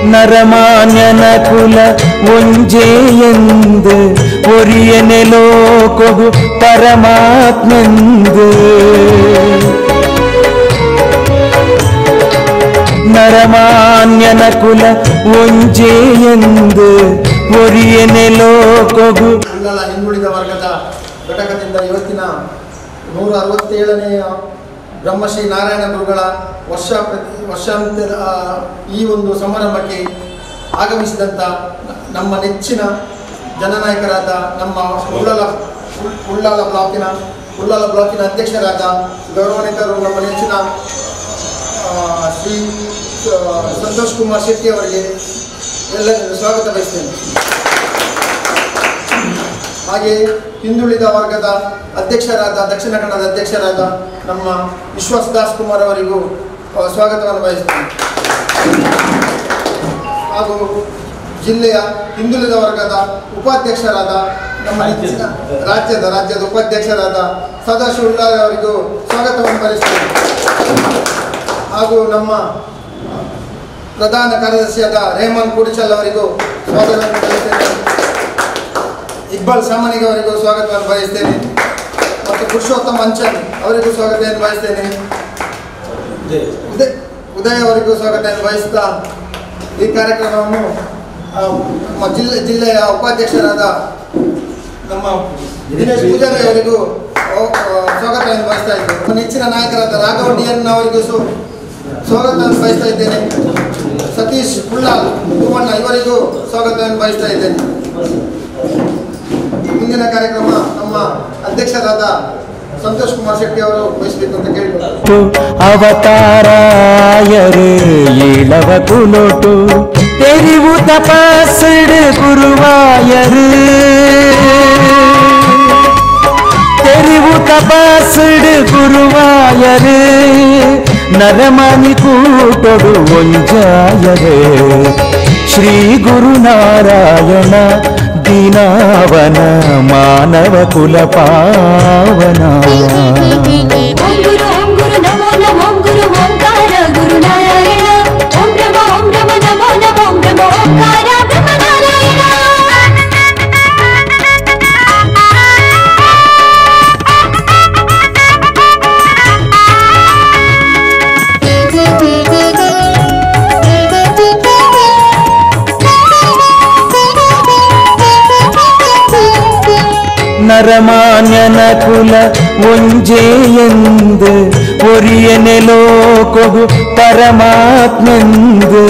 ನರಮಾನ್ಯನ ಕುಲ ಒಂಜೇ ಎಂದು ಒರಿಯನೆಲೋ ಕೊಗು ಪರಮಾತ್ಮೆಂದು ನರಮಾನ್ಯನ ಕುಲ ಒಂಜೇ ಎಂದು ಒರಿಯನೆಲೋ ಕೊಗು ಮಂಡಲ ಹಿಂದುಳಿದ ವರ್ಗದ ಘಟಕದಿಂದ ಇವತ್ತಿನ ನೂರ ಅರವತ್ತೇಳನೆಯ ಬ್ರಹ್ಮಶ್ರೀ ನಾರಾಯಣ ಗುರುಗಳ ವರ್ಷ ಪ್ರತಿ ವರ್ಷಾಂತ್ಯದ ಆ, ಈ ಒಂದು ಸಮಾರಂಭಕ್ಕೆ ಆಗಮಿಸಿದಂಥ ನಮ್ಮ ನೆಚ್ಚಿನ ಜನನಾಯಕರಾದ ನಮ್ಮ ಉಳ್ಳಲ ಉಳ್ಳಾಲ ಬ್ಲಾಕಿನ ಉಳ್ಳಾಲ ಬ್ಲಾಕಿನ ಅಧ್ಯಕ್ಷರಾದ ಗೌರವಾನ್ವಿತರು ನಮ್ಮ ನೆಚ್ಚಿನ ಆ, ಶ್ರೀ ಆ, ಸಂತೋಷ್ ಕುಮಾರ್ ಶೆಟ್ಟಿ ಅವರಿಗೆ ಎಲ್ಲರಿಗೂ ಸ್ವಾಗತ ಬಯಸ್ತೇನೆ ಹಾಗೆ ಹಿಂದುಳಿದ ವರ್ಗದ ಅಧ್ಯಕ್ಷರಾದ ದಕ್ಷಿಣ ಕನ್ನಡದ ಅಧ್ಯಕ್ಷರಾದ ನಮ್ಮ ವಿಶ್ವಾಸ್ ದಾಸ್ ಕುಮಾರ್ ಅವರಿಗೂ ಆ, ಸ್ವಾಗತವನ್ನು ಬಯಸ್ತೇನೆ ಹಾಗೂ ಜಿಲ್ಲೆಯ ಹಿಂದುಳಿದ ವರ್ಗದ ಉಪಾಧ್ಯಕ್ಷರಾದ ನಮ್ಮ ನೆಚ್ಚಿನ ರಾಜ್ಯದ ರಾಜ್ಯದ ಉಪಾಧ್ಯಕ್ಷರಾದ ಸದಾಶಿವ ಉಳ್ಳಾರೆ ಅವರಿಗೂ ಸ್ವಾಗತವನ್ನು ಬಯಸ್ತೇನೆ ಹಾಗೂ ನಮ್ಮ ಪ್ರಧಾನ ಕಾರ್ಯದರ್ಶಿಯಾದ ರೇಹಮಾನ್ ಕುಡಿಚಲ್ ಅವರಿಗೂ ಸ್ವಾಗತವನ್ನು ಬಯಸ್ತೇನೆ ಇಕ್ಬಾಲ್ ಸಾಮಾನಿಗೆ ಅವರಿಗೂ ಸ್ವಾಗತವನ್ನು ಬಯಸ್ತೇನೆ ಮತ್ತು ಪುರುಷೋತ್ತಮ ಅಂಚನ್ ಅವರಿಗೂ ಸ್ವಾಗತವನ್ನು ಬಯಸ್ತೇನೆ ಉದಯ್ ಉದಯ್ ಅವರಿಗೂ ಸ್ವಾಗತವನ್ನು ಬಯಸ್ತಾ ಈ ಕಾರ್ಯಕ್ರಮವನ್ನು ಆ, ನಮ್ಮ ಜಿಲ್ಲೆ ಜಿಲ್ಲೆಯ ಉಪಾಧ್ಯಕ್ಷರಾದ ನಮ್ಮ ದಿನೇಶ್ ಪೂಜಾರಿ ಅವರಿಗೂ ಆ, ಆ, ಸ್ವಾಗತವನ್ನು ಬಯಸ್ತಾ ಇದ್ದೇನೆ ನಮ್ಮ ನೆಚ್ಚಿನ ನಾಯಕರಾದ ರಾಘವ ಡಿ ಎನ್ ಅವರಿಗೂ ಸು ಸ್ವಾಗತವನ್ನು ಬಯಸ್ತಾ ಇದ್ದೇನೆ ಸತೀಶ್ ಕುಳ್ಳಾಲ್ ತುಮಣ್ಣ ಇವರಿಗೂ ಸ್ವಾಗತವನ್ನು ಬಯಸ್ತಾ ಇದ್ದೇನೆ ಮುಂದಿನ ಕಾರ್ಯಕ್ರಮ ನಮ್ಮ ಅಧ್ಯಕ್ಷರಾದ ಸಂತೋಷ್ ಕುಮಾರ್ ಶೆಟ್ಟಿ ಅವರು ವಹಿಸಬೇಕು ಅಂತ ಕೇಳಿಕೊಂಡು ಅವತಾರಾಯರೇ ಇಳವ ಕುಲೋಟು ತೆರಿವು ತಪಸ್ಸಿಡು ಗುರುವಾಯರು ತೆರಿವು ತಪಸ್ಸಿಡು ಗುರುವಾಯರು ನರಮಣಿ ಕೂಟೊಡು ಒಂಜಾಯರೇ ಶ್ರೀ ಗುರುನಾರಾಯಣ ದಿನಾವನ ಮಾನವ ಕುಲ ಪಾವನ ಓಂ ಗುರು ಓಂ ಗುರು ನಮೋ ನಮೋ ಓಂ ಗುರು ಓಂಕಾರ ಗುರು ನಾರಾಯಣ ಓಂ ಬ್ರಹ್ಮ ಓಂ ಬ್ರಹ್ಮ ನಮೋ ನಮೋ ಓಂ ಬ್ರಹ್ಮ ಓಂಕಾರ ಬ್ರಹ್ಮ ನಾರಾಯಣ ನರಮಾನ್ಯನ ಕುಲ ಒಂಜೇ ಎಂದು ಒರಿಯನೆಲೋ ಕೊಗು ಪರಮಾತ್ಮೆಂದು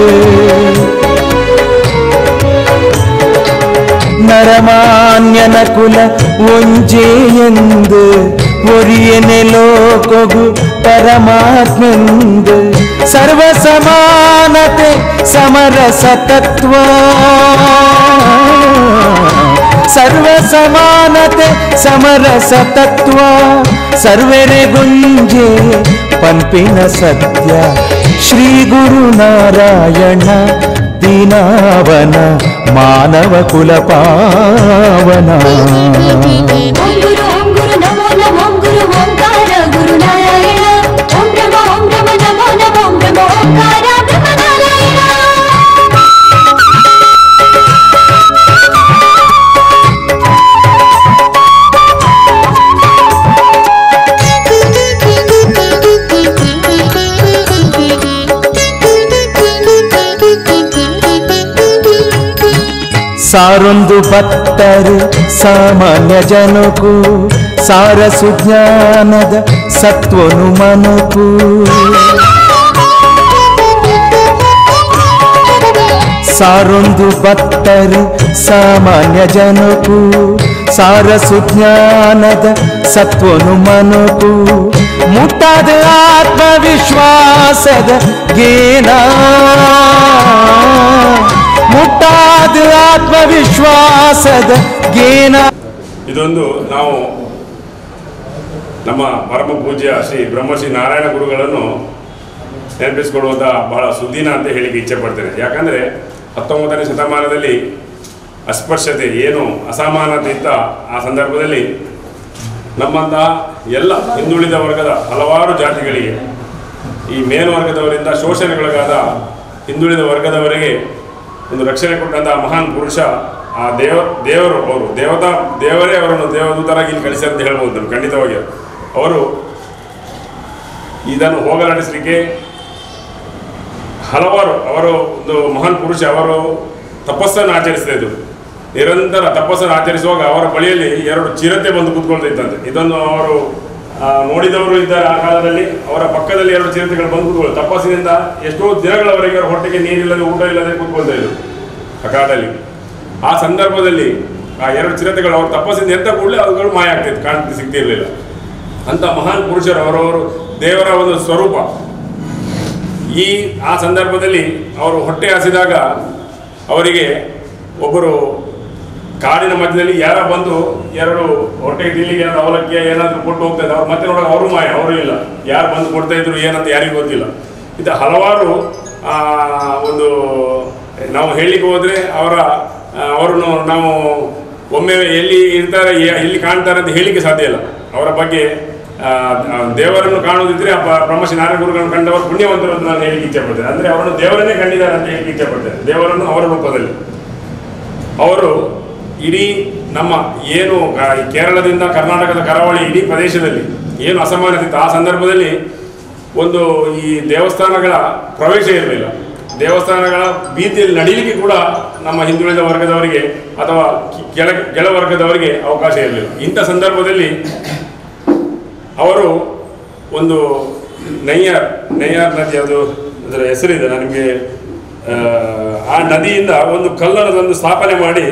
ನರಮಾನ್ಯನ ಕುಲ ಒಂಜೇ ಎಂದು ಒರಿಯನೆಲೋ ಕೊಗು ಪರಮಾತ್ಮೆಂದು ಸರ್ವ ಸಮಾನತೆ ಸಮರಸ ತತ್ವ ಸರ್ವ ಸಮಾನತೆ ಸಮರಸ ತತ್ವ ಸರ್ವೆರೆ ಗುಂಜೆ ಪಂಪಿನ ಸತ್ಯ ಶ್ರೀ ಗುರುನಾರಾಯಣ ದೀನಾವನ ಮಾನವ ಕುಲ ಪಾವನ ಓಂ ಗುರು ಓಂ ಗುರು ನಮೋ ನಮೋ ಓಂ ಗುರು ಓಂಕಾರ ಗುರು ನಾರಾಯಣ ಓಂ ಬ್ರಹ್ಮ ಓಂ ಬ್ರಹ್ಮ ನಮೋ ನಮೋ ಓಂ ಬ್ರಹ್ಮ ಓಂಕಾರ ಬ್ರಹ್ಮ ನಾರಾಯಣ ಸಾರೊಂದು ಭಕ್ತರು ಸಾಮಾನ್ಯ ಜನಕು ಸಾರ ಸುಜ್ಞಾನದ ಸತ್ವನು ಮನಕು ಸಾರೊಂದು ಭಕ್ತರು ಸಾಮಾನ್ಯ ಜನಕು ಸಾರ ಸುಜ್ಞಾನದ ಸತ್ವನು ಮನಕು ಮುಟ್ಟಾದ ಆತ್ಮವಿಶ್ವಾಸದ ಗೇನ ಮುಟ್ಟಾದ ಆತ್ಮವಿಶ್ವಾಸದ ಗೇನ ಇದೊಂದು ನಾವು ನಮ್ಮ ಪರಮ ಪೂಜ್ಯ ಶ್ರೀ ಬ್ರಹ್ಮಶ್ರೀ ನಾರಾಯಣ ಗುರುಗಳನ್ನು ನೆನಪಿಸಿಕೊಳ್ಳುವಂಥ ಬಹಳ ಸುದ್ದಿನ ಅಂತ ಹೇಳಿಕ್ಕೆ ಇಚ್ಛೆ ಪಡ್ತೇನೆ ಯಾಕಂದರೆ ಹತ್ತೊಂಬತ್ತನೇ ಶತಮಾನದಲ್ಲಿ ಅಸ್ಪೃಶ್ಯತೆ ಏನು ಅಸಮಾನತೆ ಇತ್ತ ಆ ಸಂದರ್ಭದಲ್ಲಿ ನಮ್ಮಂತಹ ಎಲ್ಲ ಹಿಂದುಳಿದ ವರ್ಗದ ಹಲವಾರು ಜಾತಿಗಳಿಗೆ ಈ ಮೇಲ್ವರ್ಗದವರಿಂದ ಶೋಷಣೆಗೊಳಗಾದ ಹಿಂದುಳಿದ ವರ್ಗದವರಿಗೆ ಒಂದು ರಕ್ಷಣೆ ಕೊಟ್ಟಂತಹ ಮಹಾನ್ ಪುರುಷ ಆ ದೇವ ದೇವರು ಅವರು ದೇವತಾ ದೇವರೇ ಅವರನ್ನು ದೇವದೂತರಾಗಿ ಇಲ್ಲಿ ಕಳಿಸಿ ಅಂತ ಹೇಳ್ಬೋದು ನಾನು ಖಂಡಿತವಾಗಿ ಅವರು ಇದನ್ನು ಹೋಗಲಾಡಿಸಲಿಕ್ಕೆ ಹಲವಾರು ಅವರು ಒಂದು ಮಹಾನ್ ಪುರುಷ ಅವರು ತಪಸ್ಸನ್ನು ಆಚರಿಸ್ತಾ ಇದ್ರು ನಿರಂತರ ತಪಸ್ಸನ್ನು ಆಚರಿಸುವಾಗ ಅವರ ಬಳಿಯಲ್ಲಿ ಎರಡು ಚಿರತೆ ಬಂದು ಕೂತ್ಕೊಳ್ತಾ ಇತ್ತಂತೆ ಇದನ್ನು ಅವರು ಆ, ನೋಡಿದವರು ಇದ್ದಾರೆ ಆ ಕಾಲದಲ್ಲಿ ಅವರ ಪಕ್ಕದಲ್ಲಿ ಎರಡು ಚಿರತೆಗಳು ಬಂದು ಕೂತ್ಕೊಳ್ಳಿ ತಪಸ್ಸಿನಿಂದ ಎಷ್ಟೋ ದಿನಗಳವರೆಗೆ ಅವರ ಹೊಟ್ಟೆಗೆ ನೀರಿಲ್ಲದೆ ಊಟ ಇಲ್ಲದೆ ಕೂತ್ಕೊಳ್ತಾ ಇದ್ರು ಆ ಕಾಲದಲ್ಲಿ ಆ ಸಂದರ್ಭದಲ್ಲಿ ಆ ಎರಡು ಚಿರತೆಗಳು ಅವ್ರ ತಪಸ್ಸಿಂದ ಎದ್ದ ಕೂಡಲೇ ಅವುಗಳು ಮಾಯ ಆಗ್ತಿತ್ತು ಕಾಣ್ತಿ ಸಿಗ್ತಿರ್ಲಿಲ್ಲ ಅಂತ ಮಹಾನ್ ಪುರುಷರು ಅವರವರು ದೇವರ ಒಂದು ಸ್ವರೂಪ ಈ ಆ ಸಂದರ್ಭದಲ್ಲಿ ಅವರು ಹೊಟ್ಟೆ ಹಸಿದಾಗ ಅವರಿಗೆ ಒಬ್ಬರು ಕಾಡಿನ ಮಧ್ಯದಲ್ಲಿ ಯಾರ ಬಂದು ಎರಡು ಹೊಟ್ಟೆಗೆ ತಿನ್ಲಿಕ್ಕೆ ಏನಾದ್ರು ಅವಲಕ್ಕಿಯ ಏನಾದರೂ ಕೊಟ್ಟು ಹೋಗ್ತಾ ಇದ್ದಾರೆ ಅವ್ರು ಮತ್ತೆ ನೋಡೋಕೆ ಅವರು ಮಾಯ ಅವರು ಇಲ್ಲ ಯಾರು ಬಂದು ಕೊಡ್ತಾ ಇದ್ರು ಏನಂತ ಯಾರಿಗೂ ಗೊತ್ತಿಲ್ಲ ಇದು ಹಲವಾರು ಆ, ಒಂದು ನಾವು ಹೇಳಲಿಕ್ಕೆ ಹೋದರೆ ಅವರ ಆ, ಅವರನ್ನು ನಾವು ಒಮ್ಮೆ ಎಲ್ಲಿ ಇರ್ತಾರೆ ಎ- ಎಲ್ಲಿ ಕಾಣ್ತಾರೆ ಅಂತ ಹೇಳಲಿಕ್ಕೆ ಸಾಧ್ಯ ಇಲ್ಲ ಅವರ ಬಗ್ಗೆ ಆ, ಆ, ದೇವರನ್ನು ಕಾಣುವುದಿದ್ರೆ ಆ ಬ- ಬ್ರಹ್ಮಶ್ರೀ ನಾರಾಯಣ ಗುರುಗಳನ್ನು ಕಂಡವರು ಪುಣ್ಯವಂತರು ಅಂತ ನಾನು ಹೇಳಿಕ್ಕೆ ಇಚ್ಛೆ ಪಡ್ತೇನೆ ಅಂದರೆ ಅವರನ್ನು ದೇವರನ್ನೇ ಕಂಡಿದ್ದಾರೆ ಅಂತ ಹೇಳಿಕ್ಕೆ ಇಚ್ಛೆ ಪಡ್ತೇನೆ ದೇವರನ್ನು ಅವರ ರೂಪದಲ್ಲಿ ಅವರು ಇಡೀ ನಮ್ಮ ಏನು ಕ- ಈ ಕೇರಳದಿಂದ ಕರ್ನಾಟಕದ ಕರಾವಳಿ ಇಡೀ ಪ್ರದೇಶದಲ್ಲಿ ಏನು ಅಸಮಾನತೆ ಇತ್ತು ಆ ಸಂದರ್ಭದಲ್ಲಿ ಒಂದು ಈ ದೇವಸ್ಥಾನಗಳ ಪ್ರವೇಶ ಇರಲಿಲ್ಲ ದೇವಸ್ಥಾನಗಳ ಬೀದಿಯಲ್ಲಿ ನಡೀಲಿಕ್ಕೆ ಕೂಡ ನಮ್ಮ ಹಿಂದುಳಿದ ವರ್ಗದವರಿಗೆ ಅಥವಾ ಕಿ- ಕೆಳ ಕೆಳ ವರ್ಗದವರಿಗೆ ಅವಕಾಶ ಇರಲಿಲ್ಲ ಇಂಥ ಸಂದರ್ಭದಲ್ಲಿ ಅವರು ಒಂದು ನೈಯಾರ್ ನೈಯಾರ್ ನದಿ ಅದು ಅದರ ಹೆಸರಿದೆ ನನಗೆ ಆ ನದಿಯಿಂದ ಒಂದು ಕಲ್ಲನ್ನು ತಂದು ಸ್ಥಾಪನೆ ಮಾಡಿ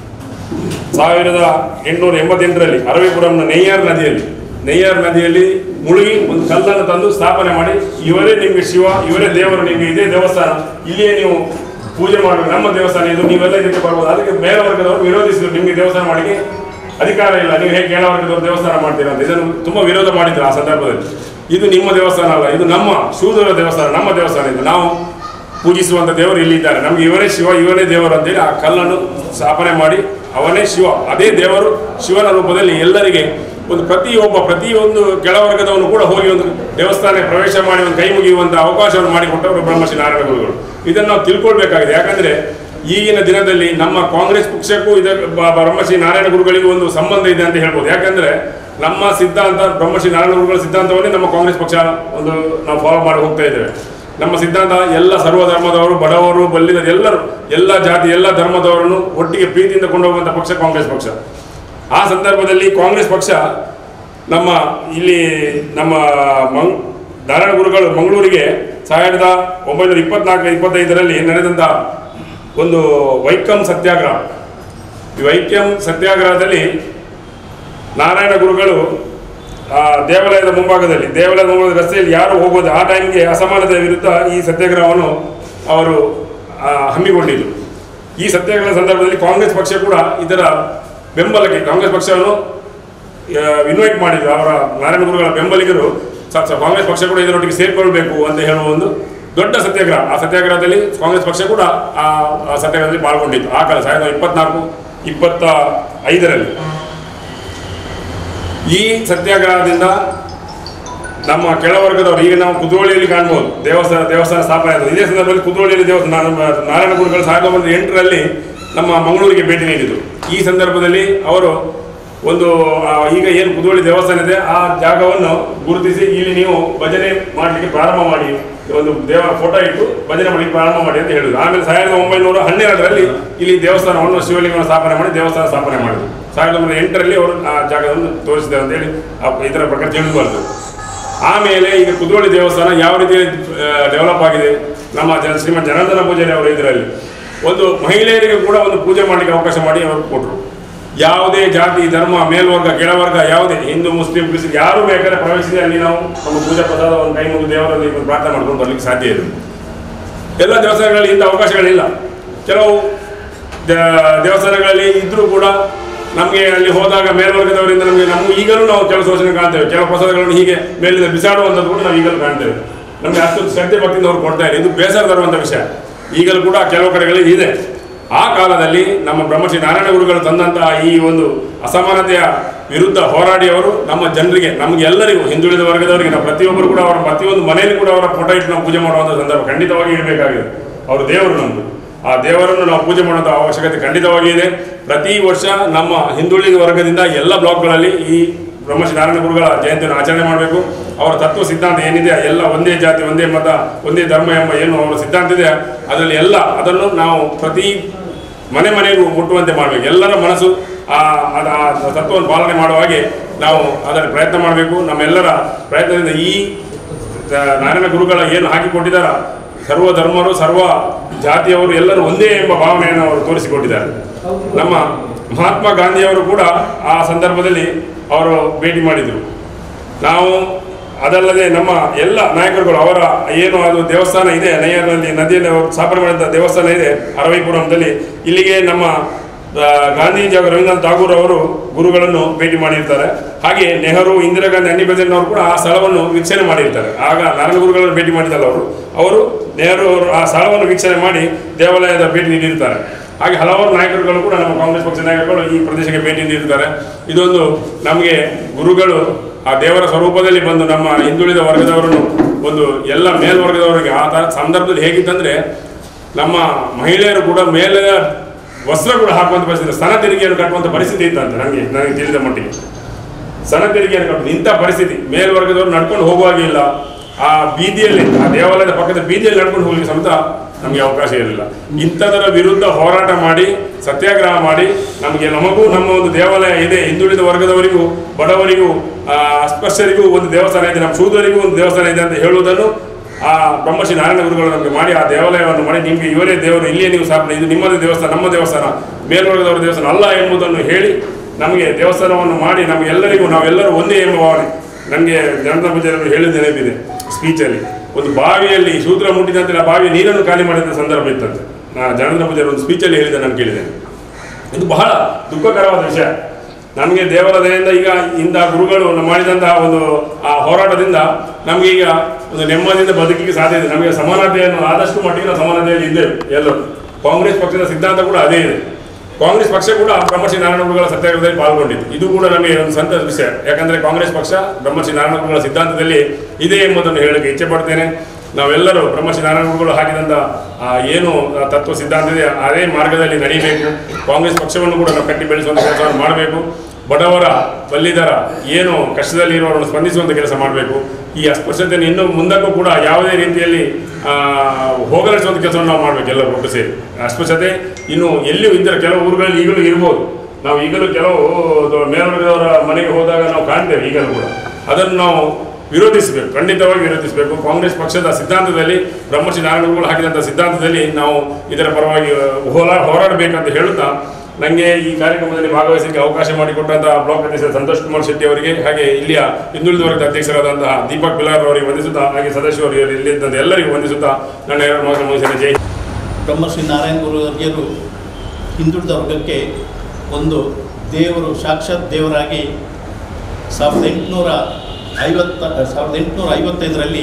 ಸಾವಿರದ ಎಂಟುನೂರ ಎಂಬತ್ತೆಂಟರಲ್ಲಿ ಅರವಿಪುರಂನ ನೆಯ್ಯಾರ್ ನದಿಯಲ್ಲಿ ನೆಯ್ಯಾರ್ ನದಿಯಲ್ಲಿ ಮುಳುಗಿ ಒಂದು ಕಲ್ಲನ್ನು ತಂದು ಸ್ಥಾಪನೆ ಮಾಡಿ ಇವರೇ ನಿಮಗೆ ಶಿವ ಇವರೇ ದೇವರು ನಿಮಗೆ ಇದೇ ದೇವಸ್ಥಾನ ಇಲ್ಲಿಯೇ ನೀವು ಪೂಜೆ ಮಾಡಬೇಕು ನಮ್ಮ ದೇವಸ್ಥಾನ ಇದು ನೀವೆಲ್ಲ ಇದಕ್ಕೆ ಬರ್ಬೋದು ಅದಕ್ಕೆ ಮೇಲ್ವರ್ಗದವರು ವಿರೋಧಿಸಿದ್ರು ನಿಮಗೆ ದೇವಸ್ಥಾನ ಮಾಡಲಿಕ್ಕೆ ಅಧಿಕಾರ ಇಲ್ಲ ನೀವು ಹೇಗೆ ಕೆಳವರ್ಗದವರು ದೇವಸ್ಥಾನ ಮಾಡ್ತೀರಾ ಅಂತ ಇದನ್ನು ತುಂಬ ವಿರೋಧ ಮಾಡಿದ್ರು ಆ ಸಂದರ್ಭದಲ್ಲಿ ಇದು ನಿಮ್ಮ ದೇವಸ್ಥಾನ ಅಲ್ಲ ಇದು ನಮ್ಮ ಶೂದ್ರ ದೇವಸ್ಥಾನ ನಮ್ಮ ದೇವಸ್ಥಾನ ಇದು ನಾವು ಪೂಜಿಸುವಂಥ ದೇವರು ಇಲ್ಲಿದ್ದಾರೆ ನಮ್ಗೆ ಇವರೇ ಶಿವ ಇವನೇ ದೇವರು ಅಂತೇಳಿ ಆ ಕಲ್ಲನ್ನು ಸ್ಥಾಪನೆ ಮಾಡಿ ಅವನೇ ಶಿವ ಅದೇ ದೇವರು ಶಿವನ ರೂಪದಲ್ಲಿ ಎಲ್ಲರಿಗೆ ಒಂದು ಪ್ರತಿಯೊಬ್ಬ ಪ್ರತಿಯೊಂದು ಕೆಳವರ್ಗದವನು ಕೂಡ ಹೋಗಿ ಒಂದು ದೇವಸ್ಥಾನ ಪ್ರವೇಶ ಮಾಡಿ ಒಂದು ಕೈ ಮುಗಿಯುವಂಥ ಅವಕಾಶವನ್ನು ಮಾಡಿಕೊಟ್ಟವರು ಬ್ರಹ್ಮಶ್ರೀ ನಾರಾಯಣ ಗುರುಗಳು ಇದನ್ನು ನಾವು ತಿಳ್ಕೊಳ್ಬೇಕಾಗಿದೆ ಯಾಕಂದ್ರೆ ಈಗಿನ ದಿನದಲ್ಲಿ ನಮ್ಮ ಕಾಂಗ್ರೆಸ್ ಪಕ್ಷಕ್ಕೂ ಇದ ಬ- ಬ್ರಹ್ಮಶ್ರೀ ನಾರಾಯಣ ಗುರುಗಳಿಗೂ ಒಂದು ಸಂಬಂಧ ಇದೆ ಅಂತ ಹೇಳ್ಬೋದು ಯಾಕಂದ್ರೆ ನಮ್ಮ ಸಿದ್ಧಾಂತ ಬ್ರಹ್ಮಶ್ರೀ ನಾರಾಯಣ ಗುರುಗಳ ಸಿದ್ಧಾಂತವನ್ನೇ ನಮ್ಮ ಕಾಂಗ್ರೆಸ್ ಪಕ್ಷ ಒಂದು ನಾವು ಫಾಲೋ ಮಾಡಿ ಹೋಗ್ತಾ ಇದ್ದೇವೆ ನಮ್ಮ ಸಿದ್ಧಾಂತ ಎಲ್ಲ ಸರ್ವ ಧರ್ಮದವರು ಬಡವರು ಬಲ್ಲಿದ ಎಲ್ಲರೂ ಎಲ್ಲ ಜಾತಿ ಎಲ್ಲ ಧರ್ಮದವರನ್ನು ಒಟ್ಟಿಗೆ ಪ್ರೀತಿಯಿಂದ ಕೊಂಡೋಗುವಂಥ ಪಕ್ಷ ಕಾಂಗ್ರೆಸ್ ಪಕ್ಷ ಆ ಸಂದರ್ಭದಲ್ಲಿ ಕಾಂಗ್ರೆಸ್ ಪಕ್ಷ ನಮ್ಮ ಇಲ್ಲಿ ನಮ್ಮ ಮಂಗ್ ನಾರಾಯಣ ಗುರುಗಳು ಮಂಗಳೂರಿಗೆ ಸಾವಿರದ ಒಂಬೈನೂರ ಇಪ್ಪತ್ನಾಲ್ಕು ಇಪ್ಪತ್ತೈದರಲ್ಲಿ ನಡೆದಂಥ ಒಂದು ವೈಕಂ ಸತ್ಯಾಗ್ರಹ ಈ ವೈಕಂ ಸತ್ಯಾಗ್ರಹದಲ್ಲಿ ನಾರಾಯಣ ಗುರುಗಳು ಆ ದೇವಾಲಯದ ಮುಂಭಾಗದಲ್ಲಿ ದೇವಾಲಯದ ಮುಂಭಾಗದ ರಸ್ತೆಯಲ್ಲಿ ಯಾರು ಹೋಗೋದು ಆ ಟೈಮ್ಗೆ ಅಸಮಾನತೆಯ ವಿರುದ್ಧ ಈ ಸತ್ಯಾಗ್ರಹವನ್ನು ಅವರು ಆ, ಹಮ್ಮಿಕೊಂಡಿದ್ದರು ಈ ಸತ್ಯಾಗ್ರಹ ಸಂದರ್ಭದಲ್ಲಿ ಕಾಂಗ್ರೆಸ್ ಪಕ್ಷ ಕೂಡ ಇದರ ಬೆಂಬಲಕ್ಕೆ ಕಾಂಗ್ರೆಸ್ ಪಕ್ಷವನ್ನು ಇನ್ವೈಟ್ ಮಾಡಿದ್ರು ಅವರ ನಾರಾಯಣ ಗುರುಗಳ ಬೆಂಬಲಿಗರು ಸ- ಸ- ಕಾಂಗ್ರೆಸ್ ಪಕ್ಷ ಕೂಡ ಇದರೊಟ್ಟಿಗೆ ಸೇರ್ಕೊಳ್ಬೇಕು ಅಂತ ಹೇಳುವ ಒಂದು ದೊಡ್ಡ ಸತ್ಯಾಗ್ರಹ ಆ ಸತ್ಯಾಗ್ರಹದಲ್ಲಿ ಕಾಂಗ್ರೆಸ್ ಪಕ್ಷ ಕೂಡ ಆ ಆ ಸತ್ಯಾಗ್ರಹದಲ್ಲಿ ಪಾಲ್ಗೊಂಡಿತ್ತು ಆ ಕಾಲ ಸಾವಿರದ ಇಪ್ಪತ್ನಾಲ್ಕು ಇಪ್ಪತ್ತ ಐದರಲ್ಲಿ ಈ ಸತ್ಯಾಗ್ರಹದಿಂದ ನಮ್ಮ ಕೆಳವರ್ಗದವರು ಈಗ ನಾವು ಕುದ್ರೋಳಿಯಲ್ಲಿ ಕಾಣ್ಬೋದು ದೇವಸ್ಥಾನ ದೇವಸ್ಥಾನ ಸ್ಥಾಪನೆ ಆಗಿದೆ ಇದೇ ಸಂದರ್ಭದಲ್ಲಿ ಕುದ್ರೋಳಿಯಲ್ಲಿ ದೇವಸ್ಥಾನ ನಮ್ಮ ನಾರಾಯಣ ಗುರುಗಳು ಸಾವಿರದ ಒಂಬೈನೂರ ಎಂಟರಲ್ಲಿ ನಮ್ಮ ಮಂಗಳೂರಿಗೆ ಭೇಟಿ ನೀಡಿದರು ಈ ಸಂದರ್ಭದಲ್ಲಿ ಅವರು ಒಂದು ಆ, ಈಗ ಏನು ಕುದ್ರೋಳಿ ದೇವಸ್ಥಾನ ಇದೆ ಆ ಜಾಗವನ್ನು ಗುರುತಿಸಿ ಇಲ್ಲಿ ನೀವು ಭಜನೆ ಮಾಡಲಿಕ್ಕೆ ಪ್ರಾರಂಭ ಮಾಡಿ ಒಂದು ದೇವರ ಫೋಟೋ ಇಟ್ಟು ಭಜನೆ ಮಾಡಲಿಕ್ಕೆ ಪ್ರಾರಂಭ ಮಾಡಿ ಅಂತ ಹೇಳಿದ್ರು ಆಮೇಲೆ ಸಾವಿರದ ಒಂಬೈನೂರ ಹನ್ನೆರಡರಲ್ಲಿ ಇಲ್ಲಿ ದೇವಸ್ಥಾನವನ್ನು ಶಿವಲಿಂಗವನ್ನು ಸ್ಥಾಪನೆ ಮಾಡಿ ದೇವಸ್ಥಾನ ಸ್ಥಾಪನೆ ಮಾಡಿದ್ರು ಸಾವಿರದ ಒಂಬೈನೂರ ಎಂಟರಲ್ಲಿ ಅವರು ಆ ಜಾಗವನ್ನು ತೋರಿಸಿದ್ದಾರೆ ಅಂತೇಳಿ ಆ ಇದರ ಪ್ರಕಾರ ತಿಳಿದು ಬರ್ತದೆ ಆಮೇಲೆ ಈಗ ಕುದ್ರೋಳಿ ದೇವಸ್ಥಾನ ಯಾವ ರೀತಿ ಡೆವಲಪ್ ಆಗಿದೆ ನಮ್ಮ ಜನ ಶ್ರೀಮಂತ ಜನಾರ್ದನ ಪೂಜಾರಿ ಅವರು ಇದರಲ್ಲಿ ಒಂದು ಮಹಿಳೆಯರಿಗೆ ಕೂಡ ಒಂದು ಪೂಜೆ ಮಾಡಲಿಕ್ಕೆ ಅವಕಾಶ ಮಾಡಿ ಅವರು ಕೊಟ್ಟರು ಯಾವುದೇ ಜಾತಿ ಧರ್ಮ ಮೇಲ್ವರ್ಗ ಕೆಳವರ್ಗ ಯಾವುದೇ ಹಿಂದೂ ಮುಸ್ಲಿಂ ಕ್ರಿಸ್ಟಿಯನ್ ಯಾರು ಬೇಕಾದ್ರೆ ಪ್ರವೇಶಿಸಿ ಅಲ್ಲಿ ನಾವು ನಮ್ಮ ಪೂಜಾ ಪ್ರಸಾದ ಒಂದು ಕೈ ಮುಗಿದು ದೇವರಲ್ಲಿ ಒಂದು ಪ್ರಾರ್ಥನೆ ಮಾಡ್ಕೊಂಡು ಬರ್ಲಿಕ್ಕೆ ಸಾಧ್ಯ ಇದೆ ಎಲ್ಲ ದೇವಸ್ಥಾನಗಳಲ್ಲಿ ಇಂಥ ಅವಕಾಶಗಳಿಲ್ಲ ಕೆಲವು ದ- ದೇವಸ್ಥಾನಗಳಲ್ಲಿ ಇದ್ರೂ ಕೂಡ ನಮಗೆ ಅಲ್ಲಿ ಹೋದಾಗ ಮೇಲ್ವರ್ಗದವರಿಂದ ನಮಗೆ ನಮ್ಮ ಈಗಲೂ ನಾವು ಕೆಲವು ಶೋಷಣೆ ಕಾಣ್ತೇವೆ ಕೆಲವು ಪ್ರಸಾದಗಳನ್ನು ಹೀಗೆ ಮೇಲಿಂದ ಬಿಸಾಡುವಂಥದ್ದು ಕೂಡ ನಾವು ಈಗಲೂ ಕಾಣ್ತೇವೆ ನಮಗೆ ಅಷ್ಟು ಶ್ರದ್ಧೆ ಭಕ್ತಿಯಿಂದ ಅವ್ರು ಕೊಡ್ತಾ ಇಲ್ಲ ಇದು ಬೇಸರ ತರುವಂಥ ವಿಷಯ ಈಗಲೂ ಕೂಡ ಕೆಲವು ಕಡೆಗಳಲ್ಲಿ ಇದೆ ಆ ಕಾಲದಲ್ಲಿ ನಮ್ಮ ಬ್ರಹ್ಮಶ್ರೀ ನಾರಾಯಣ ಗುರುಗಳು ತಂದಂತಹ ಈ ಒಂದು ಅಸಮಾನತೆಯ ವಿರುದ್ಧ ಹೋರಾಡಿಯವರು ನಮ್ಮ ಜನರಿಗೆ ನಮಗೆ ಎಲ್ಲರಿಗೂ ಹಿಂದುಳಿದ ವರ್ಗದವರಿಗೆ ನಾವು ಪ್ರತಿಯೊಬ್ಬರು ಕೂಡ ಅವರ ಪ್ರತಿಯೊಂದು ಮನೆಯಲ್ಲಿ ಕೂಡ ಅವರ ಫೋಟೋ ಇಟ್ಟು ನಾವು ಪೂಜೆ ಮಾಡುವಂಥ ಸಂದರ್ಭ ಖಂಡಿತವಾಗಿ ಇಡಬೇಕಾಗಿದೆ ಅವರು ದೇವರು ನಮ್ಮದು ಆ ದೇವರನ್ನು ನಾವು ಪೂಜೆ ಮಾಡುವಂಥ ಅವಶ್ಯಕತೆ ಖಂಡಿತವಾಗಿ ಇದೆ ಪ್ರತಿ ವರ್ಷ ನಮ್ಮ ಹಿಂದುಳಿದ ವರ್ಗದಿಂದ ಎಲ್ಲ ಬ್ಲಾಕ್ಗಳಲ್ಲಿ ಈ ಬ್ರಹ್ಮಶ್ರೀ ನಾರಾಯಣ ಗುರುಗಳ ಜಯಂತಿಯನ್ನು ಆಚರಣೆ ಮಾಡಬೇಕು ಅವರ ತತ್ವ ಸಿದ್ಧಾಂತ ಏನಿದೆ ಎಲ್ಲ ಒಂದೇ ಜಾತಿ ಒಂದೇ ಮತ ಒಂದೇ ಧರ್ಮ ಎಂಬ ಏನು ಅವರ ಸಿದ್ಧಾಂತ ಇದೆ ಅದರಲ್ಲಿ ಎಲ್ಲ ಅದನ್ನು ನಾವು ಪ್ರತಿ ಮನೆ ಮನೆಗೂ ಮುಟ್ಟುವಂತೆ ಮಾಡಬೇಕು ಎಲ್ಲರ ಮನಸ್ಸು ಆ ಅದ- ಆ ತತ್ವವನ್ನು ಪಾಲನೆ ಮಾಡುವ ಹಾಗೆ ನಾವು ಅದನ್ನು ಪ್ರಯತ್ನ ಮಾಡಬೇಕು ನಮ್ಮೆಲ್ಲರ ಪ್ರಯತ್ನದಿಂದ ಈ ಆ, ನಾರಾಯಣ ಗುರುಗಳ ಏನು ಹಾಕಿಕೊಟ್ಟಿದ್ದಾರ ಸರ್ವ ಧರ್ಮರು ಸರ್ವ ಜಾತಿಯವರು ಎಲ್ಲರೂ ಒಂದೇ ಎಂಬ ಭಾವನೆಯನ್ನು ಅವರು ತೋರಿಸಿಕೊಟ್ಟಿದ್ದಾರೆ ನಮ್ಮ ಮಹಾತ್ಮ ಗಾಂಧಿಯವರು ಕೂಡ ಆ ಸಂದರ್ಭದಲ್ಲಿ ಅವರು ಭೇಟಿ ಮಾಡಿದರು ನಾವು ಅದಲ್ಲದೆ ನಮ್ಮ ಎಲ್ಲ ನಾಯಕರುಗಳು ಅವರ ಏನು ಅದು ದೇವಸ್ಥಾನ ಇದೆ ನಯ್ಯರ್ನಲ್ಲಿ ನದಿಯಲ್ಲಿ ಅವರು ಸ್ಥಾಪನೆ ಮಾಡಿದ ದೇವಸ್ಥಾನ ಇದೆ ಅರವೈಪುರಂದಲ್ಲಿ ಇಲ್ಲಿಗೆ ನಮ್ಮ ಆ, ಗಾಂಧೀಜಿ ಹಾಗೂ ರವೀಂದ್ರನಾಥ್ ಠಾಗೂರ್ ಅವರು ಗುರುಗಳನ್ನು ಭೇಟಿ ಮಾಡಿರ್ತಾರೆ ಹಾಗೆ ನೆಹರು ಇಂದಿರಾ ಗಾಂಧಿ ಅನ್ನಿ ಬೆಸೆಂಟ್ ಅವರು ಕೂಡ ಆ ಸ್ಥಳವನ್ನು ವೀಕ್ಷಣೆ ಮಾಡಿರ್ತಾರೆ ಆಗ ನಾರಾಯಣ ಗುರುಗಳನ್ನು ಭೇಟಿ ಮಾಡಿದಲ್ಲ ಅವರು ಅವರು ನೆಹರು ಅವರು ಆ ಸ್ಥಳವನ್ನು ವೀಕ್ಷಣೆ ಮಾಡಿ ದೇವಾಲಯದ ಭೇಟಿ ನೀಡಿರ್ತಾರೆ ಹಾಗೆ ಹಲವಾರು ನಾಯಕರುಗಳು ಕೂಡ ನಮ್ಮ ಕಾಂಗ್ರೆಸ್ ಪಕ್ಷದ ನಾಯಕರುಗಳು ಈ ಪ್ರದೇಶಕ್ಕೆ ಭೇಟಿ ನೀಡಿರ್ತಾರೆ ಇದೊಂದು ನಮಗೆ ಗುರುಗಳು ಆ ದೇವರ ಸ್ವರೂಪದಲ್ಲಿ ಬಂದು ನಮ್ಮ ಹಿಂದುಳಿದ ವರ್ಗದವರನ್ನು ಒಂದು ಎಲ್ಲ ಮೇಲ್ವರ್ಗದವರಿಗೆ ಆ ತರ ಸಂದರ್ಭದಲ್ಲಿ ಹೇಗಿತ್ತಂದ್ರೆ ನಮ್ಮ ಮಹಿಳೆಯರು ಕೂಡ ಮೇಲೆ ವಸ್ತ್ರ ಕೂಡ ಹಾಕುವಂತ ಪರಿಸ್ಥಿತಿ ಸ್ತನ ತೆರಿಗೆಯನ್ನು ಕಟ್ಟುವಂತ ಪರಿಸ್ಥಿತಿ ಇತ್ತಂತೆ ನನಗೆ ನನಗೆ ತಿಳಿದ ಮಟ್ಟಿಗೆ ಸಣ್ಣ ತೆರಿಗೆಯನ್ನು ಕಟ್ಟುದು ಇಂಥ ಪರಿಸ್ಥಿತಿ ಮೇಲ್ವರ್ಗದವರು ನಡ್ಕೊಂಡು ಹೋಗುವಾಗೆ ಇಲ್ಲ ಆ ಬೀದಿಯಲ್ಲಿ ಆ ದೇವಾಲಯದ ಪಕ್ಕದ ಬೀದಿಯಲ್ಲಿ ನಡ್ಕೊಂಡು ಹೋಗ್ಲಿಕ್ಕೆ ಸಮೇತ ನಮಗೆ ಅವಕಾಶ ಇರಲಿಲ್ಲ ಇಂಥದರ ವಿರುದ್ಧ ಹೋರಾಟ ಮಾಡಿ ಸತ್ಯಾಗ್ರಹ ಮಾಡಿ ನಮಗೆ ನಮಗೂ ನಮ್ಮ ಒಂದು ದೇವಾಲಯ ಇದೆ ಹಿಂದುಳಿದ ವರ್ಗದವರಿಗೂ ಬಡವರಿಗೂ ಆ, ಅಸ್ಪೃಶ್ಯರಿಗೂ ಒಂದು ದೇವಸ್ಥಾನ ಇದೆ ನಮ್ಮ ಶೂದ್ರರಿಗೂ ಒಂದು ದೇವಸ್ಥಾನ ಇದೆ ಅಂತ ಹೇಳುವುದನ್ನು ಆ ಬ್ರಹ್ಮಶ್ರೀ ನಾರಾಯಣ ಗುರುಗಳು ನಮಗೆ ಮಾಡಿ ಆ ದೇವಾಲಯವನ್ನು ಮಾಡಿ ನಿಮಗೆ ಇವರೇ ದೇವರು ಇಲ್ಲಿಯೇ ನೀವು ಸ್ಥಾಪನೆ ಇದು ನಿಮ್ಮದೇ ದೇವಸ್ಥಾನ ನಮ್ಮ ದೇವಸ್ಥಾನ ಮೇಲ್ವರ್ಗದವರ ದೇವಸ್ಥಾನ ಅಲ್ಲ ಎಂಬುದನ್ನು ಹೇಳಿ ನಮಗೆ ದೇವಸ್ಥಾನವನ್ನು ಮಾಡಿ ನಮಗೆಲ್ಲರಿಗೂ ನಾವೆಲ್ಲರೂ ಒಂದೇ ಎಂಬ ಭಾವನೆ ನನಗೆ ಜನತಾ ಪೂಜೆಯಲ್ಲಿ ಹೇಳಿದ ನೆನಪಿದೆ ಸ್ಪೀಚಲ್ಲಿ ಒಂದು ಬಾವಿಯಲ್ಲಿ ಶೂದ್ರ ಮುಟ್ಟಿದಂತೆ ಆ ಬಾವಿಯ ನೀರನ್ನು ಖಾಲಿ ಮಾಡಿದ ಸಂದರ್ಭ ಇತ್ತಂತೆ ನಾ ಜನತಾ ಪೂಜೆಯಲ್ಲಿ ಒಂದು ಸ್ಪೀಚಲ್ಲಿ ಹೇಳಿದೆ ನಾನು ಕೇಳಿದ್ದೇನೆ ಇದು ಬಹಳ ದುಃಖಕರವಾದ ವಿಷಯ ನಮಗೆ ದೇವರ ದಯೆಯಿಂದ ಈಗ ಇಂಥ ಗುರುಗಳು ನ- ಮಾಡಿದಂತಹ ಒಂದು ಆ ಹೋರಾಟದಿಂದ ನಮಗೆ ಈಗ ಒಂದು ನೆಮ್ಮದಿಯಿಂದ ಬದುಕಿಗೆ ಸಾಧ್ಯ ಇದೆ ನಮಗೆ ಸಮಾನತೆಯನ್ನು ಆದಷ್ಟು ಮಟ್ಟಿಗೆ ನಾವು ಸಮಾನತೆಯಲ್ಲಿ ಇದ್ದೇವೆ ಎಲ್ಲರೂ ಕಾಂಗ್ರೆಸ್ ಪಕ್ಷದ ಸಿದ್ಧಾಂತ ಕೂಡ ಅದೇ ಇದೆ ಕಾಂಗ್ರೆಸ್ ಪಕ್ಷ ಕೂಡ ಬ್ರಹ್ಮಶ್ರೀ ನಾರಾಯಣ ಗುರುಗಳ ಸತ್ಯಾಗ್ರಹದಲ್ಲಿ ಪಾಲ್ಗೊಂಡಿತ್ತು ಇದು ಕೂಡ ನಮಗೆ ಒಂದು ಸಂತಸ ವಿಷಯ ಯಾಕಂದ್ರೆ ಕಾಂಗ್ರೆಸ್ ಪಕ್ಷ ಬ್ರಹ್ಮಶ್ರೀ ನಾರಾಯಣ ಗುರುಗಳ ಸಿದ್ಧಾಂತದಲ್ಲಿ ಇದೆ ಎಂಬುದನ್ನು ಹೇಳಕ್ಕೆ ಇಚ್ಛೆ ಪಡ್ತೇನೆ ನಾವೆಲ್ಲರೂ ಬ್ರಹ್ಮಶ್ರೀ ನಾರಾಯಣ ಗುರುಗಳು ಹಾಕಿದಂಥ ಆ ಏನು ಆ ತತ್ವ ಸಿದ್ಧಾಂತ ಇದೆ ಅದೇ ಮಾರ್ಗದಲ್ಲಿ ನಡೀಬೇಕು ಕಾಂಗ್ರೆಸ್ ಪಕ್ಷವನ್ನು ಕೂಡ ನಾವು ಕಟ್ಟಿ ಬೆಳೆಸುವಂಥ ಕೆಲಸವನ್ನು ಮಾಡಬೇಕು ಬಡವರ ಬಲ್ಲಿದರ ಏನು ಕಷ್ಟದಲ್ಲಿ ಇರುವವರನ್ನು ಸ್ಪಂದಿಸುವಂಥ ಕೆಲಸ ಮಾಡಬೇಕು ಈ ಅಸ್ಪೃಶ್ಯತೆಯನ್ನು ಇನ್ನೂ ಮುಂದಕ್ಕೂ ಕೂಡ ಯಾವುದೇ ರೀತಿಯಲ್ಲಿ ಆ, ಹೋಗಲಾಡಿಸುವಂಥ ಕೆಲಸವನ್ನು ನಾವು ಮಾಡಬೇಕು ಎಲ್ಲರೂ ಒಟ್ಟು ಸೇರಿ ಅಸ್ಪೃಶ್ಯತೆ ಇನ್ನು ಎಲ್ಲಿಯೂ ಇದ್ದರೆ ಕೆಲವು ಊರುಗಳಲ್ಲಿ ಈಗಲೂ ಇರ್ಬೋದು ನಾವು ಈಗಲೂ ಕೆಲವು ದೊ- ಮೇಲ್ವರ್ಗದವರ ಮನೆಗೆ ಹೋದಾಗ ನಾವು ಕಾಣ್ತೇವೆ ಈಗಲೂ ಕೂಡ ಅದನ್ನು ನಾವು ವಿರೋಧಿಸಬೇಕು ಖಂಡಿತವಾಗಿ ವಿರೋಧಿಸಬೇಕು ಕಾಂಗ್ರೆಸ್ ಪಕ್ಷದ ಸಿದ್ಧಾಂತದಲ್ಲಿ ಬ್ರಹ್ಮಶ್ರೀ ನಾರಾಯಣಗಳು ಹಾಕಿದಂಥ ಸಿದ್ಧಾಂತದಲ್ಲಿ ನಾವು ಇದರ ಪರವಾಗಿ ಹೋರಾ ಹೋರಾಡಬೇಕಂತ ಹೇಳುತ್ತಾ ನನಗೆ ಈ ಕಾರ್ಯಕ್ರಮದಲ್ಲಿ ಭಾಗವಹಿಸಲಿಕ್ಕೆ ಅವಕಾಶ ಮಾಡಿಕೊಟ್ಟಂಥ ಬ್ಲಾಕ್ ಅಧ್ಯಕ್ಷ ಸಂತೋಷ್ ಕುಮಾರ್ ಶೆಟ್ಟಿ ಅವರಿಗೆ ಹಾಗೆ ಇಲ್ಲಿಯ ಹಿಂದುಳಿದ ವರ್ಗದ ಅಧ್ಯಕ್ಷರಾದಂತಹ ದೀಪಕ್ ಪಿಲಾರ್ ಅವರಿಗೆ ವಂದಿಸುತ್ತಾ ಹಾಗೆ ಸದಸ್ಯರು ಇಲ್ಲಿದ್ದಂಥ ಎಲ್ಲರಿಗೂ ವಂದಿಸುತ್ತಾ ನನ್ನ ಎರಡು ಮಾತು ಮುಗಿಸಿದ ಜೈ ಬ್ರಹ್ಮಶ್ರೀ ನಾರಾಯಣ ಗುರುವರ್ಯರು ಹಿಂದುಳಿದ ವರ್ಗಕ್ಕೆ ಒಂದು ದೇವರು ಸಾಕ್ಷಾತ್ ದೇವರಾಗಿ ಸಾವಿರದ ಎಂಟುನೂರ ಐವತ್ತ ಸಾವಿರದ ಎಂಟುನೂರ ಐವತ್ತೈದರಲ್ಲಿ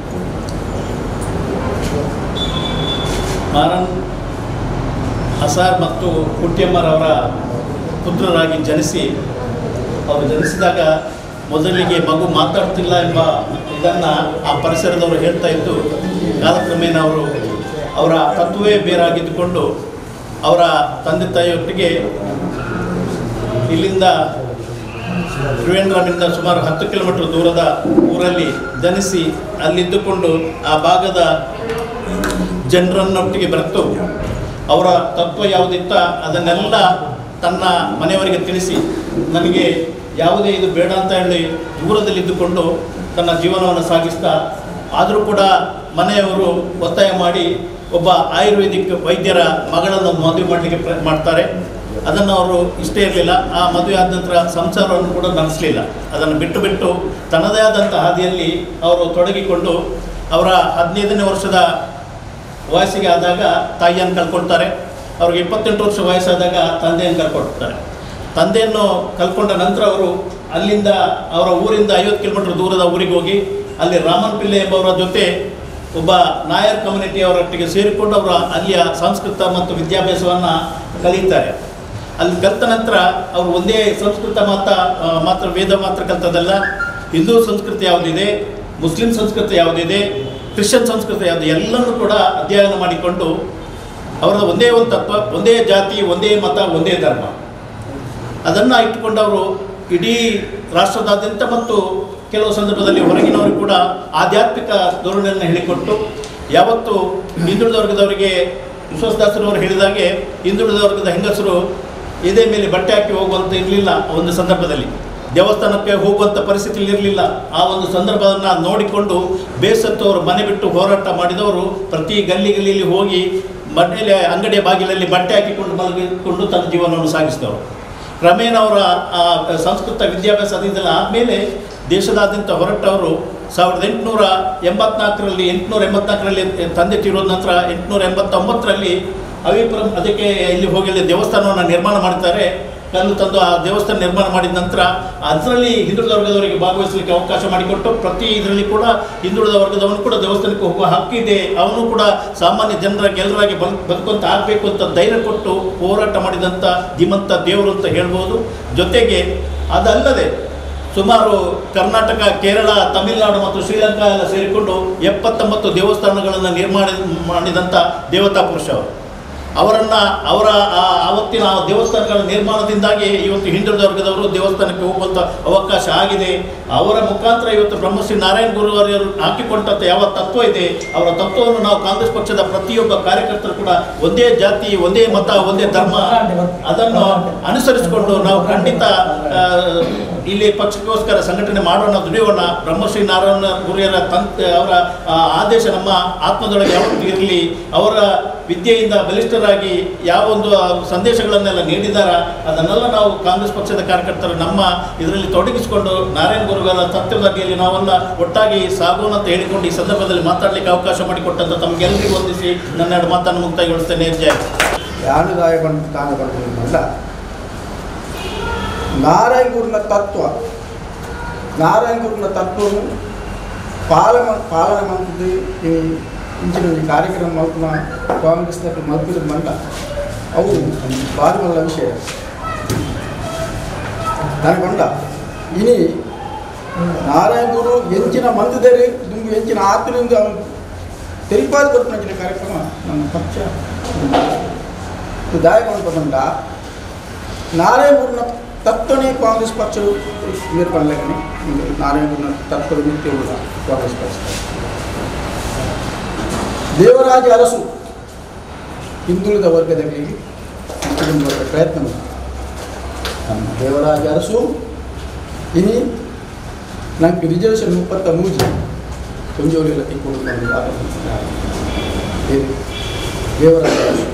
ಮಾರನ್ ಅಸಾರ್ ಮತ್ತು ಕುಟ್ಯಮ್ಮರವರ ಪುತ್ರರಾಗಿ ಜನಿಸಿ ಅವರು ಜನಿಸಿದಾಗ ಮೊದಲಿಗೆ ಮಗು ಮಾತಾಡ್ತಿಲ್ಲ ಎಂಬ ಇದನ್ನು ಆ ಪರಿಸರದವರು ಹೇಳ್ತಾ ಇದ್ದು ಕಾಲಕ್ರಮೇಣ ಅವರು ಅವರ ತತ್ವವೇ ಬೇರಾಗಿದ್ದುಕೊಂಡು ಅವರ ತಂದೆ ತಾಯಿಯೊಟ್ಟಿಗೆ ಇಲ್ಲಿಂದ ತ್ರಿವೇಂದ್ರಮಿಂದ ಸುಮಾರು ಹತ್ತು ಕಿಲೋಮೀಟರ್ ದೂರದ ಊರಲ್ಲಿ ಜನಿಸಿ ಅಲ್ಲಿದ್ದುಕೊಂಡು ಆ ಭಾಗದ ಜನರನ್ನೊಟ್ಟಿಗೆ ಬೆರೆತು ಅವರ ತತ್ವ ಯಾವುದಿತ್ತ ಅದನ್ನೆಲ್ಲ ತನ್ನ ಮನೆಯವರಿಗೆ ತಿಳಿಸಿ ನನಗೆ ಯಾವುದೇ ಇದು ಬೇಡ ಅಂತ ಹೇಳಿ ದೂರದಲ್ಲಿದ್ದುಕೊಂಡು ತನ್ನ ಜೀವನವನ್ನು ಸಾಗಿಸ್ತಾ ಆದರೂ ಕೂಡ ಮನೆಯವರು ಒತ್ತಾಯ ಮಾಡಿ ಒಬ್ಬ ಆಯುರ್ವೇದಿಕ್ ವೈದ್ಯರ ಮಗಳನ್ನು ಮದುವೆ ಮಾಡಲಿಕ್ಕೆ ಪ್ರ ಮಾಡ್ತಾರೆ ಅದನ್ನು ಅವರು ಇಷ್ಟೇ ಇರಲಿಲ್ಲ ಆ ಮದುವೆ ಆದ ನಂತರ ಸಂಸಾರವನ್ನು ಕೂಡ ನಡೆಸಲಿಲ್ಲ ಅದನ್ನು ಬಿಟ್ಟು ಬಿಟ್ಟು ತನ್ನದೇ ಆದಂಥ ಹಾದಿಯಲ್ಲಿ ಅವರು ತೊಡಗಿಕೊಂಡು ಅವರ ಹದಿನೈದನೇ ವರ್ಷದ ವಯಸ್ಸಿಗೆ ಆದಾಗ ತಾಯಿಯನ್ನು ಕಳ್ಕೊಳ್ತಾರೆ ಅವ್ರಿಗೆ ಇಪ್ಪತ್ತೆಂಟು ವರ್ಷ ವಯಸ್ಸಾದಾಗ ತಂದೆಯನ್ನು ಕಳ್ಕೊಳ್ತಾರೆ ತಂದೆಯನ್ನು ಕಳ್ಕೊಂಡ ನಂತರ ಅವರು ಅಲ್ಲಿಂದ ಅವರ ಊರಿಂದ ಐವತ್ತು ಕಿಲೋಮೀಟರ್ ದೂರದ ಊರಿಗೆ ಹೋಗಿ ಅಲ್ಲಿ ರಾಮನ್ ಪಿಲ್ಲೆ ಎಂಬವರ ಜೊತೆ ಒಬ್ಬ ನಾಯರ್ ಕಮ್ಯುನಿಟಿ ಅವರೊಟ್ಟಿಗೆ ಸೇರಿಕೊಂಡು ಅವರ ಅಲ್ಲಿಯ ಸಂಸ್ಕೃತ ಮತ್ತು ವಿದ್ಯಾಭ್ಯಾಸವನ್ನು ಕಲಿತಾರೆ ಅಲ್ಲಿ ಕಲಿತ ನಂತರ ಅವರು ಒಂದೇ ಸಂಸ್ಕೃತ ಮಾತ್ರ ಆ, ಮಾತ್ರ ವೇದ ಮಾತ್ರ ಕಲ್ತದಲ್ಲ ಹಿಂದೂ ಸಂಸ್ಕೃತಿ ಯಾವುದಿದೆ ಮುಸ್ಲಿಂ ಸಂಸ್ಕೃತಿ ಯಾವುದಿದೆ ಕ್ರಿಶ್ಚಿಯನ್ ಸಂಸ್ಕೃತಿ ಅದು ಎಲ್ಲನೂ ಕೂಡ ಅಧ್ಯಯನ ಮಾಡಿಕೊಂಡು ಅವರ ಒಂದೇ ಒಂದು ತತ್ವ ಒಂದೇ ಜಾತಿ ಒಂದೇ ಮತ ಒಂದೇ ಧರ್ಮ ಅದನ್ನು ಇಟ್ಟುಕೊಂಡವರು ಇಡೀ ರಾಷ್ಟ್ರದಾದ್ಯಂತ ಮತ್ತು ಕೆಲವು ಸಂದರ್ಭದಲ್ಲಿ ಹೊರಗಿನವರು ಕೂಡ ಆಧ್ಯಾತ್ಮಿಕ ಧೋರಣೆಯನ್ನು ಹೇಳಿಕೊಟ್ಟು ಯಾವತ್ತು ಹಿಂದುಳಿದ ವರ್ಗದವರಿಗೆ ವಿಶ್ವಾಸದಾಸರವರು ಹೇಳಿದಾಗೆ ಹಿಂದುಳಿದ ವರ್ಗದ ಹೆಂಗಸರು ಎದೆ ಮೇಲೆ ಬಟ್ಟೆ ಹಾಕಿ ಹೋಗುವಂತ ಇರಲಿಲ್ಲ ಒಂದು ಸಂದರ್ಭದಲ್ಲಿ ದೇವಸ್ಥಾನಕ್ಕೆ ಹೋಗುವಂಥ ಪರಿಸ್ಥಿತಿ ಇರಲಿಲ್ಲ ಆ ಒಂದು ಸಂದರ್ಭವನ್ನು ನೋಡಿಕೊಂಡು ಬೇಸತ್ತವರು ಮನೆ ಬಿಟ್ಟು ಹೋರಾಟ ಮಾಡಿದವರು ಪ್ರತಿ ಗಲ್ಲಿ ಗಲ್ಲಿಯಲ್ಲಿ ಹೋಗಿ ಮನೆಯಲ್ಲಿ ಅಂಗಡಿಯ ಬಾಗಿಲಲ್ಲಿ ಬಟ್ಟೆ ಹಾಕಿಕೊಂಡು ಮಲಗಿಕೊಂಡು ತನ್ನ ಜೀವನವನ್ನು ಸಾಗಿಸಿದವರು ಕ್ರಮೇಣ ಅವರ ಆ ಸಂಸ್ಕೃತ ವಿದ್ಯಾಭ್ಯಾಸದಿಂದ ಆದಮೇಲೆ ದೇಶದಾದ್ಯಂತ ಹೊರಟವರು ಸಾವಿರದ ಎಂಟುನೂರ ಎಂಬತ್ನಾಲ್ಕರಲ್ಲಿ ಎಂಟುನೂರ ಎಂಬತ್ನಾಲ್ಕರಲ್ಲಿ ತಂದೆ ತೀರೋದ ನಂತರ ಎಂಟುನೂರ ಎಂಬತ್ತೊಂಬತ್ತರಲ್ಲಿ ಅವಿಪುರಂ ಅದಕ್ಕೆ ಇಲ್ಲಿ ಹೋಗಿ ಅಲ್ಲಿ ದೇವಸ್ಥಾನವನ್ನು ನಿರ್ಮಾಣ ಮಾಡ್ತಾರೆ ಕಲ್ಲು ತಂದು ಆ ದೇವಸ್ಥಾನ ನಿರ್ಮಾಣ ಮಾಡಿದ ನಂತರ ಅದರಲ್ಲಿ ಹಿಂದುಳಿದ ವರ್ಗದವರಿಗೆ ಭಾಗವಹಿಸಲಿಕ್ಕೆ ಅವಕಾಶ ಮಾಡಿಕೊಟ್ಟು ಪ್ರತಿ ಇದರಲ್ಲಿ ಕೂಡ ಹಿಂದುಳಿದ ವರ್ಗದವನು ಕೂಡ ದೇವಸ್ಥಾನಕ್ಕೆ ಹೋಗುವ ಹಕ್ಕಿದೆ ಅವನು ಕೂಡ ಸಾಮಾನ್ಯ ಜನರ ಗೆಲ್ಲರಾಗಿ ಬಲ್ ಬದುಕುವಂತ ಆಗಬೇಕು ಅಂತ ಧೈರ್ಯ ಕೊಟ್ಟು ಹೋರಾಟ ಮಾಡಿದಂಥ ಧೀಮಂತ ದೇವರು ಅಂತ ಹೇಳ್ಬೋದು ಜೊತೆಗೆ ಅದಲ್ಲದೆ ಸುಮಾರು ಕರ್ನಾಟಕ ಕೇರಳ ತಮಿಳುನಾಡು ಮತ್ತು ಶ್ರೀಲಂಕಾ ಎಲ್ಲ ಸೇರಿಕೊಂಡು ಎಪ್ಪತ್ತೊಂಬತ್ತು ದೇವಸ್ಥಾನಗಳನ್ನು ನಿರ್ಮಾಣ ಮಾಡಿದಂಥ ದೇವತಾ ಪುರುಷ ಅವರು ಅವರನ್ನು ಅವರ ಆ ಆವತ್ತಿನ ಆ ದೇವಸ್ಥಾನಗಳ ನಿರ್ಮಾಣದಿಂದಾಗಿ ಇವತ್ತು ಹಿಂದುಳಿದ ವರ್ಗದವರು ದೇವಸ್ಥಾನಕ್ಕೆ ಹೋಗುವಂಥ ಅವಕಾಶ ಆಗಿದೆ ಅವರ ಮುಖಾಂತರ ಇವತ್ತು ಬ್ರಹ್ಮಶ್ರೀ ನಾರಾಯಣ ಗುರುವಾರ್ಯರು ಹಾಕಿಕೊಂಡಂಥ ಯಾವ ತತ್ವ ಇದೆ ಅವರ ತತ್ವವನ್ನು ನಾವು ಕಾಂಗ್ರೆಸ್ ಪಕ್ಷದ ಪ್ರತಿಯೊಬ್ಬ ಕಾರ್ಯಕರ್ತರು ಕೂಡ ಒಂದೇ ಜಾತಿ ಒಂದೇ ಮತ ಒಂದೇ ಧರ್ಮ ಅದನ್ನು ಅನುಸರಿಸಿಕೊಂಡು ನಾವು ಖಂಡಿತ ಆ, ಇಲ್ಲಿ ಪಕ್ಷಕ್ಕೋಸ್ಕರ ಸಂಘಟನೆ ಮಾಡೋಣ ದುಡಿಯೋಣ ಬ್ರಹ್ಮಶ್ರೀ ನಾರಾಯಣ ಗುರಿಯರ ತಂತ್ ಅವರ ಆ, ಆದೇಶ ನಮ್ಮ ಆತ್ಮದೊಳಗೆ ಯಾವತ್ತೂ ಇರಲಿ ಅವರ ವಿದ್ಯೆಯಿಂದ ಬಲಿಷ್ಠರಾಗಿ ಯಾವೊಂದು ಆ ಸಂದೇಶಗಳನ್ನೆಲ್ಲ ನೀಡಿದಾರ ಅದನ್ನೆಲ್ಲ ನಾವು ಕಾಂಗ್ರೆಸ್ ಪಕ್ಷದ ಕಾರ್ಯಕರ್ತರು ನಮ್ಮ ಇದರಲ್ಲಿ ತೊಡಗಿಸಿಕೊಂಡು ನಾರಾಯಣ ಗುರುಗಳ ತತ್ವದ ಅಡಿಯಲ್ಲಿ ನಾವೆಲ್ಲ ಒಟ್ಟಾಗಿ ಸಾಗೋಣ ಅಂತ ಹೇಳಿಕೊಂಡು ಈ ಸಂದರ್ಭದಲ್ಲಿ ಮಾತಾಡಲಿಕ್ಕೆ ಅವಕಾಶ ಮಾಡಿಕೊಟ್ಟಂತ ತಮಗೆಲ್ಲರಿಗೂ ವಂದಿಸಿ ನನ್ನ ಎರಡು ಮಾತನ್ನು ಮುಕ್ತಾಯಗೊಳಿಸ್ತೇನೆ ಜಯ ಜ್ಞಾನದಾಯಕವನ್ನು ಕಾಣಬಲ್ಲ ನಾರಾಯಣ ಗುರುನ ತತ್ವ ನಾರಾಯಣ ಗುರುನ ತತ್ವವು ಪಾಲನ ಪಾಲನ ಮಂತ್ರಿ ಈ ಇಂಚಿನ ಈ ಕಾರ್ಯಕ್ರಮ ಮಲ್ಪನ ಕಾಂಗ್ರೆಸ್ ಮಲ್ಪಿದ ಮಲ್ಲ ಅವು ಭಾರಿ ಮಲ್ಲ ವಿಷಯ ನನಗೊಂಡ ಇನಿ ನಾರಾಯಣ ಗುರು ಎಂಚಿನ ಮಂದಿದರೆ ದುಂಬು ಎಂಚಿನ ಆತ್ಮನಿಂದ ಅವನು ತೆರಿಪಾದ ಕೊಟ್ಟಿನ ಕಾರ್ಯಕ್ರಮ ನಮ್ಮ ಪಕ್ಷ ಇದು ದಾಯಕ ಬಂದ ನಾರಾಯಣಗುರುನ ತತ್ವನೇ ಕಾಂಗ್ರೆಸ್ ಪಕ್ಷ ನಿರ್ಪಣಲೆಗನೆ ನಾರಾಯಣಗುರುನ ತತ್ವದ ನಿತ್ಯವುಳ್ಳ ಕಾಂಗ್ರೆಸ್ ಪಕ್ಷ ದೇವರಾಜ ಅರಸು ಹಿಂದುಳಿದ ವರ್ಗದಲ್ಲಿ ಹಿಂದುಳಿದ ವರ್ಗ ಪ್ರಯತ್ನ ಮಾಡಿದ. ನಮ್ಮ ದೇವರಾಜ ಅರಸು ಇನಿ ನಂಗೆ ರಿಸರ್ವೇಷನ್ ಮುಪ್ಪತ್ತ ಮೂಜಿ ಕೊಂಜೋಲಿಯಲ್ಲ ತಿಕ್ಕೊಂಡು ನನಗೆ ಇದು ದೇವರಾಜ ಅರಸು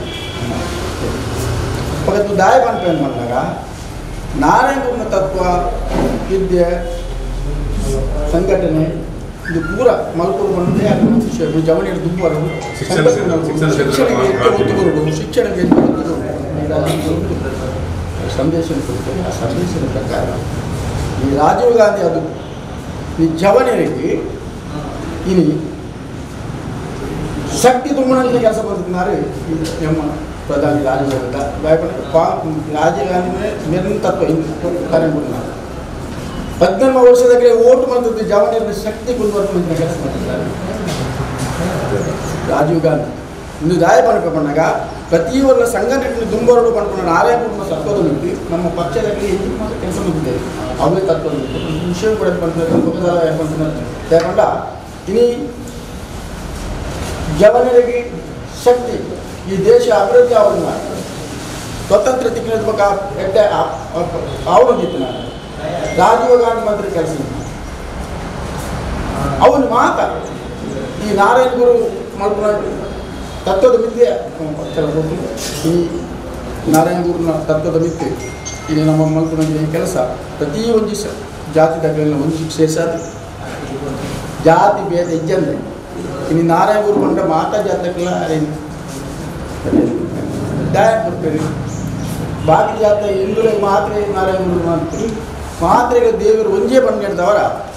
ಪಗತ್ತು ದಾಯ ಪಂಪೇನು ಬಂದಾಗ ನಾರಾಯಣ ತತ್ವ ವಿದ್ಯೆ ಸಂಘಟನೆ ಇದು ಪೂರ ಮಲ್ಪುರು ಬಂದೇ ಜವಣಿಯ ದುಬ್ಬರು ಶಿಕ್ಷಣ ಕ್ಷೇತ್ರ- ಶಿಕ್ಷಣ ಕ್ಷೇತ್ರ- ಶಿಕ್ಷಣಕ್ಕೆ ಒತ್ತು ಕೊಡುವುದು ಶಿಕ್ಷಣಕ್ಕೆ ಹೆಚ್ಚು ಒತ್ತು ಕೊಡುವುದು. ಸಂದೇಶ ಕೊಡ್ತೇನೆ ಆ ಸಂದೇಶದ ಪ್ರಕಾರ ಈ ರಾಜೀವ್ ಗಾಂಧಿ ಅದು ಈ ಜವನಿಯರಿಗೆ ಇನಿ ಶಕ್ತಿ ತುಂಬನಲ್ಲಿ ಕೆಲಸ ಬರ್ತಿದ್ದಾರೆ ಈ ನಮ್ಮ ಪ್ರಧಾನಿ ರಾಜೀವ್ ಗಾಂಧಿ ಭಯಪಡ ರಾಜೀವ್ ಗಾಂಧಿ ಮೇಲಿನ ತತ್ವ ಕಾರ್ಯಕ್ರಮ ಹದಿನೆಂಟು ವರ್ಷದಾಗಲೇ ಓಟ್ ಬಂದದ್ದು ಜವನಿಯರ ಶಕ್ತಿ ಕುಂದುವರ್ತ ಕೆಲಸ ಮಾಡ್ತಿದ್ದಾರೆ ರಾಜೀವ್ ಗಾಂಧಿ ಇಂದು ದಾಯ ಪಡ್ಕೊಂಡಾಗ ಪ್ರತಿಯೊಂದು ಸಂಘಟನೆ ದುಂಬರಡು ಪಡ್ಕೊಂಡು ನಾರಾಯಣ ತತ್ವದ ನುಡಿ ನಮ್ಮ ಪಕ್ಷದಲ್ಲಿ ಹೆಚ್ಚು ಮಾತ್ರ ಕೆಲಸ ಮುಗಿದ್ದೇವೆ ಅವೇ ತತ್ವದ ವಿಷಯ ಕೂಡ ಪಡ್ಕೊಂಡು ತಗೊಂಡ ಇನಿ ಜವನರಿಗೆ ಶಕ್ತಿ ಈ ದೇಶ ಅಭಿವೃದ್ಧಿ ಅವರನ್ನ ಸ್ವತಂತ್ರ ತಿಕ್ಕಿನ ಎಡ್ಡೆ ಅವನು ಜಿತ್ತಿನ ರಾಜೀವ್ ಗಾಂಧಿ ಮಂತ್ರಿ ಕೆಲಸ ಅವನು ಮಾತ ಈ ನಾರಾಯಣ ಗುರು ಮಲ್ಪನ ತತ್ವದ ಮಿಥ್ಯೆ ಕೆಲವರು ಈ ನಾರಾಯಣ ಗುರುನ ತತ್ವದ ಮಿಥ್ಯೆ ಇಲ್ಲಿ ನಮ್ಮ ಮಲ್ಪನ ಈ ಕೆಲಸ ಪ್ರತಿಯೊಂದು ಸ ಜಾತಿದಾಗಲೆಲ್ಲ ಒಂದು ಸೇರಿಸಾದ ಜಾತಿ ಭೇದ ಇಜ್ಜಂದ್ರೆ ಇನ್ನು ನಾರಾಯಣ ಗುರು ಬಂದ ಮಾತಾ ಜಾತಕ್ಕೆಲ್ಲ ಅರೇನು ದಾಯ ಕೊಡ್ತೇನೆ ಬಾಕಿ ಜಾತ ಹಿಂದುಳಿದ ಮಾತ್ರೆ ನಾರಾಯಣ ಗುರು ಮಾಡ್ತೀವಿ ಮಾತ್ರೆಗೆ ದೇವರು ಒಂಜೇ ಬಂದು ಹಿಡ್ದವರ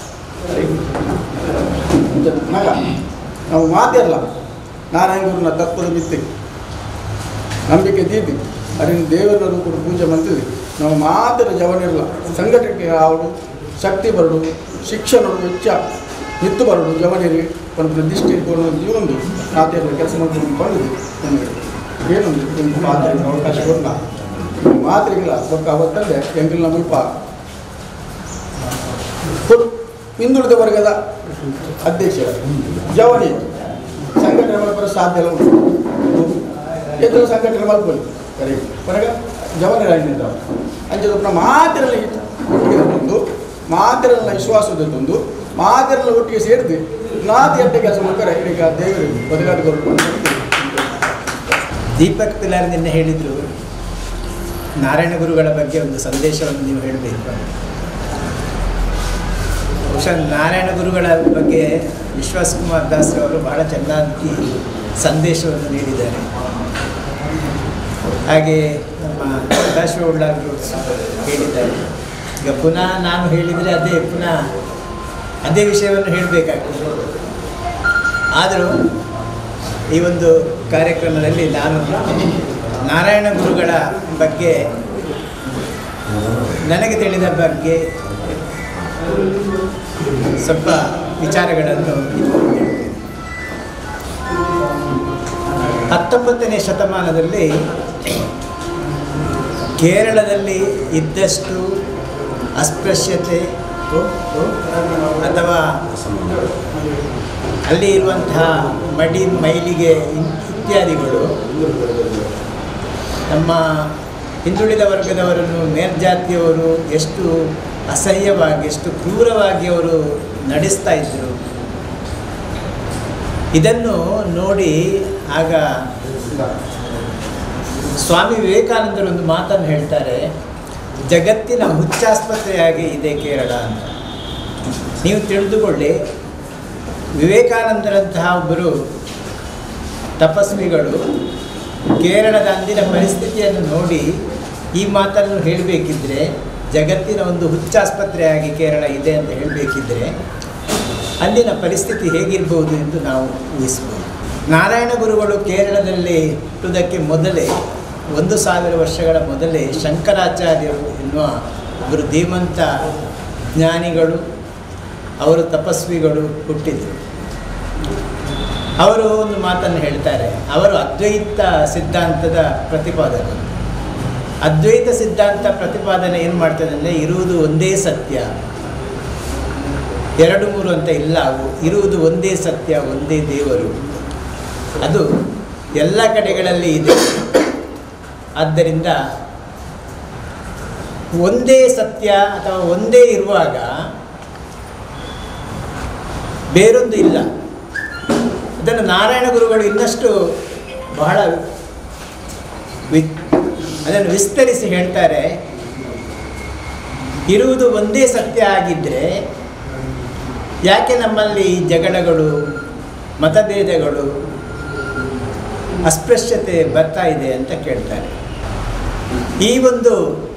ಮಗ ನಾವು ಮಾತಿರಲ್ಲ ನಾರಾಯಣ ಗುರುನ ತತ್ವದ ಮಿತ್ತಿ ನಂಬಿಕೆ ದೀದಿ ಅದನ್ನು ದೇವರ ಕೂಡ ಪೂಜೆ ಮಾಡ್ತೀವಿ ನಾವು ಮಾತ್ರ ಜವನಿರಲ್ಲ ಸಂಘಟನೆಗೆ ಆವಡು ಶಕ್ತಿ ಬರಡು ಶಿಕ್ಷಣ ವೆಚ್ಚ ನಿತ್ತು ಬರೋದು ಜವನಿರಿ ಒಂದು ನಿರ್ದಿಷ್ಟ ಇಟ್ಕೊಂಡು ಒಂದು ಖಾತೆಯಲ್ಲಿ ಕೆಲಸ ಮಾಡ್ಕೊಂಡು ಬಂದಿದೆ ನನಗೆ ಏನೊಂದು ಒಂದು ಮಾತಿಗೆ ಅವಕಾಶ ಕೊಡಲ್ಲ ಮಾತ್ರಿಗಿಲ್ಲ ಬೊಕ್ಕ ಅವತ್ತಲ್ಲೇ ಎಂಗಿಲ್ಲ ಮುಲ್ಪ ಕೊಡು. ಹಿಂದುಳಿದ ವರ್ಗದ ಅಧ್ಯಕ್ಷ ಜವನಿ ಸಂಘಟನೆ ಮಾಡಬರೋ ಸಾಧ್ಯ ಇಲ್ಲ ಉಂಟು ಎದುರು ಸಂಘಟನೆ ಮಾಡ್ಕೊಳ್ಳಿ ಕರೆ ಹೊರಗ ಜವನಿ ರಾಜನಿಂದ ಅಂಚೆ ಮಾತಿರಲಿ ಒಟ್ಟಿಗೆ ತಂದು ಮಾತಿರಲ್ಲ ವಿಶ್ವಾಸದ ತಂದು ಮಾತಿರಲ್ಲ ಒಟ್ಟಿಗೆ ಸೇರಿದು ನಾತಿ ಎಂಟೆ ಕೆಲಸ ಮಾಡ್ತಾರೆ ಈಗ ದೇವರು ಬದಲಾಟಗಾರರು ದೀಪಕ್ ಪಿಲಾರ್ ನಿನ್ನೆ ಹೇಳಿದರು ನಾರಾಯಣ ಗುರುಗಳ ಬಗ್ಗೆ ಒಂದು ಸಂದೇಶವನ್ನು ನೀವು ಹೇಳಬೇಕು ಬಹುಶಃ ನಾರಾಯಣ ಗುರುಗಳ ಬಗ್ಗೆ ವಿಶ್ವಾಸ್ ಕುಮಾರ್ ದಾಸ್ ಅವರು ಬಹಳ ಚೆನ್ನಾಗಿ ಸಂದೇಶವನ್ನು ನೀಡಿದ್ದಾರೆ ಹಾಗೆ ನಮ್ಮ ಸದಾಶಿವ ಉಳ್ಳಾಗರು ಹೇಳಿದ್ದಾರೆ ಈಗ ಪುನಃ ನಾನು ಹೇಳಿದರೆ ಅದೇ ಪುನಃ ಅದೇ ವಿಷಯವನ್ನು ಹೇಳಬೇಕಾಗ್ತದೆ ಆದರೂ ಈ ಒಂದು ಕಾರ್ಯಕ್ರಮದಲ್ಲಿ ನಾನು ನಾರಾಯಣ ಗುರುಗಳ ಬಗ್ಗೆ ನನಗೆ ತಿಳಿದ ಬಗ್ಗೆ ಸ್ವಲ್ಪ ವಿಚಾರಗಳನ್ನು ಹೇಳ್ತೇನೆ ಹತ್ತೊಂಬತ್ತನೇ ಶತಮಾನದಲ್ಲಿ ಕೇರಳದಲ್ಲಿ ಇದ್ದಷ್ಟು ಅಸ್ಪೃಶ್ಯತೆ ಅಥವಾ ಅಲ್ಲಿ ಇರುವಂತಹ ಮಡಿ ಮೈಲಿಗೆ ಇನ್- ಇತ್ಯಾದಿಗಳು ನಮ್ಮ ಹಿಂದುಳಿದ ವರ್ಗದವರನ್ನು ಮೇಲ್ಜಾತಿಯವರು ಎಷ್ಟು ಅಸಹ್ಯವಾಗಿ ಎಷ್ಟು ಕ್ರೂರವಾಗಿ ಅವರು ನಡೆಸ್ತಾ ಇದ್ದರು ಇದನ್ನು ನೋಡಿ ಆಗ ಸ್ವಾಮಿ ವಿವೇಕಾನಂದರು ಒಂದು ಮಾತನ್ನು ಹೇಳ್ತಾರೆ ಜಗತ್ತಿನ ಹುಚ್ಚಾಸ್ಪತ್ರೆಯಾಗಿ ಇದೆ ಕೇರಳ ಅಂತ ನೀವು ತಿಳಿದುಕೊಳ್ಳಿ ವಿವೇಕಾನಂದರಂತಹ ಒಬ್ಬರು ತಪಸ್ವಿಗಳು ಕೇರಳದ ಅಂದಿನ ಪರಿಸ್ಥಿತಿಯನ್ನು ನೋಡಿ ಈ ಮಾತನ್ನು ಹೇಳಬೇಕಿದ್ರೆ ಜಗತ್ತಿನ ಒಂದು ಹುಚ್ಚಾಸ್ಪತ್ರೆಯಾಗಿ ಕೇರಳ ಇದೆ ಅಂತ ಹೇಳಬೇಕಿದ್ರೆ ಅಲ್ಲಿನ ಪರಿಸ್ಥಿತಿ ಹೇಗಿರ್ಬೋದು ಎಂದು ನಾವು ಊಹಿಸ್ಬೋದು ನಾರಾಯಣ ಗುರುಗಳು ಕೇರಳದಲ್ಲಿ ಹುಟ್ಟುವುದಕ್ಕೆ ಮೊದಲೇ ಒಂದು ಸಾವಿರ ವರ್ಷಗಳ ಮೊದಲೇ ಶಂಕರಾಚಾರ್ಯರು ಎನ್ನುವ ಒಬ್ಬರು ಧೀಮಂತ ಜ್ಞಾನಿಗಳು ಅವರು ತಪಸ್ವಿಗಳು ಹುಟ್ಟಿದರು ಅವರು ಒಂದು ಮಾತನ್ನು ಹೇಳ್ತಾರೆ ಅವರು ಅದ್ವೈತ ಸಿದ್ಧಾಂತದ ಪ್ರತಿಪಾದನೆ ಅದ್ವೈತ ಸಿದ್ಧಾಂತ ಪ್ರತಿಪಾದನೆ ಏನು ಮಾಡ್ತದೆ ಅಂದರೆ ಇರುವುದು ಒಂದೇ ಸತ್ಯ ಎರಡು ಮೂರು ಅಂತ ಇಲ್ಲ ಅವು ಇರುವುದು ಒಂದೇ ಸತ್ಯ ಒಂದೇ ದೇವರು ಅದು ಎಲ್ಲ ಕಡೆಗಳಲ್ಲಿ ಇದೆ ಆದ್ದರಿಂದ ಒಂದೇ ಸತ್ಯ ಅಥವಾ ಒಂದೇ ಇರುವಾಗ ಬೇರೊಂದು ಇಲ್ಲ ಅದನ್ನು ನಾರಾಯಣ ಗುರುಗಳು ಇನ್ನಷ್ಟು ಬಹಳ ವಿ ಅದನ್ನು ವಿಸ್ತರಿಸಿ ಹೇಳ್ತಾರೆ ಇರುವುದು ಒಂದೇ ಸತ್ಯ ಆಗಿದ್ದರೆ ಯಾಕೆ ನಮ್ಮಲ್ಲಿ ಜಗಳಗಳು ಮತಭೇದಗಳು ಅಸ್ಪೃಶ್ಯತೆ ಬರ್ತಾ ಇದೆ ಅಂತ ಕೇಳ್ತಾರೆ ಈ ಒಂದು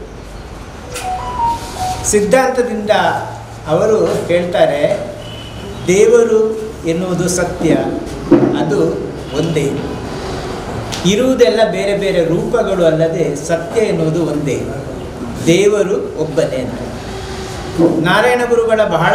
ಸಿದ್ಧಾಂತದಿಂದ ಅವರು ಹೇಳ್ತಾರೆ ದೇವರು ಎನ್ನುವುದು ಸತ್ಯ ಅದು ಒಂದೇ ಇರುವುದೆಲ್ಲ ಬೇರೆ ಬೇರೆ ರೂಪಗಳು ಅಲ್ಲದೆ ಸತ್ಯ ಎನ್ನುವುದು ಒಂದೇ ದೇವರು ಒಬ್ಬನೇ ಅಂತ ನಾರಾಯಣ ಗುರುಗಳ ಬಹಳ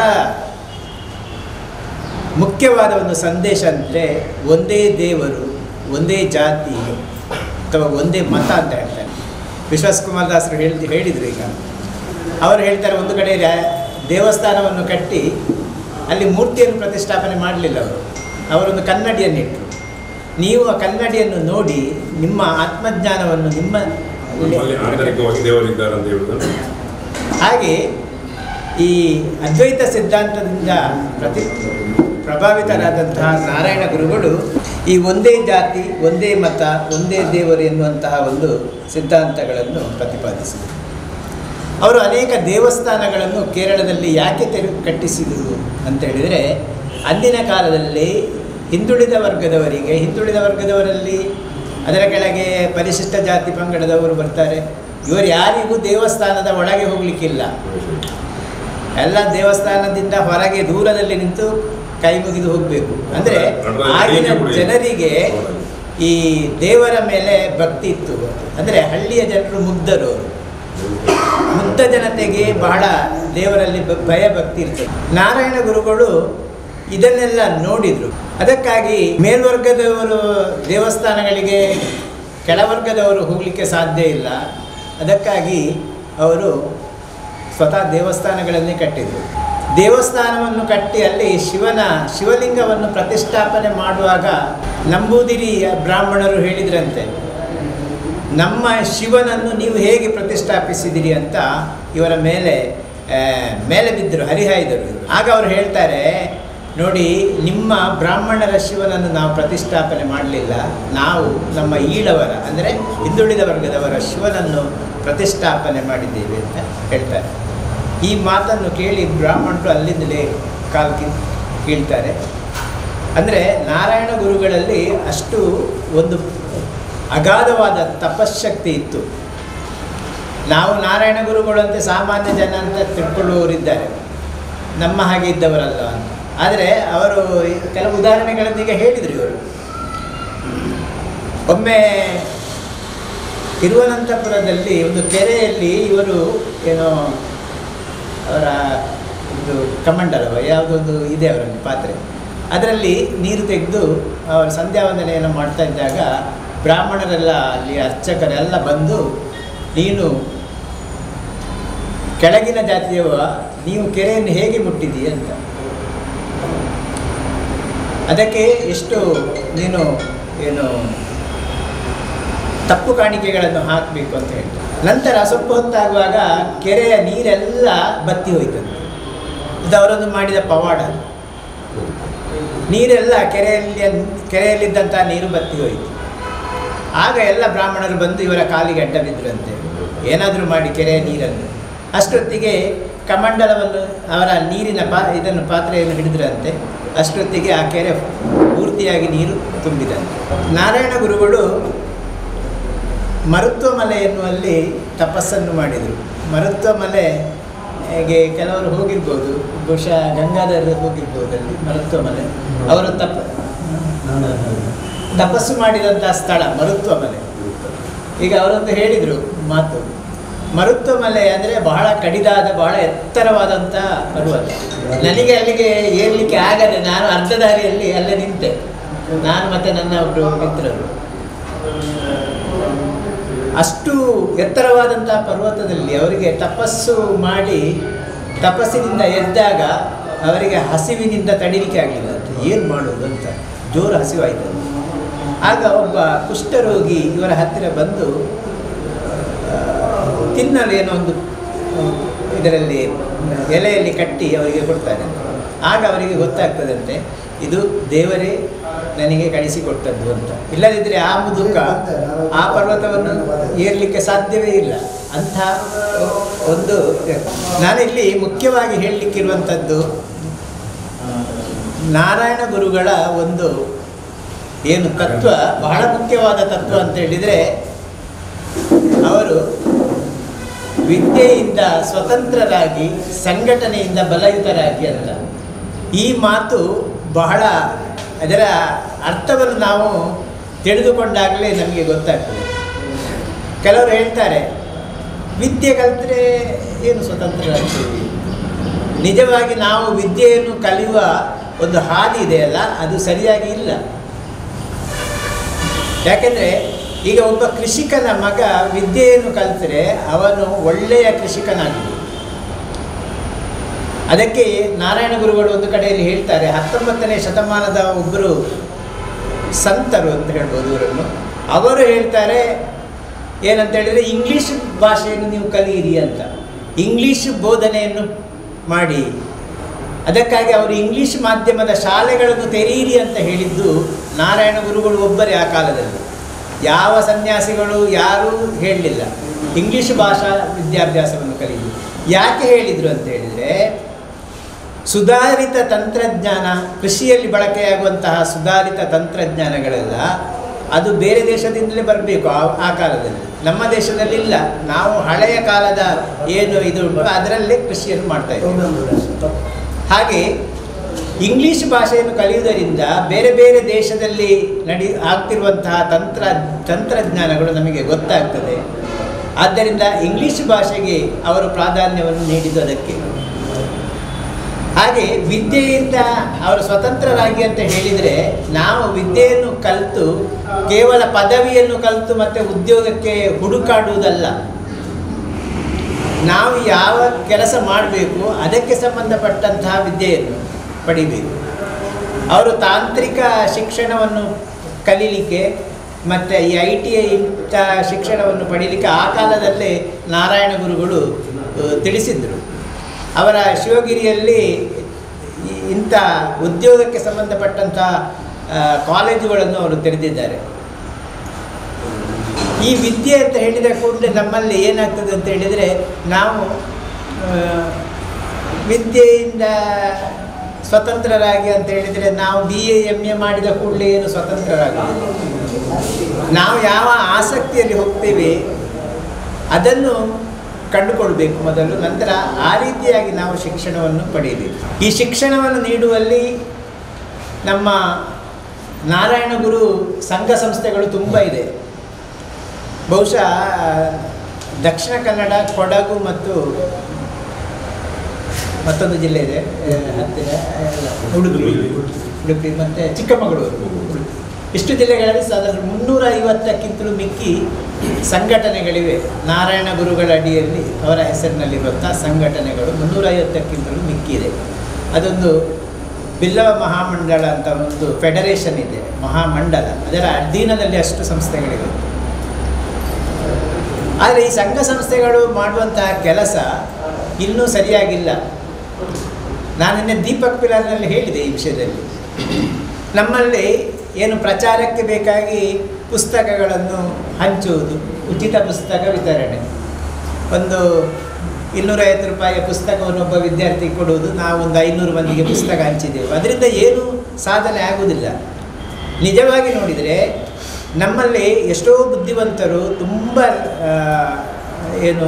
ಮುಖ್ಯವಾದ ಒಂದು ಸಂದೇಶ ಅಂದರೆ ಒಂದೇ ದೇವರು ಒಂದೇ ಜಾತಿ ಅಥವಾ ಒಂದೇ ಮತ ಅಂತ ಹೇಳ್ತಾರೆ ವಿಶ್ವಾಸ್ ಕುಮಾರ್ ದಾಸರು ಹೇಳಿ ಹೇಳಿದರು ಈಗ ಅವರು ಹೇಳ್ತಾರೆ ಒಂದು ಕಡೆ ರ್ಯಾ- ದೇವಸ್ಥಾನವನ್ನು ಕಟ್ಟಿ ಅಲ್ಲಿ ಮೂರ್ತಿಯನ್ನು ಪ್ರತಿಷ್ಠಾಪನೆ ಮಾಡಲಿಲ್ಲ ಅವರು ಅವರೊಂದು ಕನ್ನಡಿಯನ್ನಿಟ್ಟರು ನೀವು ಆ ಕನ್ನಡಿಯನ್ನು ನೋಡಿ ನಿಮ್ಮ ಆತ್ಮಜ್ಞಾನವನ್ನು ನಿಮ್ಮ ನಮ್ಮಲ್ಲಿ ಆಂತರಿಕವಾಗಿ ದೇವರಿದ್ದಾರೆ ಅಂತ ಹೇಳುವುದು ಹಾಗೆ ಈ ಅದ್ವೈತ ಸಿದ್ಧಾಂತದಿಂದ ಪ್ರತಿ ಪ್ರಭಾವಿತರಾದಂತಹ ನಾರಾಯಣ ಗುರುಗಳು ಈ ಒಂದೇ ಜಾತಿ ಒಂದೇ ಮತ ಒಂದೇ ದೇವರು ಎನ್ನುವಂತಹ ಒಂದು ಸಿದ್ಧಾಂತಗಳನ್ನು ಪ್ರತಿಪಾದಿಸಿದರು ಅವರು ಅನೇಕ ದೇವಸ್ಥಾನಗಳನ್ನು ಕೇರಳದಲ್ಲಿ ಯಾಕೆ ತೆರೆ ಕಟ್ಟಿಸಿದರು ಅಂತ ಹೇಳಿದರೆ ಅಂದಿನ ಕಾಲದಲ್ಲಿ ಹಿಂದುಳಿದ ವರ್ಗದವರಿಗೆ ಹಿಂದುಳಿದ ವರ್ಗದವರಲ್ಲಿ ಅದರ ಕೆಳಗೆ ಪರಿಶಿಷ್ಟ ಜಾತಿ ಪಂಗಡದವರು ಬರ್ತಾರೆ ಇವರು ಯಾರಿಗೂ ದೇವಸ್ಥಾನದ ಒಳಗೆ ಹೋಗಲಿಕ್ಕಿಲ್ಲ ಎಲ್ಲ ದೇವಸ್ಥಾನದಿಂದ ಹೊರಗೆ ದೂರದಲ್ಲಿ ನಿಂತು ಕೈ ಮುಗಿದು ಹೋಗಬೇಕು ಅಂದರೆ ಆಗಿನ ಜನರಿಗೆ ಈ ದೇವರ ಮೇಲೆ ಭಕ್ತಿ ಇತ್ತು ಅಂದರೆ ಹಳ್ಳಿಯ ಜನರು ಮುಗ್ಧರು ಅವರು. ಮುಗ್ಧ ಜನತೆಗೆ ಬಹಳ ದೇವರಲ್ಲಿ ಬ- ಭಯ ಭಕ್ತಿ ಇರ್ತದೆ ನಾರಾಯಣ ಗುರುಗಳು ಇದನ್ನೆಲ್ಲ ನೋಡಿದರು ಅದಕ್ಕಾಗಿ ಮೇಲ್ವರ್ಗದವರು ದೇವಸ್ಥಾನಗಳಿಗೆ ಕೆಳವರ್ಗದವರು ಹೋಗಲಿಕ್ಕೆ ಸಾಧ್ಯ ಇಲ್ಲ ಅದಕ್ಕಾಗಿ ಅವರು ಸ್ವತಃ ದೇವಸ್ಥಾನಗಳನ್ನೇ ಕಟ್ಟಿದರು ದೇವಸ್ಥಾನವನ್ನು ಕಟ್ಟಿ ಅಲ್ಲಿ ಶಿವನ ಶಿವಲಿಂಗವನ್ನು ಪ್ರತಿಷ್ಠಾಪನೆ ಮಾಡುವಾಗ ನಂಬೂದಿರಿ ಬ್ರಾಹ್ಮಣರು ಹೇಳಿದ್ರಂತೆ ನಮ್ಮ ಶಿವನನ್ನು ನೀವು ಹೇಗೆ ಪ್ರತಿಷ್ಠಾಪಿಸಿದಿರಿ ಅಂತ ಇವರ ಮೇಲೆ ಆ, ಮೇಲೆ ಬಿದ್ದರು ಹರಿಹಾಯ್ದರು ಇವರು. ಆಗ ಅವರು ಹೇಳ್ತಾರೆ ನೋಡಿ ನಿಮ್ಮ ಬ್ರಾಹ್ಮಣರ ಶಿವನನ್ನು ನಾವು ಪ್ರತಿಷ್ಠಾಪನೆ ಮಾಡಲಿಲ್ಲ ನಾವು ನಮ್ಮ ಈಳವರ ಅಂದರೆ ಹಿಂದುಳಿದ ವರ್ಗದವರ ಶಿವನನ್ನು ಪ್ರತಿಷ್ಠಾಪನೆ ಮಾಡಿದ್ದೇವೆ ಅಂತ ಹೇಳ್ತಾರೆ ಈ ಮಾತನ್ನು ಕೇಳಿ ಬ್ರಾಹ್ಮಣರು ಅಲ್ಲಿಂದಲೇ ಕಾಲು ಕಿ ಕೀಳ್ತಾರೆ ಅಂದರೆ ನಾರಾಯಣ ಗುರುಗಳಲ್ಲಿ ಅಷ್ಟು ಒಂದು ಅಗಾಧವಾದ ತಪಶ್ಶಕ್ತಿ ಇತ್ತು ನಾವು ನಾರಾಯಣ ಗುರುಗಳಂತೆ ಸಾಮಾನ್ಯ ಜನ ಅಂತ ತಿಳ್ಕೊಳ್ಳುವವರಿದ್ದಾರೆ ನಮ್ಮ ಹಾಗೆ ಇದ್ದವರಲ್ಲ ಅಂತ ಆದರೆ ಅವರು ಕೆಲವು ಉದಾಹರಣೆಗಳನ್ನೀಗ ಹೇಳಿದರು ಇವರು ಒಮ್ಮೆ ತಿರುವನಂತಪುರದಲ್ಲಿ ಒಂದು ಕೆರೆಯಲ್ಲಿ ಇವರು ಏನೋ ಅವರ ಇದು ಕಮಂಡಲವ ಯಾವುದೊಂದು ಇದೆ ಅವರಲ್ಲಿ ಪಾತ್ರೆ ಅದರಲ್ಲಿ ನೀರು ತೆಗೆದು ಅವರು ಸಂಧ್ಯಾ ವಂದನೆಯನ್ನು ಮಾಡ್ತಾ ಇದ್ದಾಗ ಬ್ರಾಹ್ಮಣರೆಲ್ಲ ಅಲ್ಲಿ ಅರ್ಚಕರೆಲ್ಲ ಬಂದು ನೀನು ಕೆಳಗಿನ ಜಾತಿಯವ ನೀವು ಕೆರೆಯನ್ನು ಹೇಗೆ ಮುಟ್ಟಿದಿ ಅಂತ ಅದಕ್ಕೆ ಎಷ್ಟು ನೀನು ಏನು ತಪ್ಪು ಕಾಣಿಕೆಗಳನ್ನು ಹಾಕಬೇಕು ಅಂತ ಹೇಳ್ತಾರೆ ನಂತರ ಸ್ವಲ್ಪ ಹೊತ್ತಾಗುವಾಗ ಕೆರೆಯ ನೀರೆಲ್ಲ ಬತ್ತಿ ಹೋಯ್ತಂತೆ ಇದು ಅವರೊಂದು ಮಾಡಿದ ಪವಾಡ ನೀರೆಲ್ಲ ಕೆರೆಯಲ್ಲಿ ಕೆರೆಯಲ್ಲಿದ್ದಂಥ ನೀರು ಬತ್ತಿ ಹೋಯಿತು ಆಗ ಎಲ್ಲ ಬ್ರಾಹ್ಮಣರು ಬಂದು ಇವರ ಕಾಲಿಗೆ ಅಡ್ಡ ಬಿದ್ದರಂತೆ ಏನಾದರೂ ಮಾಡಿ ಕೆರೆಯ ನೀರನ್ನು ಅಷ್ಟೊತ್ತಿಗೆ ಕಮಂಡಲವನ್ನು ಅವರ ನೀರಿನ ಪಾ ಇದನ್ನು ಪಾತ್ರೆಯನ್ನು ಹಿಡಿದ್ರಂತೆ ಅಷ್ಟೊತ್ತಿಗೆ ಆ ಕೆರೆ ಪೂರ್ತಿಯಾಗಿ ನೀರು ತುಂಬಿದಂತೆ ನಾರಾಯಣ ಗುರುಗಳು ಮರುತ್ವ ಮಲೆ ಎನ್ನುವಲ್ಲಿ ತಪಸ್ಸನ್ನು ಮಾಡಿದರು ಮರುತ್ವ ಮಲೆಗೆ ಕೆಲವರು ಹೋಗಿರ್ಬೋದು ಬಹುಶಃ ಗಂಗಾಧರ ಹೋಗಿರ್ಬೋದು ಅಲ್ಲಿ ಮರುತ್ವ ಮಲೆ ಅವರು ತಪ ತಪಸ್ಸು ಮಾಡಿದಂಥ ಸ್ಥಳ ಮರುತ್ವ ಮಲೆ ಈಗ ಅವರೊಂದು ಹೇಳಿದರು ಮಾತು ಮರುತ್ವ ಮಲೆ ಅಂದರೆ ಬಹಳ ಕಡಿದಾದ ಬಹಳ ಎತ್ತರವಾದಂಥ ಪರ್ವತ ನನಗೆ ಅಲ್ಲಿಗೆ ಏರ್ಲಿಕ್ಕೆ ಆಗದೆ ನಾನು ಅರ್ಧ ದಾರಿಯಲ್ಲಿ ಅಲ್ಲೇ ನಿಂತೆ ನಾನು ಮತ್ತು ನನ್ನ ಒಬ್ಬರು ಮಿತ್ರರು ಅಷ್ಟು ಎತ್ತರವಾದಂಥ ಪರ್ವತದಲ್ಲಿ ಅವರಿಗೆ ತಪಸ್ಸು ಮಾಡಿ ತಪಸ್ಸಿನಿಂದ ಎದ್ದಾಗ ಅವರಿಗೆ ಹಸಿವಿನಿಂದ ತಡಿಲಿಕ್ಕೆ ಆಗಲಿಲ್ಲ ಅಂತ ಏನು ಮಾಡೋದು ಅಂತ ಜೋರು ಹಸಿವಾಯಿತು ಆಗ ಒಬ್ಬ ಕುಷ್ಠರೋಗಿ ಇವರ ಹತ್ತಿರ ಬಂದು ಆ, ತಿನ್ನಲು ಏನೋ ಒಂದು ಆ, ಇದರಲ್ಲಿ ಎಲೆಯಲ್ಲಿ ಕಟ್ಟಿ ಅವರಿಗೆ ಕೊಡ್ತಾರೆ ಆಗ ಅವರಿಗೆ ಗೊತ್ತಾಗ್ತದಂತೆ ಇದು ದೇವರೇ ನನಗೆ ಕಳಿಸಿಕೊಟ್ಟದ್ದು ಅಂತ ಇಲ್ಲದಿದ್ದರೆ ಆ ಮುದುಕ ಆ ಪರ್ವತವನ್ನು ಏರಲಿಕ್ಕೆ ಸಾಧ್ಯವೇ ಇಲ್ಲ ಅಂಥ ಒಂದು ನಾನಿಲ್ಲಿ ಮುಖ್ಯವಾಗಿ ಹೇಳಲಿಕ್ಕಿರುವಂಥದ್ದು ನಾರಾಯಣ ಗುರುಗಳ ಒಂದು ಏನು ತತ್ವ ಬಹಳ ಮುಖ್ಯವಾದ ತತ್ವ ಅಂತ ಹೇಳಿದರೆ ಅವರು ವಿದ್ಯೆಯಿಂದ ಸ್ವತಂತ್ರರಾಗಿ ಸಂಘಟನೆಯಿಂದ ಬಲಯುತರಾಗಿ ಅಂತ ಈ ಮಾತು ಬಹಳ ಅದರ ಅರ್ಥವನ್ನು ನಾವು ತಿಳಿದುಕೊಂಡಾಗಲೇ ನಮಗೆ ಗೊತ್ತಾಗ್ತದೆ ಕೆಲವರು ಹೇಳ್ತಾರೆ ವಿದ್ಯೆ ಕಲಿತ್ರೆ ಏನು ಸ್ವತಂತ್ರರಾಗ್ತೀವಿ ನಿಜವಾಗಿ ನಾವು ವಿದ್ಯೆಯನ್ನು ಕಲಿಯುವ ಒಂದು ಹಾದಿ ಇದೆಯಲ್ಲ ಅದು ಸರಿಯಾಗಿ ಇಲ್ಲ ಯಾಕೆಂದರೆ ಈಗ ಒಬ್ಬ ಕೃಷಿಕನ ಮಗ ವಿದ್ಯೆಯನ್ನು ಕಲಿತರೆ ಅವನು ಒಳ್ಳೆಯ ಕೃಷಿಕನಾಗಬೇಕು ಅದಕ್ಕೆ ನಾರಾಯಣ ಗುರುಗಳು ಒಂದು ಕಡೆಯಲ್ಲಿ ಹೇಳ್ತಾರೆ ಹತ್ತೊಂಬತ್ತನೇ ಶತಮಾನದ ಒಬ್ಬರು ಸಂತರು ಅಂತ ಹೇಳ್ಬೋದು ಇವರನ್ನು ಅವರು ಹೇಳ್ತಾರೆ ಏನಂತ ಹೇಳಿದರೆ ಇಂಗ್ಲೀಷ್ ಭಾಷೆಯನ್ನು ನೀವು ಕಲಿಯಿರಿ ಅಂತ ಇಂಗ್ಲೀಷ್ ಬೋಧನೆಯನ್ನು ಮಾಡಿ ಅದಕ್ಕಾಗಿ ಅವರು ಇಂಗ್ಲೀಷ್ ಮಾಧ್ಯಮದ ಶಾಲೆಗಳನ್ನು ತೆರೆಯಿರಿ ಅಂತ ಹೇಳಿದ್ದು ನಾರಾಯಣ ಗುರುಗಳು ಒಬ್ಬರೇ ಆ ಕಾಲದಲ್ಲಿ ಯಾವ ಸನ್ಯಾಸಿಗಳು ಯಾರೂ ಹೇಳಲಿಲ್ಲ ಇಂಗ್ಲೀಷ್ ಭಾಷಾ ವಿದ್ಯಾಭ್ಯಾಸವನ್ನು ಕಲಿಯಿರಿ ಯಾಕೆ ಹೇಳಿದರು ಅಂತ ಹೇಳಿದರೆ ಸುಧಾರಿತ ತಂತ್ರಜ್ಞಾನ ಕೃಷಿಯಲ್ಲಿ ಬಳಕೆಯಾಗುವಂತಹ ಸುಧಾರಿತ ತಂತ್ರಜ್ಞಾನಗಳೆಲ್ಲ ಅದು ಬೇರೆ ದೇಶದಿಂದಲೇ ಬರಬೇಕು ಆ ಆ ಕಾಲದಲ್ಲಿ ನಮ್ಮ ದೇಶದಲ್ಲಿ ಇಲ್ಲ ನಾವು ಹಳೆಯ ಕಾಲದ ಏನು ಇದು ಉಂಟು ಅದರಲ್ಲೇ ಕೃಷಿಯನ್ನು ಮಾಡ್ತಾ ಇದ್ದೀವಿ ಹಾಗೆ ಇಂಗ್ಲೀಷ್ ಭಾಷೆಯನ್ನು ಕಲಿಯುವುದರಿಂದ ಬೇರೆ ಬೇರೆ ದೇಶದಲ್ಲಿ ನಡಿ ಆಗ್ತಿರುವಂತಹ ತಂತ್ರ ತಂತ್ರಜ್ಞಾನಗಳು ನಮಗೆ ಗೊತ್ತಾಗ್ತದೆ ಆದ್ದರಿಂದ ಇಂಗ್ಲೀಷ್ ಭಾಷೆಗೆ ಅವರು ಪ್ರಾಧಾನ್ಯವನ್ನು ನೀಡಿದ್ದು ಅದಕ್ಕೆ ಹಾಗೆ ವಿದ್ಯೆಯಿಂದ ಅವರು ಸ್ವತಂತ್ರರಾಗಿ ಅಂತ ಹೇಳಿದರೆ ನಾವು ವಿದ್ಯೆಯನ್ನು ಕಲಿತು ಕೇವಲ ಪದವಿಯನ್ನು ಕಲಿತು ಮತ್ತೆ ಉದ್ಯೋಗಕ್ಕೆ ಹುಡುಕಾಡುವುದಲ್ಲ ನಾವು ಯಾವ ಕೆಲಸ ಮಾಡಬೇಕು ಅದಕ್ಕೆ ಸಂಬಂಧಪಟ್ಟಂತಹ ವಿದ್ಯೆಯನ್ನು ಪಡಿಬೇಕು ಅವರು ತಾಂತ್ರಿಕ ಶಿಕ್ಷಣವನ್ನು ಕಲೀಲಿಕ್ಕೆ ಮತ್ತು ಈ ಐ ಟಿ ಐ ಇಂಥ ಶಿಕ್ಷಣವನ್ನು ಪಡೀಲಿಕ್ಕೆ ಆ ಕಾಲದಲ್ಲೇ ನಾರಾಯಣ ಗುರುಗಳು ಆ, ತಿಳಿಸಿದರು ಅವರ ಶಿವಗಿರಿಯಲ್ಲಿ ಈ- ಇಂಥ ಉದ್ಯೋಗಕ್ಕೆ ಸಂಬಂಧಪಟ್ಟಂಥ ಆ, ಕಾಲೇಜುಗಳನ್ನು ಅವರು ತೆರೆದಿದ್ದಾರೆ ಈ ವಿದ್ಯೆ ಅಂತ ಹೇಳಿದ ಕೂಡಲೇ ನಮ್ಮಲ್ಲಿ ಏನಾಗ್ತದೆ ಅಂತ ಹೇಳಿದರೆ ನಾವು ಆ, ವಿದ್ಯೆಯಿಂದ ಸ್ವತಂತ್ರರಾಗಿ ಅಂತ ಹೇಳಿದರೆ ನಾವು ಬಿ ಎ ಎಮ್ ಎ ಮಾಡಿದ ಕೂಡಲೇ ಏನು ಸ್ವತಂತ್ರರಾಗೋದು ನಾವು ಯಾವ ಆಸಕ್ತಿಯಲ್ಲಿ ಹೋಗ್ತೇವೆ ಅದನ್ನು ಕಂಡುಕೊಳ್ಬೇಕು ಮೊದಲು ನಂತರ ಆ ರೀತಿಯಾಗಿ ನಾವು ಶಿಕ್ಷಣವನ್ನು ಪಡೆಯಬೇಕು ಈ ಶಿಕ್ಷಣವನ್ನು ನೀಡುವಲ್ಲಿ ನಮ್ಮ ನಾರಾಯಣ ಗುರು ಸಂಘ ಸಂಸ್ಥೆಗಳು ತುಂಬ ಇದೆ ಬಹುಶಃ ದಕ್ಷಿಣ ಕನ್ನಡ ಕೊಡಗು ಮತ್ತು ಮತ್ತೊಂದು ಜಿಲ್ಲೆ ಇದೆ ಆ, ಹತ್ತಿರ ಆ, ಉಡುಪಿ ಉಡುಪಿ ಮತ್ತು ಚಿಕ್ಕಮಗಳೂರು ಉಡುಪಿ. ಇಷ್ಟು ಜಿಲ್ಲೆಗಳಲ್ಲಿ ಸಾಧಾರಣ ಮುನ್ನೂರ ಐವತ್ತಕ್ಕಿಂತಲೂ ಮಿಕ್ಕಿ ಸಂಘಟನೆಗಳಿವೆ ನಾರಾಯಣ ಗುರುಗಳ ಅಡಿಯಲ್ಲಿ ಅವರ ಹೆಸರಿನಲ್ಲಿರುವಂಥ ಸಂಘಟನೆಗಳು ಮುನ್ನೂರ ಐವತ್ತಕ್ಕಿಂತಲೂ ಮಿಕ್ಕಿದೆ ಅದೊಂದು ಬಿಲ್ಲವ ಮಹಾಮಂಡಳ ಅಂತ ಒಂದು ಫೆಡರೇಷನ್ ಇದೆ ಮಹಾಮಂಡಲ ಅದರ ಅಧೀನದಲ್ಲಿ ಅಷ್ಟು ಸಂಸ್ಥೆಗಳಿವೆ ಆದರೆ ಈ ಸಂಘ ಸಂಸ್ಥೆಗಳು ಮಾಡುವಂತಹ ಕೆಲಸ ಇನ್ನೂ ಸರಿಯಾಗಿಲ್ಲ ನಾನು ನಿನ್ನೆ ದೀಪಕ್ ಪಿಲಾರ್ನಲ್ಲಿ ಹೇಳಿದೆ ಈ ವಿಷಯದಲ್ಲಿ ನಮ್ಮಲ್ಲಿ ಏನು ಪ್ರಚಾರಕ್ಕೆ ಬೇಕಾಗಿ ಪುಸ್ತಕಗಳನ್ನು ಹಂಚುವುದು ಉಚಿತ ಪುಸ್ತಕ ವಿತರಣೆ ಒಂದು ಇನ್ನೂರೈವತ್ತು ರೂಪಾಯಿಯ ಪುಸ್ತಕವನ್ನು ಒಬ್ಬ ವಿದ್ಯಾರ್ಥಿ ಕೊಡುವುದು ನಾವು ಒಂದು ಐನೂರು ಮಂದಿಗೆ ಪುಸ್ತಕ ಹಂಚಿದೆವು ಅದರಿಂದ ಏನು ಸಾಧನೆ ಆಗುವುದಿಲ್ಲ ನಿಜವಾಗಿ ನೋಡಿದರೆ ನಮ್ಮಲ್ಲಿ ಎಷ್ಟೋ ಬುದ್ಧಿವಂತರು ತುಂಬ ಆ, ಏನು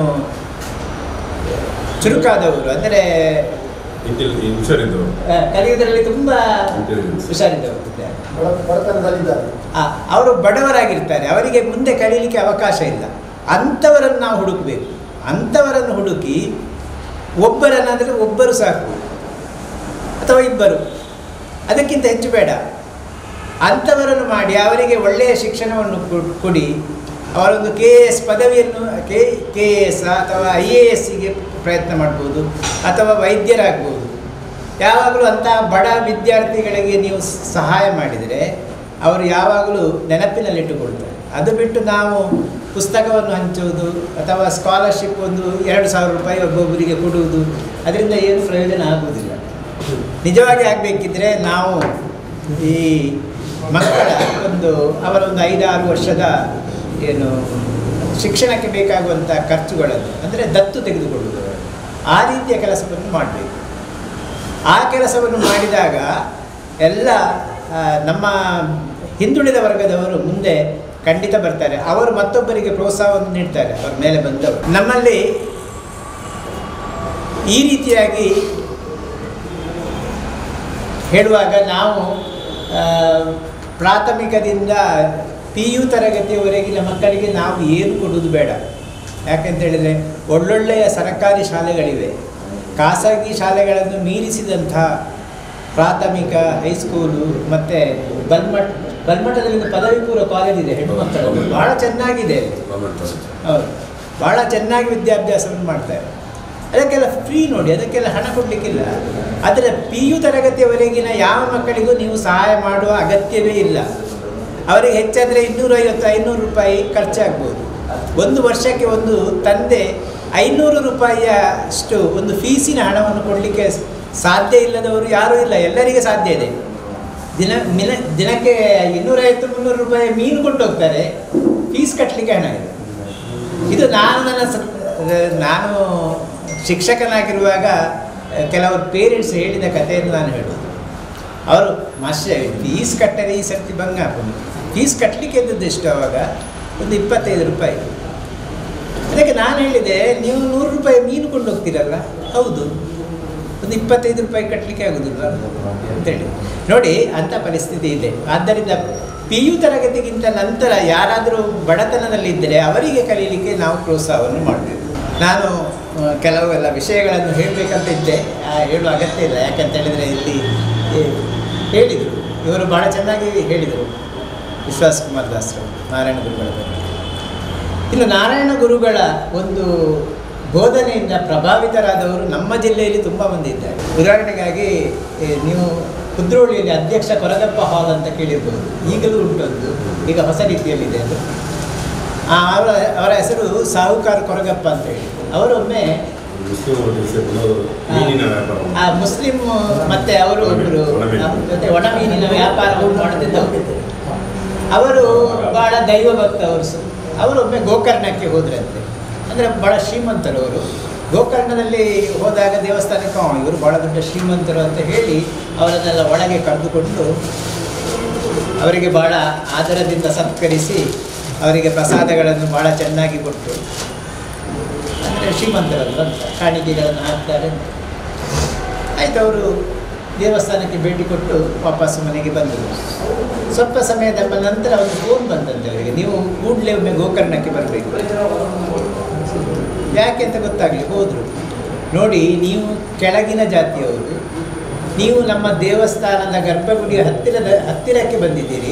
ಚುರುಕಾದವರು ಅಂದರೆ ಹುಷಾರಿದ್ದು ಆ, ಕಲಿಯುವುದರಲ್ಲಿ ತುಂಬ Intelligence. ಹುಷಾರಿದ್ದವರು ಇದ್ದಾರೆ. ಬಡ- ಬಡತನದಲ್ಲಿದ್ದಾರೆ ಆ, ಅವರು ಬಡವರಾಗಿರ್ತಾರೆ ಅವರಿಗೆ ಮುಂದೆ ಕಲೀಲಿಕ್ಕೆ ಅವಕಾಶ ಇಲ್ಲ ಅಂಥವರನ್ನು ನಾವು ಹುಡುಕಬೇಕು ಅಂಥವರನ್ನು ಹುಡುಕಿ ಒಬ್ಬರನ್ನಾದರೆ ಒಬ್ಬರು ಸಾಕು ಅಥವಾ ಇಬ್ಬರು ಅದಕ್ಕಿಂತ ಹೆಚ್ಚು ಬೇಡ ಅಂಥವರನ್ನು ಮಾಡಿ ಅವರಿಗೆ ಒಳ್ಳೆಯ ಶಿಕ್ಷಣವನ್ನು ಕೊ- ಕೊಡಿ ಅವರೊಂದು ಕೆ ಎ ಎಸ್ ಪದವಿಯನ್ನು ಕೆ ಕೆ ಎ ಎಸ್ ಅಥವಾ ಐ ಎ ಎಸ್ಸಿಗೆ ಪ್ರಯತ್ನ ಮಾಡ್ಬೋದು ಅಥವಾ ವೈದ್ಯರಾಗ್ಬೋದು ಯಾವಾಗಲೂ ಅಂತಹ ಬಡ ವಿದ್ಯಾರ್ಥಿಗಳಿಗೆ ನೀವು ಸ್- ಸಹಾಯ ಮಾಡಿದರೆ ಅವರು ಯಾವಾಗಲೂ ನೆನಪಿನಲ್ಲಿಟ್ಟುಕೊಳ್ತಾರೆ ಅದು ಬಿಟ್ಟು ನಾವು ಪುಸ್ತಕವನ್ನು ಹಂಚುವುದು ಅಥವಾ ಸ್ಕಾಲರ್ಶಿಪ್ ಒಂದು ಎರಡು ಸಾವಿರ ರೂಪಾಯಿ ಒಬ್ಬೊಬ್ಬರಿಗೆ ಕೊಡುವುದು ಅದರಿಂದ ಏನು ಪ್ರಯೋಜನ ಆಗುವುದಿಲ್ಲ ನಿಜವಾಗಿ ಆಗಬೇಕಿದ್ರೆ ನಾವು ಈ ಮಕ್ಕಳ ಒಂದು ಅವರ ಒಂದು ಐದಾರು ವರ್ಷದ ಏನು ಶಿಕ್ಷಣಕ್ಕೆ ಬೇಕಾಗುವಂಥ ಖರ್ಚುಗಳನ್ನು ಅಂದರೆ ದತ್ತು ತೆಗೆದುಕೊಳ್ಳುವುದು ಆ ರೀತಿಯ ಕೆಲಸವನ್ನು ಮಾಡಬೇಕು ಆ ಕೆಲಸವನ್ನು ಮಾಡಿದಾಗ ಎಲ್ಲ ಆ, ನಮ್ಮ ಹಿಂದುಳಿದ ವರ್ಗದವರು ಮುಂದೆ ಖಂಡಿತ ಬರ್ತಾರೆ ಅವರು ಮತ್ತೊಬ್ಬರಿಗೆ ಪ್ರೋತ್ಸಾಹವನ್ನು ನೀಡ್ತಾರೆ ಅವರ ಮೇಲೆ ಬಂದವರು ನಮ್ಮಲ್ಲಿ ಈ ರೀತಿಯಾಗಿ ಹೇಳುವಾಗ ನಾವು ಆ, ಪ್ರಾಥಮಿಕದಿಂದ ಪಿ ಯು ತರಗತಿಯವರೆಗಿನ ಮಕ್ಕಳಿಗೆ ನಾವು ಏನು ಕೊಡುವುದು ಬೇಡ ಯಾಕೆಂತ ಹೇಳಿದರೆ ಒಳ್ಳೊಳ್ಳೆಯ ಸರ್ಕಾರಿ ಶಾಲೆಗಳಿವೆ ಖಾಸಗಿ ಶಾಲೆಗಳನ್ನು ಮೀರಿಸಿದಂಥ ಪ್ರಾಥಮಿಕ ಹೈಸ್ಕೂಲು ಮತ್ತು ಬಲ್ಮಠ್ ಬಲ್ಮಠದಲ್ಲಿ ಒಂದು ಪದವಿ ಪೂರ್ವ ಕಾಲೇಜ್ ಇದೆ ಹೆಣ್ಣು ಮಕ್ಕಳದ್ದು ಭಾಳ ಚೆನ್ನಾಗಿದೆ ಅಲ್ಲಿ ಹೌದು ಭಾಳ ಚೆನ್ನಾಗಿ ವಿದ್ಯಾಭ್ಯಾಸವನ್ನು ಮಾಡ್ತಾರೆ ಅದಕ್ಕೆಲ್ಲ ಫ್ರೀ ನೋಡಿ ಅದಕ್ಕೆಲ್ಲ ಹಣ ಕೊಡಲಿಕ್ಕಿಲ್ಲ ಆದರೆ ಪಿ ಯು ತರಗತಿಯವರೆಗಿನ ಯಾವ ಮಕ್ಕಳಿಗೂ ನೀವು ಸಹಾಯ ಮಾಡುವ ಅಗತ್ಯವೇ ಇಲ್ಲ ಅವರಿಗೆ ಹೆಚ್ಚಾದರೆ ಇನ್ನೂರೈವತ್ತು ಐನೂರು ರೂಪಾಯಿ ಖರ್ಚಾಗ್ಬೋದು ಒಂದು ವರ್ಷಕ್ಕೆ ಒಂದು ತಂದೆ ಐನೂರು ರೂಪಾಯಿಯಷ್ಟು ಒಂದು ಫೀಸಿನ ಹಣವನ್ನು ಕೊಡಲಿಕ್ಕೆ ಸಾಧ್ಯ ಇಲ್ಲದವರು ಯಾರೂ ಇಲ್ಲ ಎಲ್ಲರಿಗೆ ಸಾಧ್ಯ ಇದೆ ದಿನ ಮಿನ ದಿನಕ್ಕೆ ಇನ್ನೂರೈವತ್ತು ಮುನ್ನೂರು ರೂಪಾಯಿ ಮೀನು ಕೊಟ್ಟು ಹೋಗ್ತಾರೆ ಫೀಸ್ ಕಟ್ಟಲಿಕ್ಕೆ ಹಣ ಇದೆ ಇದು ನಾನು ನನ್ನ ಸ- ನಾನು ಶಿಕ್ಷಕನಾಗಿರುವಾಗ ಕೆಲವರು ಪೇರೆಂಟ್ಸ್ ಹೇಳಿದ ಕಥೆಯನ್ನು ನಾನು ಹೇಳೋದು ಅವರು ಮಾಸ್ಟರ್ ಫೀಸ್ ಕಟ್ಟರೆ ಈ ಸರ್ತಿ ಭಂಗ ಹಾಕೊಂಡು ಫೀಸ್ ಕಟ್ಟಲಿಕ್ಕೆ ಇದ್ದದ್ದು ಎಷ್ಟು ಅವಾಗ ಒಂದು ಇಪ್ಪತ್ತೈದು ರೂಪಾಯಿ ಅದಕ್ಕೆ ನಾನು ಹೇಳಿದೆ ನೀವು ನೂರು ರೂಪಾಯಿ ಮೀನು ಕೊಂಡು ಹೋಗ್ತೀರಲ್ಲ ಹೌದು ಒಂದು ಇಪ್ಪತ್ತೈದು ರೂಪಾಯಿ ಕಟ್ಟಲಿಕ್ಕೆ ಆಗೋದಿಲ್ಲ ಅಂತೇಳಿ ನೋಡಿ ಅಂಥ ಪರಿಸ್ಥಿತಿ ಇದೆ ಆದ್ದರಿಂದ ಪಿ ಯು ತರಗತಿಗಿಂತ ನಂತರ ಯಾರಾದರೂ ಬಡತನದಲ್ಲಿದ್ದರೆ ಅವರಿಗೆ ಕಲೀಲಿಕ್ಕೆ ನಾವು ಪ್ರೋತ್ಸಾಹವನ್ನು ಮಾಡಬೇಕು ನಾನು ಆ, ಕೆಲವು ಎಲ್ಲ ವಿಷಯಗಳನ್ನು ಹೇಳಬೇಕಂತ ಇದ್ದೆ ಆ, ಹೇಳುವ ಅಗತ್ಯ ಇಲ್ಲ ಯಾಕಂತ ಹೇಳಿದರೆ ಇಲ್ಲಿ ಈ, ಹೇಳಿದರು ಇವರು ಭಾಳ ಚೆನ್ನಾಗಿ ಹೇಳಿದರು ವಿಶ್ವಾಸ್ ಕುಮಾರ್ ದಾಸರು ನಾರಾಯಣ ಗುರುಗಳ ಬಗ್ಗೆ ಇನ್ನು ನಾರಾಯಣ ಗುರುಗಳ ಒಂದು ಬೋಧನೆಯಿಂದ ಪ್ರಭಾವಿತರಾದವರು ನಮ್ಮ ಜಿಲ್ಲೆಯಲ್ಲಿ ತುಂಬ ಮಂದಿ ಇದ್ದಾರೆ ಉದಾಹರಣೆಗಾಗಿ ಏ, ನೀವು ಕುದ್ರೋಳಿಯಲ್ಲಿ ಅಧ್ಯಕ್ಷ ಕೊರಗಪ್ಪ ಹಾಲ್ ಅಂತ ಕೇಳಿರ್ಬೋದು ಈಗಲೂ ಉಂಟೊಂದು ಈಗ ಹೊಸ ರೀತಿಯಲ್ಲಿದೆ ಅದು ಆ, ಅವರ ಅವರ ಹೆಸರು ಸಾಹುಕಾರ ಕೊರಗಪ್ಪ ಅಂತ ಹೇಳಿ ಅವರೊಮ್ಮೆ ಮೀನಿನ ವ್ಯಾಪಾರ ಆ ಮುಸ್ಲಿಂ ಮತ್ತೆ ಅವರು ಒಬ್ಬರು ಒಣಮೀನು. ಮತ್ತೆ ಒಣ ಮೀನಿನ ವ್ಯಾಪಾರವನ್ನು ಮಾಡುತ್ತಿದ್ದವರು ಅವರು ಬಹಳ ದೈವ ಭಕ್ತ ಅವರು ಸ- ಅವರು ಒಮ್ಮೆ ಗೋಕರ್ಣಕ್ಕೆ ಹೋದ್ರಂತೆ ಅಂದರೆ ಬಹಳ ಶ್ರೀಮಂತರು ಅವರು ಗೋಕರ್ಣದಲ್ಲಿ ಹೋದಾಗ ದೇವಸ್ಥಾನಕ್ಕೆ "ಆ, ಇವರು ಬಹಳ ದೊಡ್ಡ ಶ್ರೀಮಂತರು ಅಂತ ಹೇಳಿ ಅವರನ್ನೆಲ್ಲ ಒಳಗೆ ಕರೆದುಕೊಂಡು ಅವರಿಗೆ ಬಹಳ ಆದರದಿಂದ ಸತ್ಕರಿಸಿ ಅವರಿಗೆ ಪ್ರಸಾದಗಳನ್ನು ಬಹಳ ಚೆನ್ನಾಗಿ ಕೊಟ್ಟು ಅಂದರೆ ಶ್ರೀಮಂತರಲ್ಲ ಅಂತ ಕಾಣಿಕೆಗಳನ್ನು ಹಾಕ್ತಾರೆ ಅಂತ. ಆಯ್ತು ಅವರು ದೇವಸ್ಥಾನಕ್ಕೆ ಭೇಟಿ ಕೊಟ್ಟು ವಾಪಸ್ ಮನೆಗೆ ಬಂದರು ಸ್ವಲ್ಪ ಸಮಯದ ನಂತರ ಒಂದು ಫೋನ್ ಬಂದಂತೆ ಅವರಿಗೆ ನೀವು ಕೂಡಲೇ ಒಮ್ಮೆ ಗೋಕರ್ಣಕ್ಕೆ ಬರಬೇಕು ಯಾಕೆ ಅಂತ ಗೊತ್ತಾಗಲಿ ಹೋದರು ನೋಡಿ ನೀವು ಕೆಳಗಿನ ಜಾತಿಯವರು ನೀವು ನಮ್ಮ ದೇವಸ್ಥಾನದ ಗರ್ಭಗುಡಿಯ ಹತ್ತಿರದ ಹತ್ತಿರಕ್ಕೆ ಬಂದಿದ್ದೀರಿ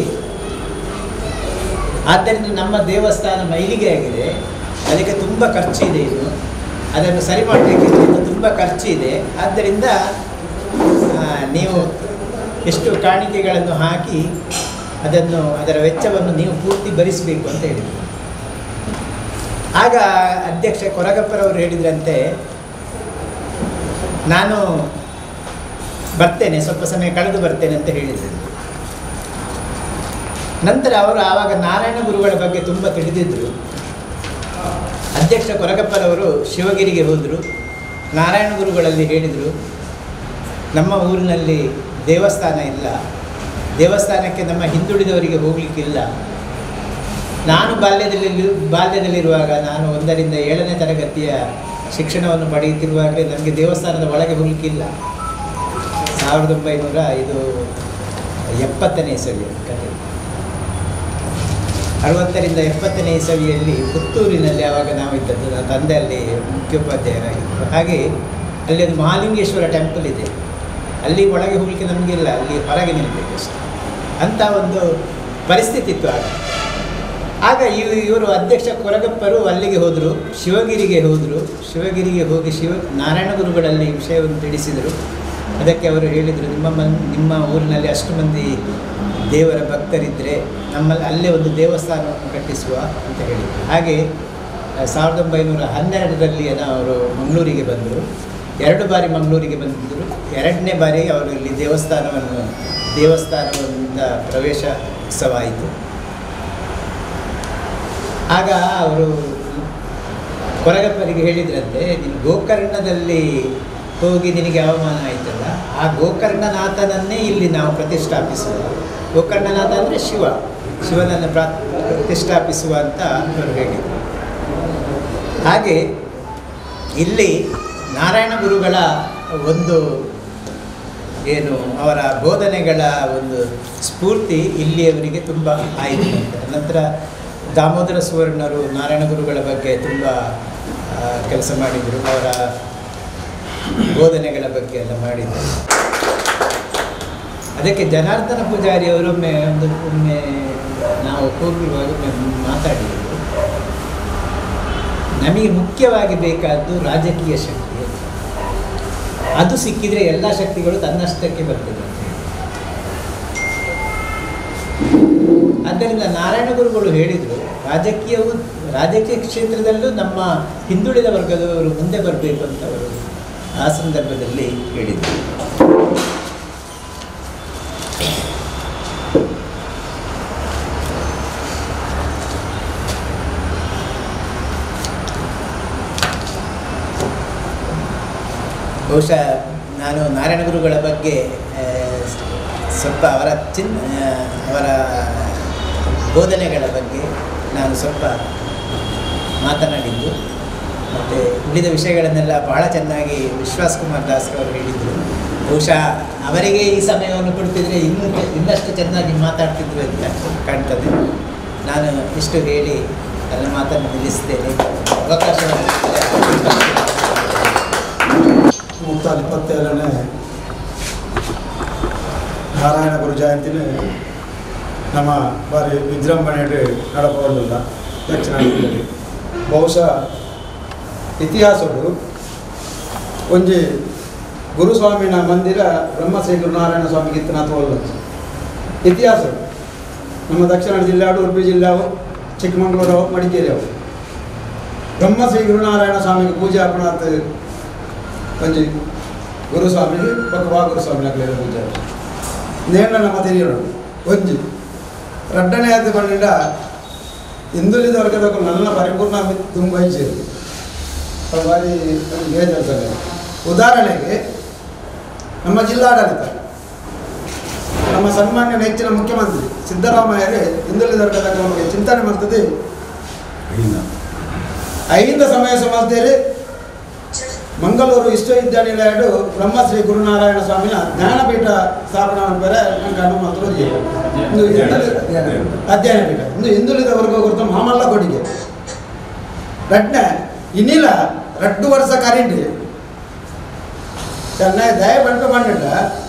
ಆದ್ದರಿಂದ ನಮ್ಮ ದೇವಸ್ಥಾನ ಮೈಲಿಗೆ ಆಗಿದೆ ಅದಕ್ಕೆ ತುಂಬ ಖರ್ಚಿದೆ ಇದು ಅದನ್ನು ಸರಿ ಮಾಡಲಿಕ್ಕೆ ಇದರಿಂದ ತುಂಬ ಖರ್ಚಿದೆ ಆದ್ದರಿಂದ ಆ, ನೀವು ಎಷ್ಟು ಕಾಣಿಕೆಗಳನ್ನು ಹಾಕಿ ಅದನ್ನು ಅದರ ವೆಚ್ಚವನ್ನು ನೀವು ಪೂರ್ತಿ ಭರಿಸಬೇಕು ಅಂತ ಹೇಳಿದರು ಆಗ ಅಧ್ಯಕ್ಷ ಕೊರಗಪ್ಪರವರು ಹೇಳಿದ್ರಂತೆ ನಾನು ಬರ್ತೇನೆ ಸ್ವಲ್ಪ ಸಮಯ ಕಳೆದು ಬರ್ತೇನೆ ಅಂತ ಹೇಳಿದರು ನಂತರ ಅವರು ಆವಾಗ ನಾರಾಯಣ ಗುರುಗಳ ಬಗ್ಗೆ ತುಂಬ ತಿಳಿದಿದ್ದರು ಅಧ್ಯಕ್ಷ ಕೊರಗಪ್ಪರವರು ಶಿವಗಿರಿಗೆ ಹೋದರು ನಾರಾಯಣ ಗುರುಗಳಲ್ಲಿ ಹೇಳಿದರು ನಮ್ಮ ಊರಿನಲ್ಲಿ ದೇವಸ್ಥಾನ ಇಲ್ಲ ದೇವಸ್ಥಾನಕ್ಕೆ ನಮ್ಮ ಹಿಂದುಳಿದವರಿಗೆ ಹೋಗಲಿಕ್ಕಿಲ್ಲ ನಾನು ಬಾಲ್ಯದಲ್ಲಿ ಬಾಲ್ಯದಲ್ಲಿರುವಾಗ ನಾನು ಒಂದರಿಂದ ಏಳನೇ ತರಗತಿಯ ಶಿಕ್ಷಣವನ್ನು ಪಡೆಯುತ್ತಿರುವಾಗಲೇ ನನಗೆ ದೇವಸ್ಥಾನದ ಒಳಗೆ ಹೋಗಲಿಕ್ಕಿಲ್ಲ ಸಾವಿರದ ಒಂಬೈನೂರ ಇದು ಎಪ್ಪತ್ತನೇ ಇಸವಿಯ ಕಥೆ ಅರವತ್ತರಿಂದ ಎಪ್ಪತ್ತನೇ ಇಸವಿಯಲ್ಲಿ ಪುತ್ತೂರಿನಲ್ಲಿ ಆವಾಗ ನಾವು ಇದ್ದದ್ದು ನನ್ನ ತಂದೆ ಅಲ್ಲಿ ಮುಖ್ಯೋಪಾಧ್ಯಾಯರಾಗಿದ್ದರು ಹಾಗೆ ಅಲ್ಲಿ ಒಂದು ಮಹಾಲಿಂಗೇಶ್ವರ ಟೆಂಪಲ್ ಇದೆ ಅಲ್ಲಿ ಒಳಗೆ ಹೋಗಲಿಕ್ಕೆ ನಮಗಿಲ್ಲ ಅಲ್ಲಿ ಹೊರಗೆ ನಿಲ್ಲಬೇಕು ಅಷ್ಟೇ ಅಂಥ ಒಂದು ಪರಿಸ್ಥಿತಿ ಇತ್ತು ಆಗ ಆಗ ಇವ ಇವರು ಅಧ್ಯಕ್ಷ ಕೊರಗಪ್ಪರು ಅಲ್ಲಿಗೆ ಹೋದರು ಶಿವಗಿರಿಗೆ ಹೋದರು ಶಿವಗಿರಿಗೆ ಹೋಗಿ ಶಿವ ನಾರಾಯಣ ಗುರುಗಳಲ್ಲಿ ಈ ವಿಷಯವನ್ನು ತಿಳಿಸಿದರು ಅದಕ್ಕೆ ಅವರು ಹೇಳಿದರು ನಿಮ್ಮ ಮನ್ ನಿಮ್ಮ ಊರಿನಲ್ಲಿ ಅಷ್ಟು ಮಂದಿ ದೇವರ ಭಕ್ತರಿದ್ದರೆ ನಮ್ಮಲ್ಲಿ ಅಲ್ಲೇ ಒಂದು ದೇವಸ್ಥಾನವನ್ನು ಕಟ್ಟಿಸುವ ಅಂತ ಹೇಳಿದರು ಹಾಗೆ ಆ, ಸಾವಿರದ ಒಂಬೈನೂರ ಹನ್ನೆರಡರಲ್ಲಿ ಏನೋ ಅವರು ಮಂಗಳೂರಿಗೆ ಬಂದರು ಎರಡು ಬಾರಿ ಮಂಗಳೂರಿಗೆ ಬಂದಿದ್ದರು ಎರಡನೇ ಬಾರಿ ಅವರು ಇಲ್ಲಿ ದೇವಸ್ಥಾನವನ್ನು ದೇವಸ್ಥಾನದಿಂದ ಪ್ರವೇಶ ಉತ್ಸವ ಆಯಿತು ಆಗ ಅವರು ಕೊರಗಪ್ಪರಿಗೆ ಹೇಳಿದ್ರಂತೆ ನೀನು ಗೋಕರ್ಣದಲ್ಲಿ ಹೋಗಿ ನಿನಗೆ ಅವಮಾನ ಆಯ್ತಲ್ಲ ಆ ಗೋಕರ್ಣನಾಥನನ್ನೇ ಇಲ್ಲಿ ನಾವು ಪ್ರತಿಷ್ಠಾಪಿಸುವ ಗೋಕರ್ಣನಾಥ ಅಂದರೆ ಶಿವ ಶಿವನನ್ನು ಪ್ರಾ ಪ್ರತಿಷ್ಠಾಪಿಸುವ ಅಂತ ಅವರು ಹೇಳಿದರು ಹಾಗೆ ಇಲ್ಲಿ ನಾರಾಯಣ ಗುರುಗಳ ಒಂದು ಏನು ಅವರ ಬೋಧನೆಗಳ ಒಂದು ಸ್ಫೂರ್ತಿ ಇಲ್ಲಿಯವರಿಗೆ ತುಂಬ ಆಯಿತು ನಂತರ ನಂತರ ದಾಮೋದರ ಸುವರ್ಣರು ನಾರಾಯಣ ಗುರುಗಳ ಬಗ್ಗೆ ತುಂಬ ಕೆಲಸ ಮಾಡಿದರು ಅವರ ಬೋಧನೆಗಳ ಬಗ್ಗೆ ಎಲ್ಲ ಮಾಡಿದರು ಅದಕ್ಕೆ ಜನಾರ್ದನ ಪೂಜಾರಿ ಅವರೊಮ್ಮೆ ಒಂದು ಒಮ್ಮೆ ನಾವು ಹೋಗಿರುವಾಗ ಒಮ್ಮೆ ಮಾತಾಡಿದರು ನಮಗೆ ಮುಖ್ಯವಾಗಿ ಬೇಕಾದ್ದು ರಾಜಕೀಯ ಶಕ್ತಿ ಅದು ಸಿಕ್ಕಿದರೆ ಎಲ್ಲ ಶಕ್ತಿಗಳು ತನ್ನಷ್ಟಕ್ಕೆ ಬರ್ತದೆ ಅಂತ ಹೇಳಿ. ಆದ್ದರಿಂದ ನಾರಾಯಣ ಗುರುಗಳು ಹೇಳಿದರು ರಾಜಕೀಯವು ರಾಜಕೀಯ ಕ್ಷೇತ್ರದಲ್ಲೂ ನಮ್ಮ ಹಿಂದುಳಿದ ವರ್ಗದವರು ಮುಂದೆ ಬರಬೇಕು ಅಂತ ಅವರು ಆ ಸಂದರ್ಭದಲ್ಲಿ ಹೇಳಿದರು ಬಹುಶಃ ನಾನು ನಾರಾಯಣ ಗುರುಗಳ ಬಗ್ಗೆ ಆ, ಸ್ವಲ್ಪ ಅವರ ಚಿನ್ ಆ, ಅವರ ಬೋಧನೆಗಳ ಬಗ್ಗೆ ನಾನು ಸ್ವಲ್ಪ ಮಾತನಾಡಿದ್ದು ಮತ್ತು ಉಳಿದ ವಿಷಯಗಳನ್ನೆಲ್ಲ ಬಹಳ ಚೆನ್ನಾಗಿ ವಿಶ್ವಾಸ್ ಕುಮಾರ್ ದಾಸ್ ಅವರು ಹೇಳಿದರು ಬಹುಶಃ ಅವರಿಗೆ ಈ ಸಮಯವನ್ನು ಕೊಡ್ತಿದ್ರೆ ಇನ್ನೂ ಇನ್ನಷ್ಟು ಚೆನ್ನಾಗಿ ಮಾತಾಡ್ತಿದ್ರು ಅಂತ ಕಾಣ್ತದೆ ನಾನು ಇಷ್ಟು ಹೇಳಿ ನನ್ನ ಮಾತನ್ನು ನಿಲ್ಲಿಸ್ತೇನೆ ಅವಕಾಶವನ್ನು ಮುಕ್ತಾಲ್ ಇಪ್ಪತ್ತೇಳನೇ ನಾರಾಯಣ ಗುರು ಜಯಂತಿನೇ ನಮ್ಮ ಬಾರಿ ವಿಜೃಂಭಣೆಯಲ್ಲಿ ನಡಪಬಲ್ಲ ದಕ್ಷಿಣ ಕನ್ನಡದಲ್ಲಿ ಬಹುಶಃ ಇತಿಹಾಸಗಳು ಒಂಜಿ ಗುರುಸ್ವಾಮಿನ ಮಂದಿರ ಬ್ರಹ್ಮಶ್ರೀ ಗುರುನಾರಾಯಣ ಸ್ವಾಮಿಗೆ ಇತ್ತನ ತೋಲ್ಲ ಇತಿಹಾಸ ನಮ್ಮ ದಕ್ಷಿಣ ಜಿಲ್ಲೆ ಆಡು ಉಡುಪಿ ಜಿಲ್ಲೆ ಅವು ಚಿಕ್ಕಮಗಳೂರು ಅವು ಮಡಿಕೇರಿ ಅವು ಬ್ರಹ್ಮಶ್ರೀ ಗುರುನಾರಾಯಣ ಸ್ವಾಮಿಗೆ ಪೂಜೆ ಅಪಣಾತ್ ಒಂಜಿ ಗುರುಸ್ವಾಮಿಗೆ ಬಕವಾ ಗುರುಸ್ವಾಮಿ ನಗಲಿನ ಪೂಜೆ ನೇಣ ನಮ್ಮ ತೆರಿಯೋಣ ಒಂಜಿ ರಡ್ಡನೇ ಆದ ಬಂಡಿಂದ ಹಿಂದುಳಿದ ವರ್ಗದ ನನ್ನ ಪರಿಪೂರ್ಣ ತುಂಬ ಇಚ್ಛೆ ಬಾರಿ ಬೇಜಾರು ಸರ್ ಉದಾಹರಣೆಗೆ ನಮ್ಮ ಜಿಲ್ಲಾಡಳಿತ ನಮ್ಮ ಸನ್ಮಾನ್ಯ ನೆಚ್ಚಿನ ಮುಖ್ಯಮಂತ್ರಿ ಸಿದ್ದರಾಮಯ್ಯರೇ ಹಿಂದುಳಿದ ವರ್ಗದ ನಮಗೆ ಚಿಂತನೆ ಮಾಡ್ತದೆ ಐಂದ ಸಮಯ ಸಮಾಜದಲ್ಲಿ ಮಂಗಳೂರು ವಿಶ್ವವಿದ್ಯಾನಿಲಯಡು ಬ್ರಹ್ಮಶ್ರೀ ಗುರುನಾರಾಯಣ ಸ್ವಾಮಿನ ಜ್ಞಾನಪೀಠ ಸ್ಥಾಪನಾ ಬೇರೆ ನಂಗೆ ಅನು ಮಾತ್ರ ಇಂದು ಹಿಂದುಳಿದ ಅಧ್ಯಯನ ಪೀಠ ಇಂದು ಹಿಂದುಳಿದ ವರ್ಗ ಕುರಿತು ಮಾಮಲ್ಲ ಕೊಡುಗೆ ರಡ್ನ ಇನ್ನಿಲ್ಲ ರಡ್ಡು ವರ್ಷ ಕರೆಂಟ್ ಚೆನ್ನ ದಯ ಬಂಟ பண்ணிட்ட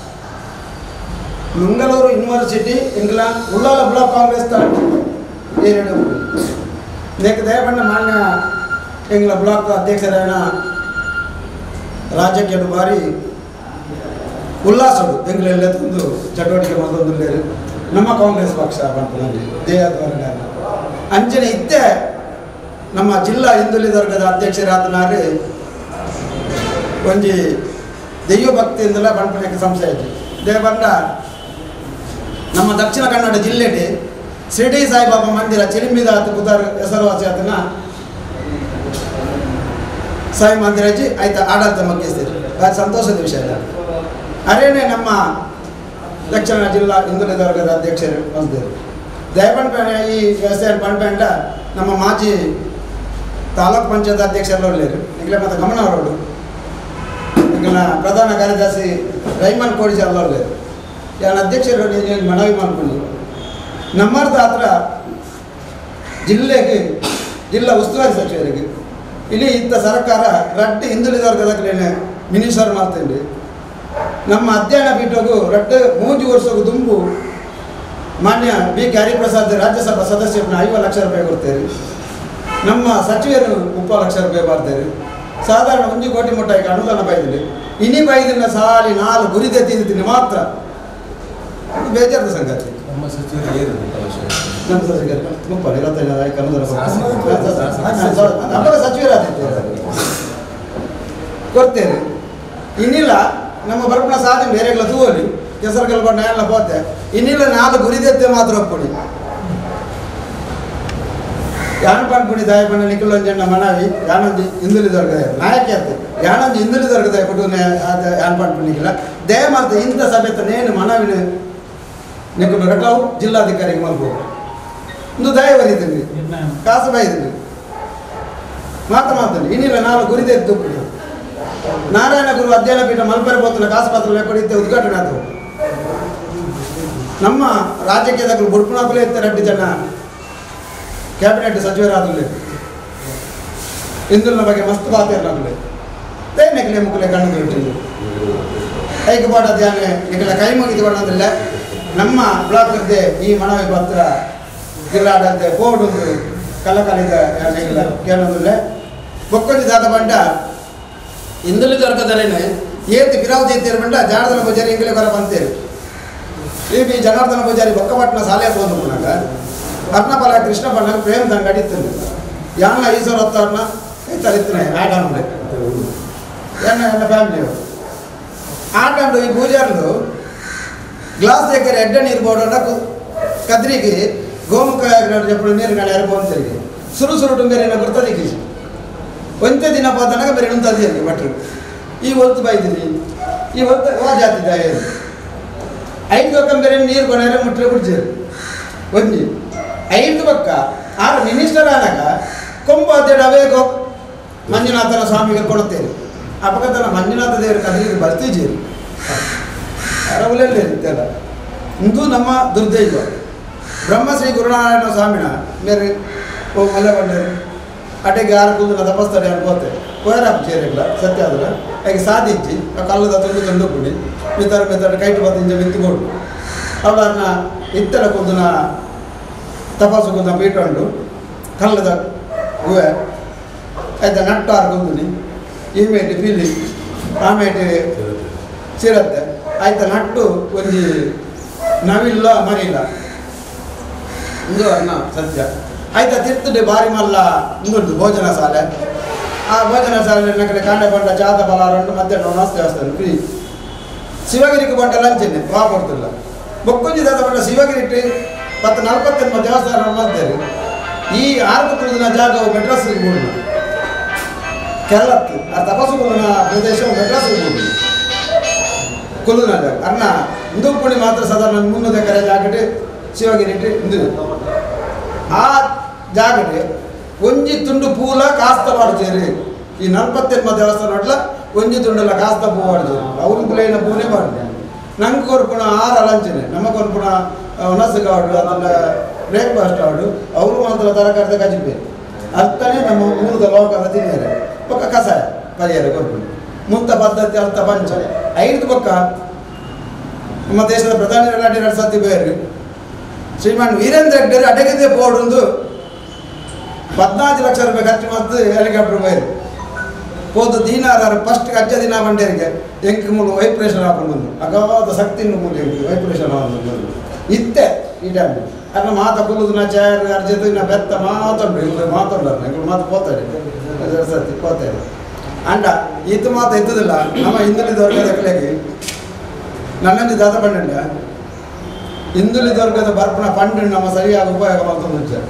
Mangaluru university England Ullal block Congress ಏನೇನು ನೇಕ ದಯ ಬಂಡ ಮಾನ್ಯ ಎಂಗ್ಲ ಬ್ಲಾಕ್ ಅಧ್ಯಕ್ಷರಾಯಣ ರಾಜ್ಯಕ್ಕೆ ಬಾರಿ ಉಲ್ಲಾಸಡು ಎಂಗ್ಲೆಲ್ಲ ತಂದು ಚಟುವಟಿಕೆ ಮತ್ತೊಂದು ನಮ್ಮ ಕಾಂಗ್ರೆಸ್ ಪಕ್ಷ ಬಂತು ದೇಹದ ಅಂಚನೆ ಇತ್ತೆ ನಮ್ಮ ಜಿಲ್ಲಾ ಹಿಂದುಳಿದ ವರ್ಗದ ಅಧ್ಯಕ್ಷರಾದನಾರು ಒಂಜಿ ದೈವ ಭಕ್ತಿಯಿಂದಲೇ ಬಂಪನಕ್ಕೆ ಸಂಸ್ಥೆ ಐತಿ ದೇ ಬಂದ ನಮ್ಮ ದಕ್ಷಿಣ ಕನ್ನಡ ಜಿಲ್ಲೆಗೆ ಶಿರ್ಡಿ ಸಾಯಿಬಾಬಾ ಮಂದಿರ ಚಿಲಿಂಬಿದ ಆತ ಕುದಾರ್ ಹೆಸರುವಾಸಿ ಆತನ ಸಾಯಿ ಮಂದಿರ ಹಚ್ಚಿ ಆಯ್ತು ಆಡಳಿತ ಮುಗಿಸ್ತೀರಿ ಭಾರಿ ಸಂತೋಷದ ವಿಷಯ ಇದೆ ಅರೇನೆ ನಮ್ಮ ದಕ್ಷಿಣ ಜಿಲ್ಲಾ ಹಿಂದುಳಿದ ವರ್ಗದ ಅಧ್ಯಕ್ಷರು ಬಂದಿರು ದಯಪಂಡ ಈ ವ್ಯವಸ್ಥೆ ಪಂಪಂಡ ನಮ್ಮ ಮಾಜಿ ತಾಲೂಕ್ ಪಂಚಾಯತ್ ಅಧ್ಯಕ್ಷರು ಒಳ್ಳೆಯರು ಈಗಲೇ ಮತ್ತು ಗಮನ ಅವರೋಡು ಈಗಿನ ಪ್ರಧಾನ ಕಾರ್ಯದರ್ಶಿ ರೈಮನ್ ಕೋಡಿಜಿ ಅಲ್ಲವ್ರೆ ಯಾನ ಅಧ್ಯಕ್ಷರು ನೀನು ಮನವಿ ಮಾಡ್ಕೊಂಡು ನಮ್ಮರ್ದ ಹತ್ರ ಜಿಲ್ಲೆಗೆ ಜಿಲ್ಲಾ ಉಸ್ತುವಾರಿ ಸಚಿವರಿಗೆ ಇಲ್ಲಿ ಇತ್ತ ಸರ್ಕಾರ ರಟ್ಟು ಹಿಂದುಳಿದ ವರ್ಗದ ಮಿನಿಸ್ಟರ್ ಮಾಡ್ತೇನೆ ನಮ್ಮ ಅಧ್ಯಯನ ಪೀಠಗೂ ರಟ್ಟು ಮೂಜು ವರ್ಷಕ್ಕೂ ತುಂಬು ಮಾನ್ಯ ಬಿ ಕೆ ಹರಿಪ್ರಸಾದ್ ರಾಜ್ಯಸಭಾ ಸದಸ್ಯರನ್ನ ಐವತ್ತು ಲಕ್ಷ ರೂಪಾಯಿ ಕೊಡ್ತೇವೆ ನಮ್ಮ ಸಚಿವರು ಮುಪ್ಪ ಲಕ್ಷ ರೂಪಾಯಿ ಬರ್ತಾರೆ ಸಾಧಾರಣ ಒಂದು ಕೋಟಿ ಮುಟ್ಟಾಗಿ ಅನುದಾನ ಬೈದಿಲ್ಲ ಇನಿ ಬೈದಿನ ಸಾಲಿ ನಾಲ್ಕು ಗುರಿದೆ ತಿಂದಿದ್ದೀನಿ ಮಾತ್ರ ಇದು ಬೇಜಾರದ ಸಂಗತಿ ನಮ್ಮ ಸಚಿವರು ಏನು ನಮ್ಮ ಸಚಿವರು ಮುಪ್ಪ ಇರತ್ತೈದು ಆಯ್ಕೆ ಅನುದಾನ ಕೊಡ್ತಾರೆ. ನಮ್ಮ ಸಚಿವರಾದಿದ್ದೇವೆ ಕೊಡ್ತೇನೆ ಇನ್ನಿಲ್ಲ ನಮ್ಮ ಬರ್ಪಣ ಸಾಧನೆ ಬೇರೆಗಳ ತೂವಲಿ ಕೆಸರುಗಳು ಬಂಡ ಎಲ್ಲ ಪೋತೆ ಇನ್ನಿಲ್ಲ ನಾಲ್ಕು ಗುರಿದೆತ್ತೆ ಮಾತ್ರ ಒಪ್ಪುಡಿ ಯಾನ್ ಪಂಪುಡಿ ದಾಯ ಪಂಡ ನಿಖಿಲೊಂಜಣ್ಣ ಮನವಿ ಯಾನೊಂದು ಹಿಂದುಳಿದ ವರ್ಗದ ನಾಯಕಿ ಅಂತ ಯಾನೊಂದು ಹಿಂದುಳಿದ ವರ್ಗದ ಕೊಟ್ಟು ಯಾನ್ ಪಂಪುಡಿ ನಿಖಿಲ ದಯ ಮಾಡ್ತೆ ಇಂಥ ಸಭೆತ ನೇನು ಮನವಿನ ನಿಖಿಲು ಕಟ್ಟವು ಜಿಲ್ಲಾಧಿಕಾರಿಗೆ ಮಲ್ಬೋದು ಒಂದು ದಯ ಬರೀತೀನಿ ಕಾಸು ಬೈದಿನಿ ಮಾತ ಮಾತಲ್ಲಿ ಇನ್ನಿಲ್ಲ ನಾನು ಗುರಿದೆದ್ದು ನಾರಾಯಣ ಗುರು ಅಧ್ಯಯನ ಪೀಠ ಮಲ್ಪರೆ ಪೋತನ ಕಾಸು ಪಾತ್ರ ಕೊಡಿದ್ದೆ ಉದ್ಘಾಟನೆ ಆದವು ನಮ್ಮ ರಾಜ್ಯಕ್ಕೆ ತಗಲು ಬುಡ್ಪುಣಾಪುಲೆ ಇತ್ತ ರೆಡ್ಡಿ ಜನ ಕ್ಯಾಬಿನೆಟ್ ಸಚಿವರಾಗಲಿ ಹಿಂದುಳಿನ ಬಗ್ಗೆ ಮಸ್ತ್ ಮಾತಾಡಲಾಗಲಿ ತೇನೆಕ್ಲೆ ಮುಕ್ಕಲೆ ಕಣ್ಣು ಇಟ್ಟಿದ್ದು ಐಕ ಪಾಠ ಧ್ಯಾನ ನಿಖಲ ಕೈ ಮುಗಿದುಕೊಳ್ಳೋದಿಲ್ಲ ನಮ್ಮ ಬ್ಲಾಕ್ ಇದ್ದೆ ಈ ಮನವಿ ಪತ್ರ ಜಿಲ್ಲಾಡಳಿತ ಬೋರ್ಡ್ ಒಂದು ಕಲಕಲಿದ ನಿಖಲ ಕೇಳೋದಿಲ್ಲ ಬೊಕ್ಕೊಂದು ದಾದ ಬಂಡ ಹಿಂದುಳಿದ ವರ್ಗದಲ್ಲೇನೆ ಏತು ಗಿರಾವತಿ ಇತ್ತೀರಿ ಬಂಡ ಜಾಣದನ ಪೂಜಾರಿ ಇಂಗ್ಲೆ ಬರ ಬಂತೇರಿ ಈ ಬಿ ಜನಾರ್ದನ ಪೂಜಾರಿ ಬೊಕ್ಕಪಟ್ಟಣ ಸಾಲೆ ಹೋದ ಪುನಗ ಅರ್ಣಪಾಲ ಕೃಷ್ಣ ಬಣ್ಣ ಪ್ರೇಮ್ ದಂಗ ಅಡಿತೀನಿ ಯಾನ ಈಶ್ವರ ಹೊತ್ತಾರ್ನ ಕೈತರಿತ್ತಿನ ಆಡಾಮ್ಲೆ ಎನ್ನ ಎನ್ನ ಫ್ಯಾಮಿಲಿ ಆಟಂಡು ಈ ಪೂಜಾರ್ಲು ಗ್ಲಾಸ್ దగ్గర ಎಡ್ಡ ನೀರು ಬೋಡೋಣ ಕದ್ರಿಗೆ ಗೋಮುಖ చెప్పుడు ನೀರು ಗಾಳಿ ಅರಬೋಂತರಿಗೆ ಸುರು ಸುರುಟು ಬೇರೆ ಗುರ್ತದಿಕ್ಕೆ ಒಂದೇ ದಿನ ಪಾದನಾಗ ಬೇರೆ ಉಂಟದಿ ಅಲ್ಲಿ ಭಟ್ರು ಈ ಹೊತ್ತು ಬೈದಿರಿ ಈ ಹೊತ್ತು ವಾ ಜಾತಿ ದಾಯ ಐದು ಪಕ್ಕ ಬೇರೆ ನೀರು ಕೊನೆಯರೆ ಮುಟ್ರೆ ಕುಡ್ಜೇರು ಒಂಜಿ ಐದು ಪಕ್ಕ ಆರು ಮಿನಿಸ್ಟರ್ ಆದಾಗ ಕೊಂಬು ಅದೇ ಡಬೇಗೋ ಮಂಜುನಾಥನ ಸ್ವಾಮಿಗೆ ಕೊಡುತ್ತೇನೆ ಆ ಪಕ್ಕದ ಮಂಜುನಾಥ ದೇವರ ಕದಲಿಗೆ ಬರ್ತೀಜೇರಿ ಅರವಲಲ್ಲೇ ಇರ್ತಲ್ಲ ಇಂದು ನಮ್ಮ ದುರ್ದೈವ ಬ್ರಹ್ಮಶ್ರೀ ಗುರುನಾರಾಯಣ ಸ್ವಾಮಿನ ಮೇರೆ ಓ ಮಲೆ ಬಂಡರು ಅಟೆಗೆ ಆರು ಕುಂದಿನ ತಪಸ್ತಡೆ ಅನ್ಕೋತೆ ಕೊಯರಾಪ್ ಚೇರಿಲ್ಲ ಸತ್ಯ ಆದ್ರೆ ಹಾಗೆ ಸಾಧಿಂಚಿ ಆ ಕಲ್ಲದ ತುಂಡು ತುಂಡು ಕುಡಿ ಮಿತರ ಮಿತರ ಕೈಟ್ ಬಂದಿಂಜ ಮಿತ್ತುಕೊಂಡು ಅವಳನ್ನ ಇತ್ತರ ಕುಂದಿನ ತಪಸ್ಸು ಕುಂದ ಬೀಟೊಂಡು ಕಲ್ಲದ ಹೂವೆ ಆಯ್ತಾ ನಟ್ಟು ಆರು ಕುಂದಿನಿ ಈಮೇಟಿ ಪಿಲಿ ಆಮೇಲೆ ಚಿರತೆ ಆಯ್ತಾ ನಟ್ಟು ಒಂಜಿ ನವಿಲ್ಲ ಮರಿಲ್ಲ ಇಂದು ಅನ್ನ ಸತ್ಯ ಆಯ್ತಾ ತಿರ್ತದೆ ಬಾರಿ ಮಲ್ಲ ಇಂದುಂಟು ಭೋಜನ ಶಾಲೆ ಆ ಭೋಜನ ಶಾಲೆ ಕಡೆ ಕಾಂಡೆ ಬಂಡ ಜಾತ ಬಲಾರಂಡು ಮತ್ತೆ ನಮಸ್ತೆ ದೇವಸ್ಥಾನ ಫ್ರೀ ಶಿವಗಿರಿಗೆ ಬಂಡ ಲಂಚನೆ ವಾ ಕೊಡ್ತಿಲ್ಲ ಬೊಕ್ಕೊಂಜಿ ದಾದ ಬಂಡ ಶಿವಗಿರಿ ಪತ್ತು ನಲ್ವತ್ತೆಂಟು ದೇವಸ್ಥಾನ ಮಧ್ಯೆ ಈ ಆರು ತುಳಿದಿನ ಜಾಗವು ಮೆಡ್ರಾಸ್ಗೆ ಮೂಡಿನ ಕೆಲ್ಲತ್ತು ಆ ತಪಸ್ಸು ಕುಲನ ಪ್ರದೇಶವು ಮೆಡ್ರಾಸ್ಗೆ ಮೂಡಿನ ಕುಲುನ ಜಾಗ ಅರ್ನ ಹಿಂದೂ ಪುಣಿ ಮಾತ್ರ ಸಾಧಾರಣ ಮುನ್ನೂರು ಎಕರೆ ಜಾಗಟೆ ಶಿವಗಿರಿ ಇಟ್ಟು ಹಿಂದೂ ಆ ಜಾಗಟೆ ಒಂಜಿ ತುಂಡು ಪೂಲ ಕಾಸ್ತ ಮಾಡ್ಚೇರಿ ಈ ನಲ್ಪತ್ತೆಂಬ ದೇವಸ್ಥಾನ ಒಟ್ಲ ಒಂಜಿ ತುಂಡುಲ ಕಾಸ್ತ ಪೂ ಮಾಡ್ಚೇರಿ ಅವ್ರ ಕುಲೈನ ಪೂನೆ ಮಾಡಿ ನಂಗೆ ಕೊರ್ಪುಣ ಆರು ಅಲಂಚನೆ ನಮ್ಮ ಕೊರ್ಪುಣ ಒನಸಗ ಆಡು ಅದನ್ನ ಬ್ರೇಕ್ಫಾಸ್ಟ್ ಆಡು ಅವರು ಮಾತ್ರ ತರಕಾರಿ ಕಜಿಪೆ ಅರ್ಥನೇ ನಮ್ಮ ಮೂರದ ಲೋಕದ ತಿನ್ನಿದ್ದಾರೆ ಪಕ್ಕ ಕಸಾಯ ಪರಿಹಾರ ಕೊರ್ಪುಣ ಮುಕ್ತ ಪದ್ಧತಿ ಅರ್ಥ ಪಂಚ ಐದು ಪಕ್ಕ ನಮ್ಮ ದೇಶದ ಪ್ರಧಾನಿ ಎರಡು ಸತಿ ಬೇರೆ ಶ್ರೀಮಾನ್ ವೀರೇಂದ್ರ ಹೆಗ್ಡೆ ಅಡಗಿದೆ ಪೋಡೊಂದು ಪದ್ನಾಲ್ಕು ಲಕ್ಷ ರೂಪಾಯಿ ಖರ್ಚು ಮತ್ತು ಹೆಲಿಕಾಪ್ಟರ್ ಬೈರು ಹೋದ ದೀನಾರ ಫಸ್ಟ್ ಅಜ್ಜ ದಿನ ಬಂಡೇರಿಗೆ ಎಂಕ್ ಮೂಲ ವೈಬ್ರೇಷನ್ ಹಾಕೊಂಡು ಅಗಾಧ ಶಕ್ತಿ ಮೂಲ ವೈಬ್ರೇಷನ್ ಹಾಕೊಂಡು ಇತ್ತೆ ಈ ಟೈಮ್ ಅನ್ನ ಮಾತ ಕುಲುದು ನಾ ಚಾರ್ ಅರ್ಜತ್ ನಾ ಬೆತ್ತ ಮಾತಾಡ್ರು ಇವ್ರು ಮಾತಾಡ್ಲಾರ ಇವ್ರು ಮಾತು ಪೋತಾರೆ ಅದರ ಸತಿ ಪೋತಾರೆ ಅಂಡ ಇದು ಮಾತು ಎತ್ತದಿಲ್ಲ ನಮ್ಮ ಹಿಂದುಳಿದವರ್ಗ ಲೆಕ್ಕಲಾಗಿ ನನ್ನಲ್ಲಿ ದಾದ ಪಂಡ ಹಿಂದುಳಿದವರ್ಗದ ಬರ್ಪಣ ಫಂಡ್ ನಮ್ಮ ಸರಿಯಾಗಿ ಉಪಯೋಗ ಮಾಡ್ಕೊಂಡು ಮುಂಚೆ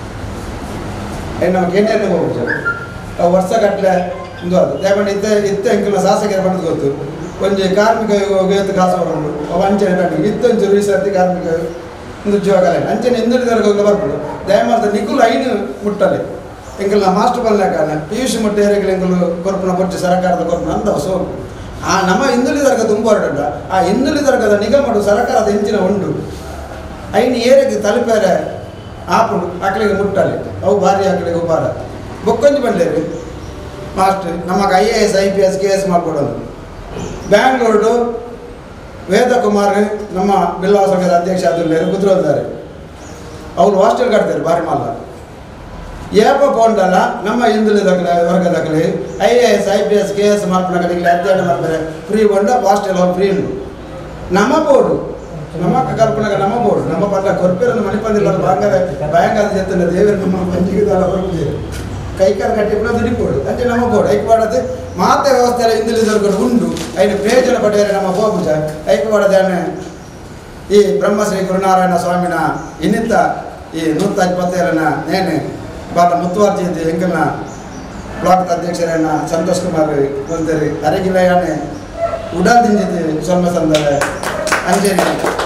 ನಮ್ಮ ಕೇಂದ್ರ ಹೋಗ್ಬಿಟ್ಟು ವರ್ಷ ಗಟ್ಟಲೆ ಇದು ಅದು ಯಾಕಂದ್ರೆ ಇತ್ತೆ ಇತ್ತೆ ಅಂಕಿನ ಶಾಸಕರ ಪಡೆದು ಗೊತ್ತು ಒಂಜಿ ಕಾರ್ಮಿಕ ವೇತ ಕಾಸು ಬರೋದು ಅವ ಅಂಚನೆ ಕಂಡು ಇತ್ತೊಂಚೂರು ಈ ಸರ್ತಿ ಕಾರ್ಮಿಕ ಒಂದು ಉದ್ಯೋಗ ಅಂಚನೆ ಹಿಂದುಳಿದವರ್ಗ ಬರ್ಬೋದು ದಯಮಾರ್ದ ನಿಖುಲ್ ಐನು ಮುಟ್ಟಲೆ ಎಂಕಲ್ನ ಮಾಸ್ಟರ್ ಬಲ್ಲೆ ಕಾರಣ ಪಿ ಯು ಸಿ ಮುಟ್ಟ ಏರಿಗಳು ಎಂಕಲು ಕೊರ್ಪುನ ಕೊಟ್ಟು ಸರ್ಕಾರದ ಕೊರ್ಪುನ ಅಂತ ಸೋಲು ಆ ನಮ್ಮ ಹಿಂದುಳಿದ ವರ್ಗ ತುಂಬ ಹೊರಡ ಆ ಹಿಂದುಳಿದ ವರ್ಗದ ನಿಗಮಡು ಸರ್ಕಾರದ ಹೆಂಚಿನ ಉಂಡು ಐನು ಏರಿಗೆ ತಲುಪ್ಯಾರೆ ಆಪುಡು ಆಕಳಿಗೆ ಮುಟ್ಟಲೆ ಅವು ಭಾರಿ ಆಕಳಿಗೆ ಉಪಾರ ಬೊಕ್ಕೊಂಜಿ ಬಂಡೇರಿ ಮಾಸ್ಟರ್ ನಮಗೆ I A S I P S K S ಮಾಡ್ಕೊಡೋದು ಬ್ಯಾಂಗ್ಳೂರು ವೇದಕುಮಾರ್ ನಮ್ಮ ಬಿಲ್ವಾ ಸಂಘದ ಅಧ್ಯಕ್ಷ ಆದಿಲ್ಲ ಕುದುರೋದಾರೆ ಅವ್ರು ಹಾಸ್ಟೆಲ್ ಕಟ್ತಾರೆ ಭಾರಿ ಮಲ್ಲ ಏಪ ಪೋಂಡಲ್ಲ ನಮ್ಮ ಹಿಂದುಳಿದ ವರ್ಗದಾಗಲಿ I A S I P S K S ಮಾಡ್ಕೊಂಡಾಗಲಿ ಅಧ್ಯಯನ ಮಾಡ್ತಾರೆ ಫ್ರೀ ಕೊಂಡ ಹಾಸ್ಟೆಲ್ ಅವ್ರು ಫ್ರೀ ಉಂಟು ನಮ್ಮ ಬೋರ್ಡು ನಮ್ಮ ಕಲ್ಪನಾಗ ನಮ್ಮ ಬೋರ್ಡು ನಮ್ಮ ಪಂಡ ಕೊರ್ಪೇರನ್ನು ಮಣಿಪಂದಿಲ್ಲ ಬಾಂಗಾರ ಭಯಂಕರ ಜೊತೆ ದೇವರ ನಮ್ಮ ಪಂಚಿಗೆದಾರ ಬರುವುದೇ ಕೈಕಾಲ ಕಟ್ಟಿ ಕೂಡ ದುಡಿಪೋಡು ಅಂದ್ರೆ ನಮ್ಮ ಬೋರ್ಡು ಐಕ್ ಮಾಡದೆ ಮಾತೆ ವ್ಯವಸ್ಥೆ ಎಲ್ಲ ಹಿಂದುಳಿದವರು ಉಂಡು ಐದು ಪ್ರಯೋಜನ ಪಡೆಯರೆ ನಮ್ಮ ಬೋಬುಜ ಐಕ್ ಮಾಡದೇನೆ ಈ ಬ್ರಹ್ಮಶ್ರೀ ಗುರುನಾರಾಯಣ ಸ್ವಾಮಿನ ಇನ್ನಿತ್ತ ಈ ನೂತ ಇಪ್ಪತ್ತೇಳನ ನೇನೆ ಬಾತ ಮುತ್ತುವಾರ್ಜಿ ಇದ್ದು ಎಂಕಲ್ನ ಬ್ಲಾಕ್ ಅಧ್ಯಕ್ಷರನ್ನ ಸಂತೋಷ್ ಕುಮಾರ್ ಬಂದಿರಿ ಅರೆಗಿಲಯಾನೆ ಉಡಾದಿಂಜಿದ್ದು ಸೊನ್ನ ಸಂದರೆ ಅಂಜೇನಿ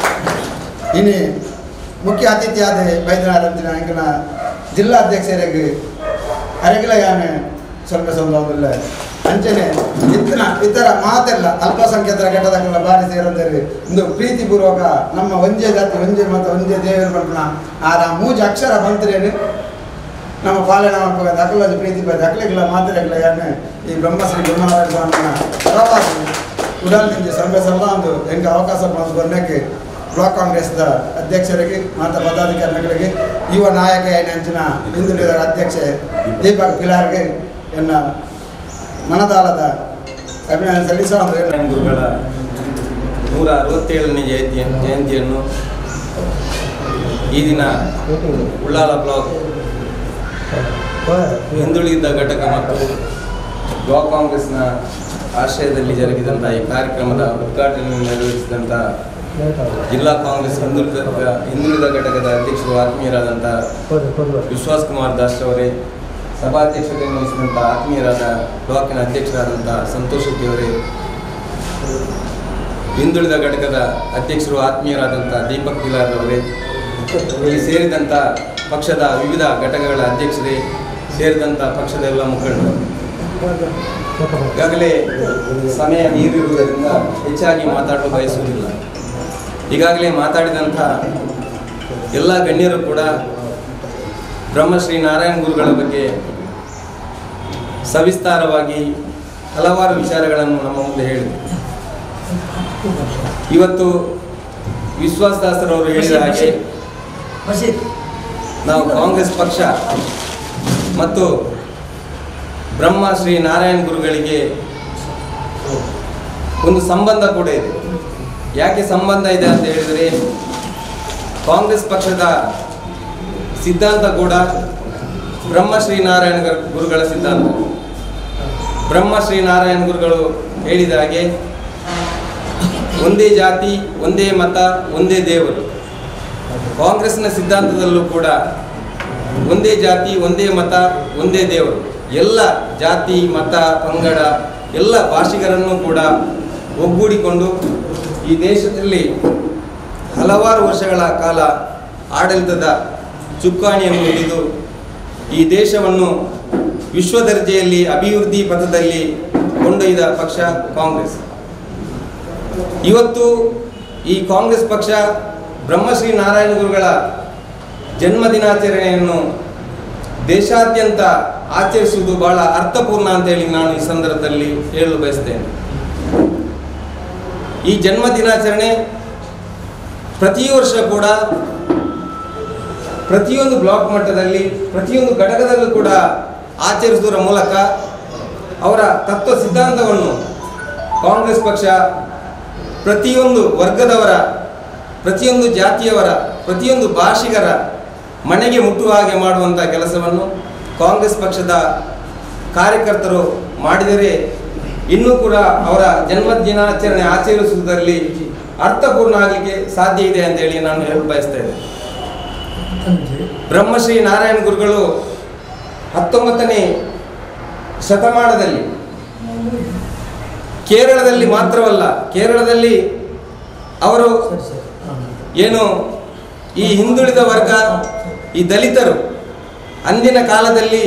ಇನಿ ಮುಖ್ಯ ಅತಿಥಿ ಆದ ವೈದ್ಯನಾಥಂತಿನ ಎಂಕನ ಜಿಲ್ಲಾಧ್ಯಕ್ಷರಿಗೆ ಅರೆಗಿಲಯಾನೆ ಸೊನ್ನ ಸಂದರ್ಭದಲ್ಲಿ ಅಂಚನೆ ಇತ್ತಿನ ಇತರ ಮಾತೆಲ್ಲ ಅಲ್ಪಸಂಖ್ಯಾತರ ಘಟಕಗಳ ಬಾರಿ ಸೇರಂದರೆ ಒಂದು ಪ್ರೀತಿಪೂರ್ವಕ ನಮ್ಮ ಒಂದೇ ಜಾತಿ ಒಂದೇ ಮತ್ತು ಒಂದೇ ದೇವರ ಬಂಪನ ಆರ ಮೂಜ ಅಕ್ಷರ ಬಂತ್ರೇನು ನಮ್ಮ ಪಾಲನೆ ಮಾಡ್ಬೇಕು ದಾಖಲಾದ ಪ್ರೀತಿ ಬೈ ದಾಖಲೆಗಳ ಮಾತ್ರೆಗಳ ಯಾನೆ ಈ ಬ್ರಹ್ಮಶ್ರೀ ಗುರುನಾರಾಯಣ ಸ್ವಾಮಿನ ಪ್ರವಾಸ ಉಡಾಲ್ನಿಂದ ಸಭೆ ಸಲ್ಲ ಒಂದು ಹೆಂಗೆ ಅವಕಾಶ ಬಂದಕ್ಕೆ ಬ್ಲಾಕ್ ಕಾಂಗ್ರೆಸ್ದ ಅಧ್ಯಕ್ಷರಿಗೆ ಮಾತಾ ಪದಾಧಿಕಾರಿಗಳಿಗೆ ಯುವ ನಾಯಕ ಏನೆಂಚಿನ ಹಿಂದುಳಿದ ಅಧ್ಯಕ್ಷೆ ದೀಪಕ್ ಪಿಲಾರ್ಗೆ ಎನ್ನ ಮನದಾಳದ ಅಭಿನಂದನೆ ಸಲ್ಲಿಸ ಒಂದು ನಾರಾಯಣ ಗುರುಗಳ ನೂರ ಅರವತ್ತೇಳನೇ ಜಯಂತಿ ಜಯಂತಿಯನ್ನು ಈ ದಿನ ಉಳ್ಳಾಲ ಬ್ಲಾಕ್ ಹಿಂದುಳಿದ ಘಟಕ ಮತ್ತು ಬ್ಲಾಕ್ ಕಾಂಗ್ರೆಸ್ನ ಆಶ್ರಯದಲ್ಲಿ ಜರುಗಿದಂಥ ಈ ಕಾರ್ಯಕ್ರಮದ ಉದ್ಘಾಟನೆ ನೆರವೇರಿಸಿದಂಥ ಜಿಲ್ಲಾ ಕಾಂಗ್ರೆಸ್ ಹಿಂದುಳಿದ ಹಿಂದುಳಿದ ಘಟಕದ ಅಧ್ಯಕ್ಷರು ಆತ್ಮೀಯರಾದಂಥ ವಿಶ್ವಾಸ್ ಕುಮಾರ್ ದಾಸ್ ಅವರೇ ಸಭಾಧ್ಯಕ್ಷತೆಯನ್ನು ವಹಿಸಿದಂಥ ಆತ್ಮೀಯರಾದ ಬ್ಲಾಕಿನ ಅಧ್ಯಕ್ಷರಾದಂಥ ಸಂತೋಷ್ ಶೆಟ್ಟಿ ಅವರೇ ಹಿಂದುಳಿದ ಘಟಕದ ಅಧ್ಯಕ್ಷರು ಆತ್ಮೀಯರಾದಂಥ ದೀಪಕ್ ಪಿಲಾರ್ ಅವರೇ ಇಲ್ಲಿ ಸೇರಿದಂಥ ಪಕ್ಷದ ವಿವಿಧ ಘಟಕಗಳ ಅಧ್ಯಕ್ಷರೇ ಸೇರಿದಂಥ ಪಕ್ಷದ ಎಲ್ಲ ಮುಖಂಡರು ಈಗಾಗಲೇ ಸಮಯ ಮೀರಿರುವುದರಿಂದ ಹೆಚ್ಚಾಗಿ ಮಾತಾಡಲು ಬಯಸುವುದಿಲ್ಲ ಈಗಾಗಲೇ ಮಾತಾಡಿದಂಥ ಎಲ್ಲ ಗಣ್ಯರು ಕೂಡ ಬ್ರಹ್ಮಶ್ರೀ ನಾರಾಯಣ ಗುರುಗಳ ಬಗ್ಗೆ ಸವಿಸ್ತಾರವಾಗಿ ಹಲವಾರು ವಿಚಾರಗಳನ್ನು ನಮ್ಮ ಮುಂದೆ ಹೇಳಿದೆ ಇವತ್ತು ವಿಶ್ವಾಸದಾಸರವರು ಹೇಳಿದ ಹಾಗೆ ನಾವು ಕಾಂಗ್ರೆಸ್ ಪಕ್ಷ ಮತ್ತು ಬ್ರಹ್ಮ ಶ್ರೀ ನಾರಾಯಣ ಗುರುಗಳಿಗೆ ಒಂದು ಸಂಬಂಧ ಕೂಡ ಇದೆ ಯಾಕೆ ಸಂಬಂಧ ಇದೆ ಅಂತ ಹೇಳಿದರೆ ಕಾಂಗ್ರೆಸ್ ಪಕ್ಷದ ಸಿದ್ಧಾಂತ ಕೂಡ ಬ್ರಹ್ಮ ಶ್ರೀ ನಾರಾಯಣ ಗರ್- ಗುರುಗಳ ಸಿದ್ಧಾಂತ ಬ್ರಹ್ಮ ಶ್ರೀ ನಾರಾಯಣ ಗುರುಗಳು ಹೇಳಿದ ಹಾಗೆ ಒಂದೇ ಜಾತಿ ಒಂದೇ ಮತ ಒಂದೇ ದೇವರು ಕಾಂಗ್ರೆಸ್ನ ಸಿದ್ಧಾಂತದಲ್ಲೂ ಕೂಡ ಒಂದೇ ಜಾತಿ ಒಂದೇ ಮತ ಒಂದೇ ದೇವರು ಎಲ್ಲ ಜಾತಿ ಮತ ಪಂಗಡ ಎಲ್ಲ ಭಾಷಿಗರನ್ನು ಕೂಡ ಒಗ್ಗೂಡಿಕೊಂಡು ಈ ದೇಶದಲ್ಲಿ ಹಲವಾರು ವರ್ಷಗಳ ಕಾಲ ಆಡಳಿತದ ಚುಕ್ಕಾಣಿಯನ್ನು ಹಿಡಿದು ಈ ದೇಶವನ್ನು ವಿಶ್ವ ದರ್ಜೆಯಲ್ಲಿ ಅಭಿವೃದ್ಧಿ ಪಥದಲ್ಲಿ ಕೊಂಡೊಯ್ದ ಪಕ್ಷ ಕಾಂಗ್ರೆಸ್ ಇವತ್ತು ಈ ಕಾಂಗ್ರೆಸ್ ಪಕ್ಷ ಬ್ರಹ್ಮಶ್ರೀ ನಾರಾಯಣ ಗುರುಗಳ ಜನ್ಮ ದಿನಾಚರಣೆಯನ್ನು ದೇಶಾದ್ಯಂತ ಆಚರಿಸುವುದು ಬಹಳ ಅರ್ಥಪೂರ್ಣ ಅಂತ ಹೇಳಿ ನಾನು ಈ ಸಂದರ್ಭದಲ್ಲಿ ಹೇಳಲು ಬಯಸ್ತೇನೆ ಈ ಜನ್ಮ ದಿನಾಚರಣೆ ಪ್ರತಿ ವರ್ಷ ಕೂಡ ಪ್ರತಿಯೊಂದು ಬ್ಲಾಕ್ ಮಟ್ಟದಲ್ಲಿ ಪ್ರತಿಯೊಂದು ಘಟಕದಲ್ಲೂ ಕೂಡ ಆಚರಿಸುವುದರ ಮೂಲಕ ಅವರ ತತ್ವ ಸಿದ್ಧಾಂತವನ್ನು ಕಾಂಗ್ರೆಸ್ ಪಕ್ಷ ಪ್ರತಿಯೊಂದು ವರ್ಗದವರ ಪ್ರತಿಯೊಂದು ಜಾತಿಯವರ ಪ್ರತಿಯೊಂದು ಭಾಷಿಗರ ಮನೆಗೆ ಮುಟ್ಟುವ ಹಾಗೆ ಮಾಡುವಂಥ ಕೆಲಸವನ್ನು ಕಾಂಗ್ರೆಸ್ ಪಕ್ಷದ ಕಾರ್ಯಕರ್ತರು ಮಾಡಿದರೆ ಇನ್ನೂ ಕೂಡ ಅವರ ಜನ್ಮ ದಿನಾಚರಣೆ ಆಚರಿಸುವುದರಲ್ಲಿ ಅರ್ಥಪೂರ್ಣ ಆಗಲಿಕ್ಕೆ ಸಾಧ್ಯ ಇದೆ ಅಂತ ಹೇಳಿ ನಾನು ಹೇಳಲು ಬಯಸ್ತೇನೆ ಬ್ರಹ್ಮಶ್ರೀ ನಾರಾಯಣ ಗುರುಗಳು ಹತ್ತೊಂಬತ್ತನೇ ಶತಮಾನದಲ್ಲಿ ಕೇರಳದಲ್ಲಿ ಮಾತ್ರವಲ್ಲ ಕೇರಳದಲ್ಲಿ ಅವರು ಏನು ಈ ಹಿಂದುಳಿದ ವರ್ಗ ಈ ದಲಿತರು ಅಂದಿನ ಕಾಲದಲ್ಲಿ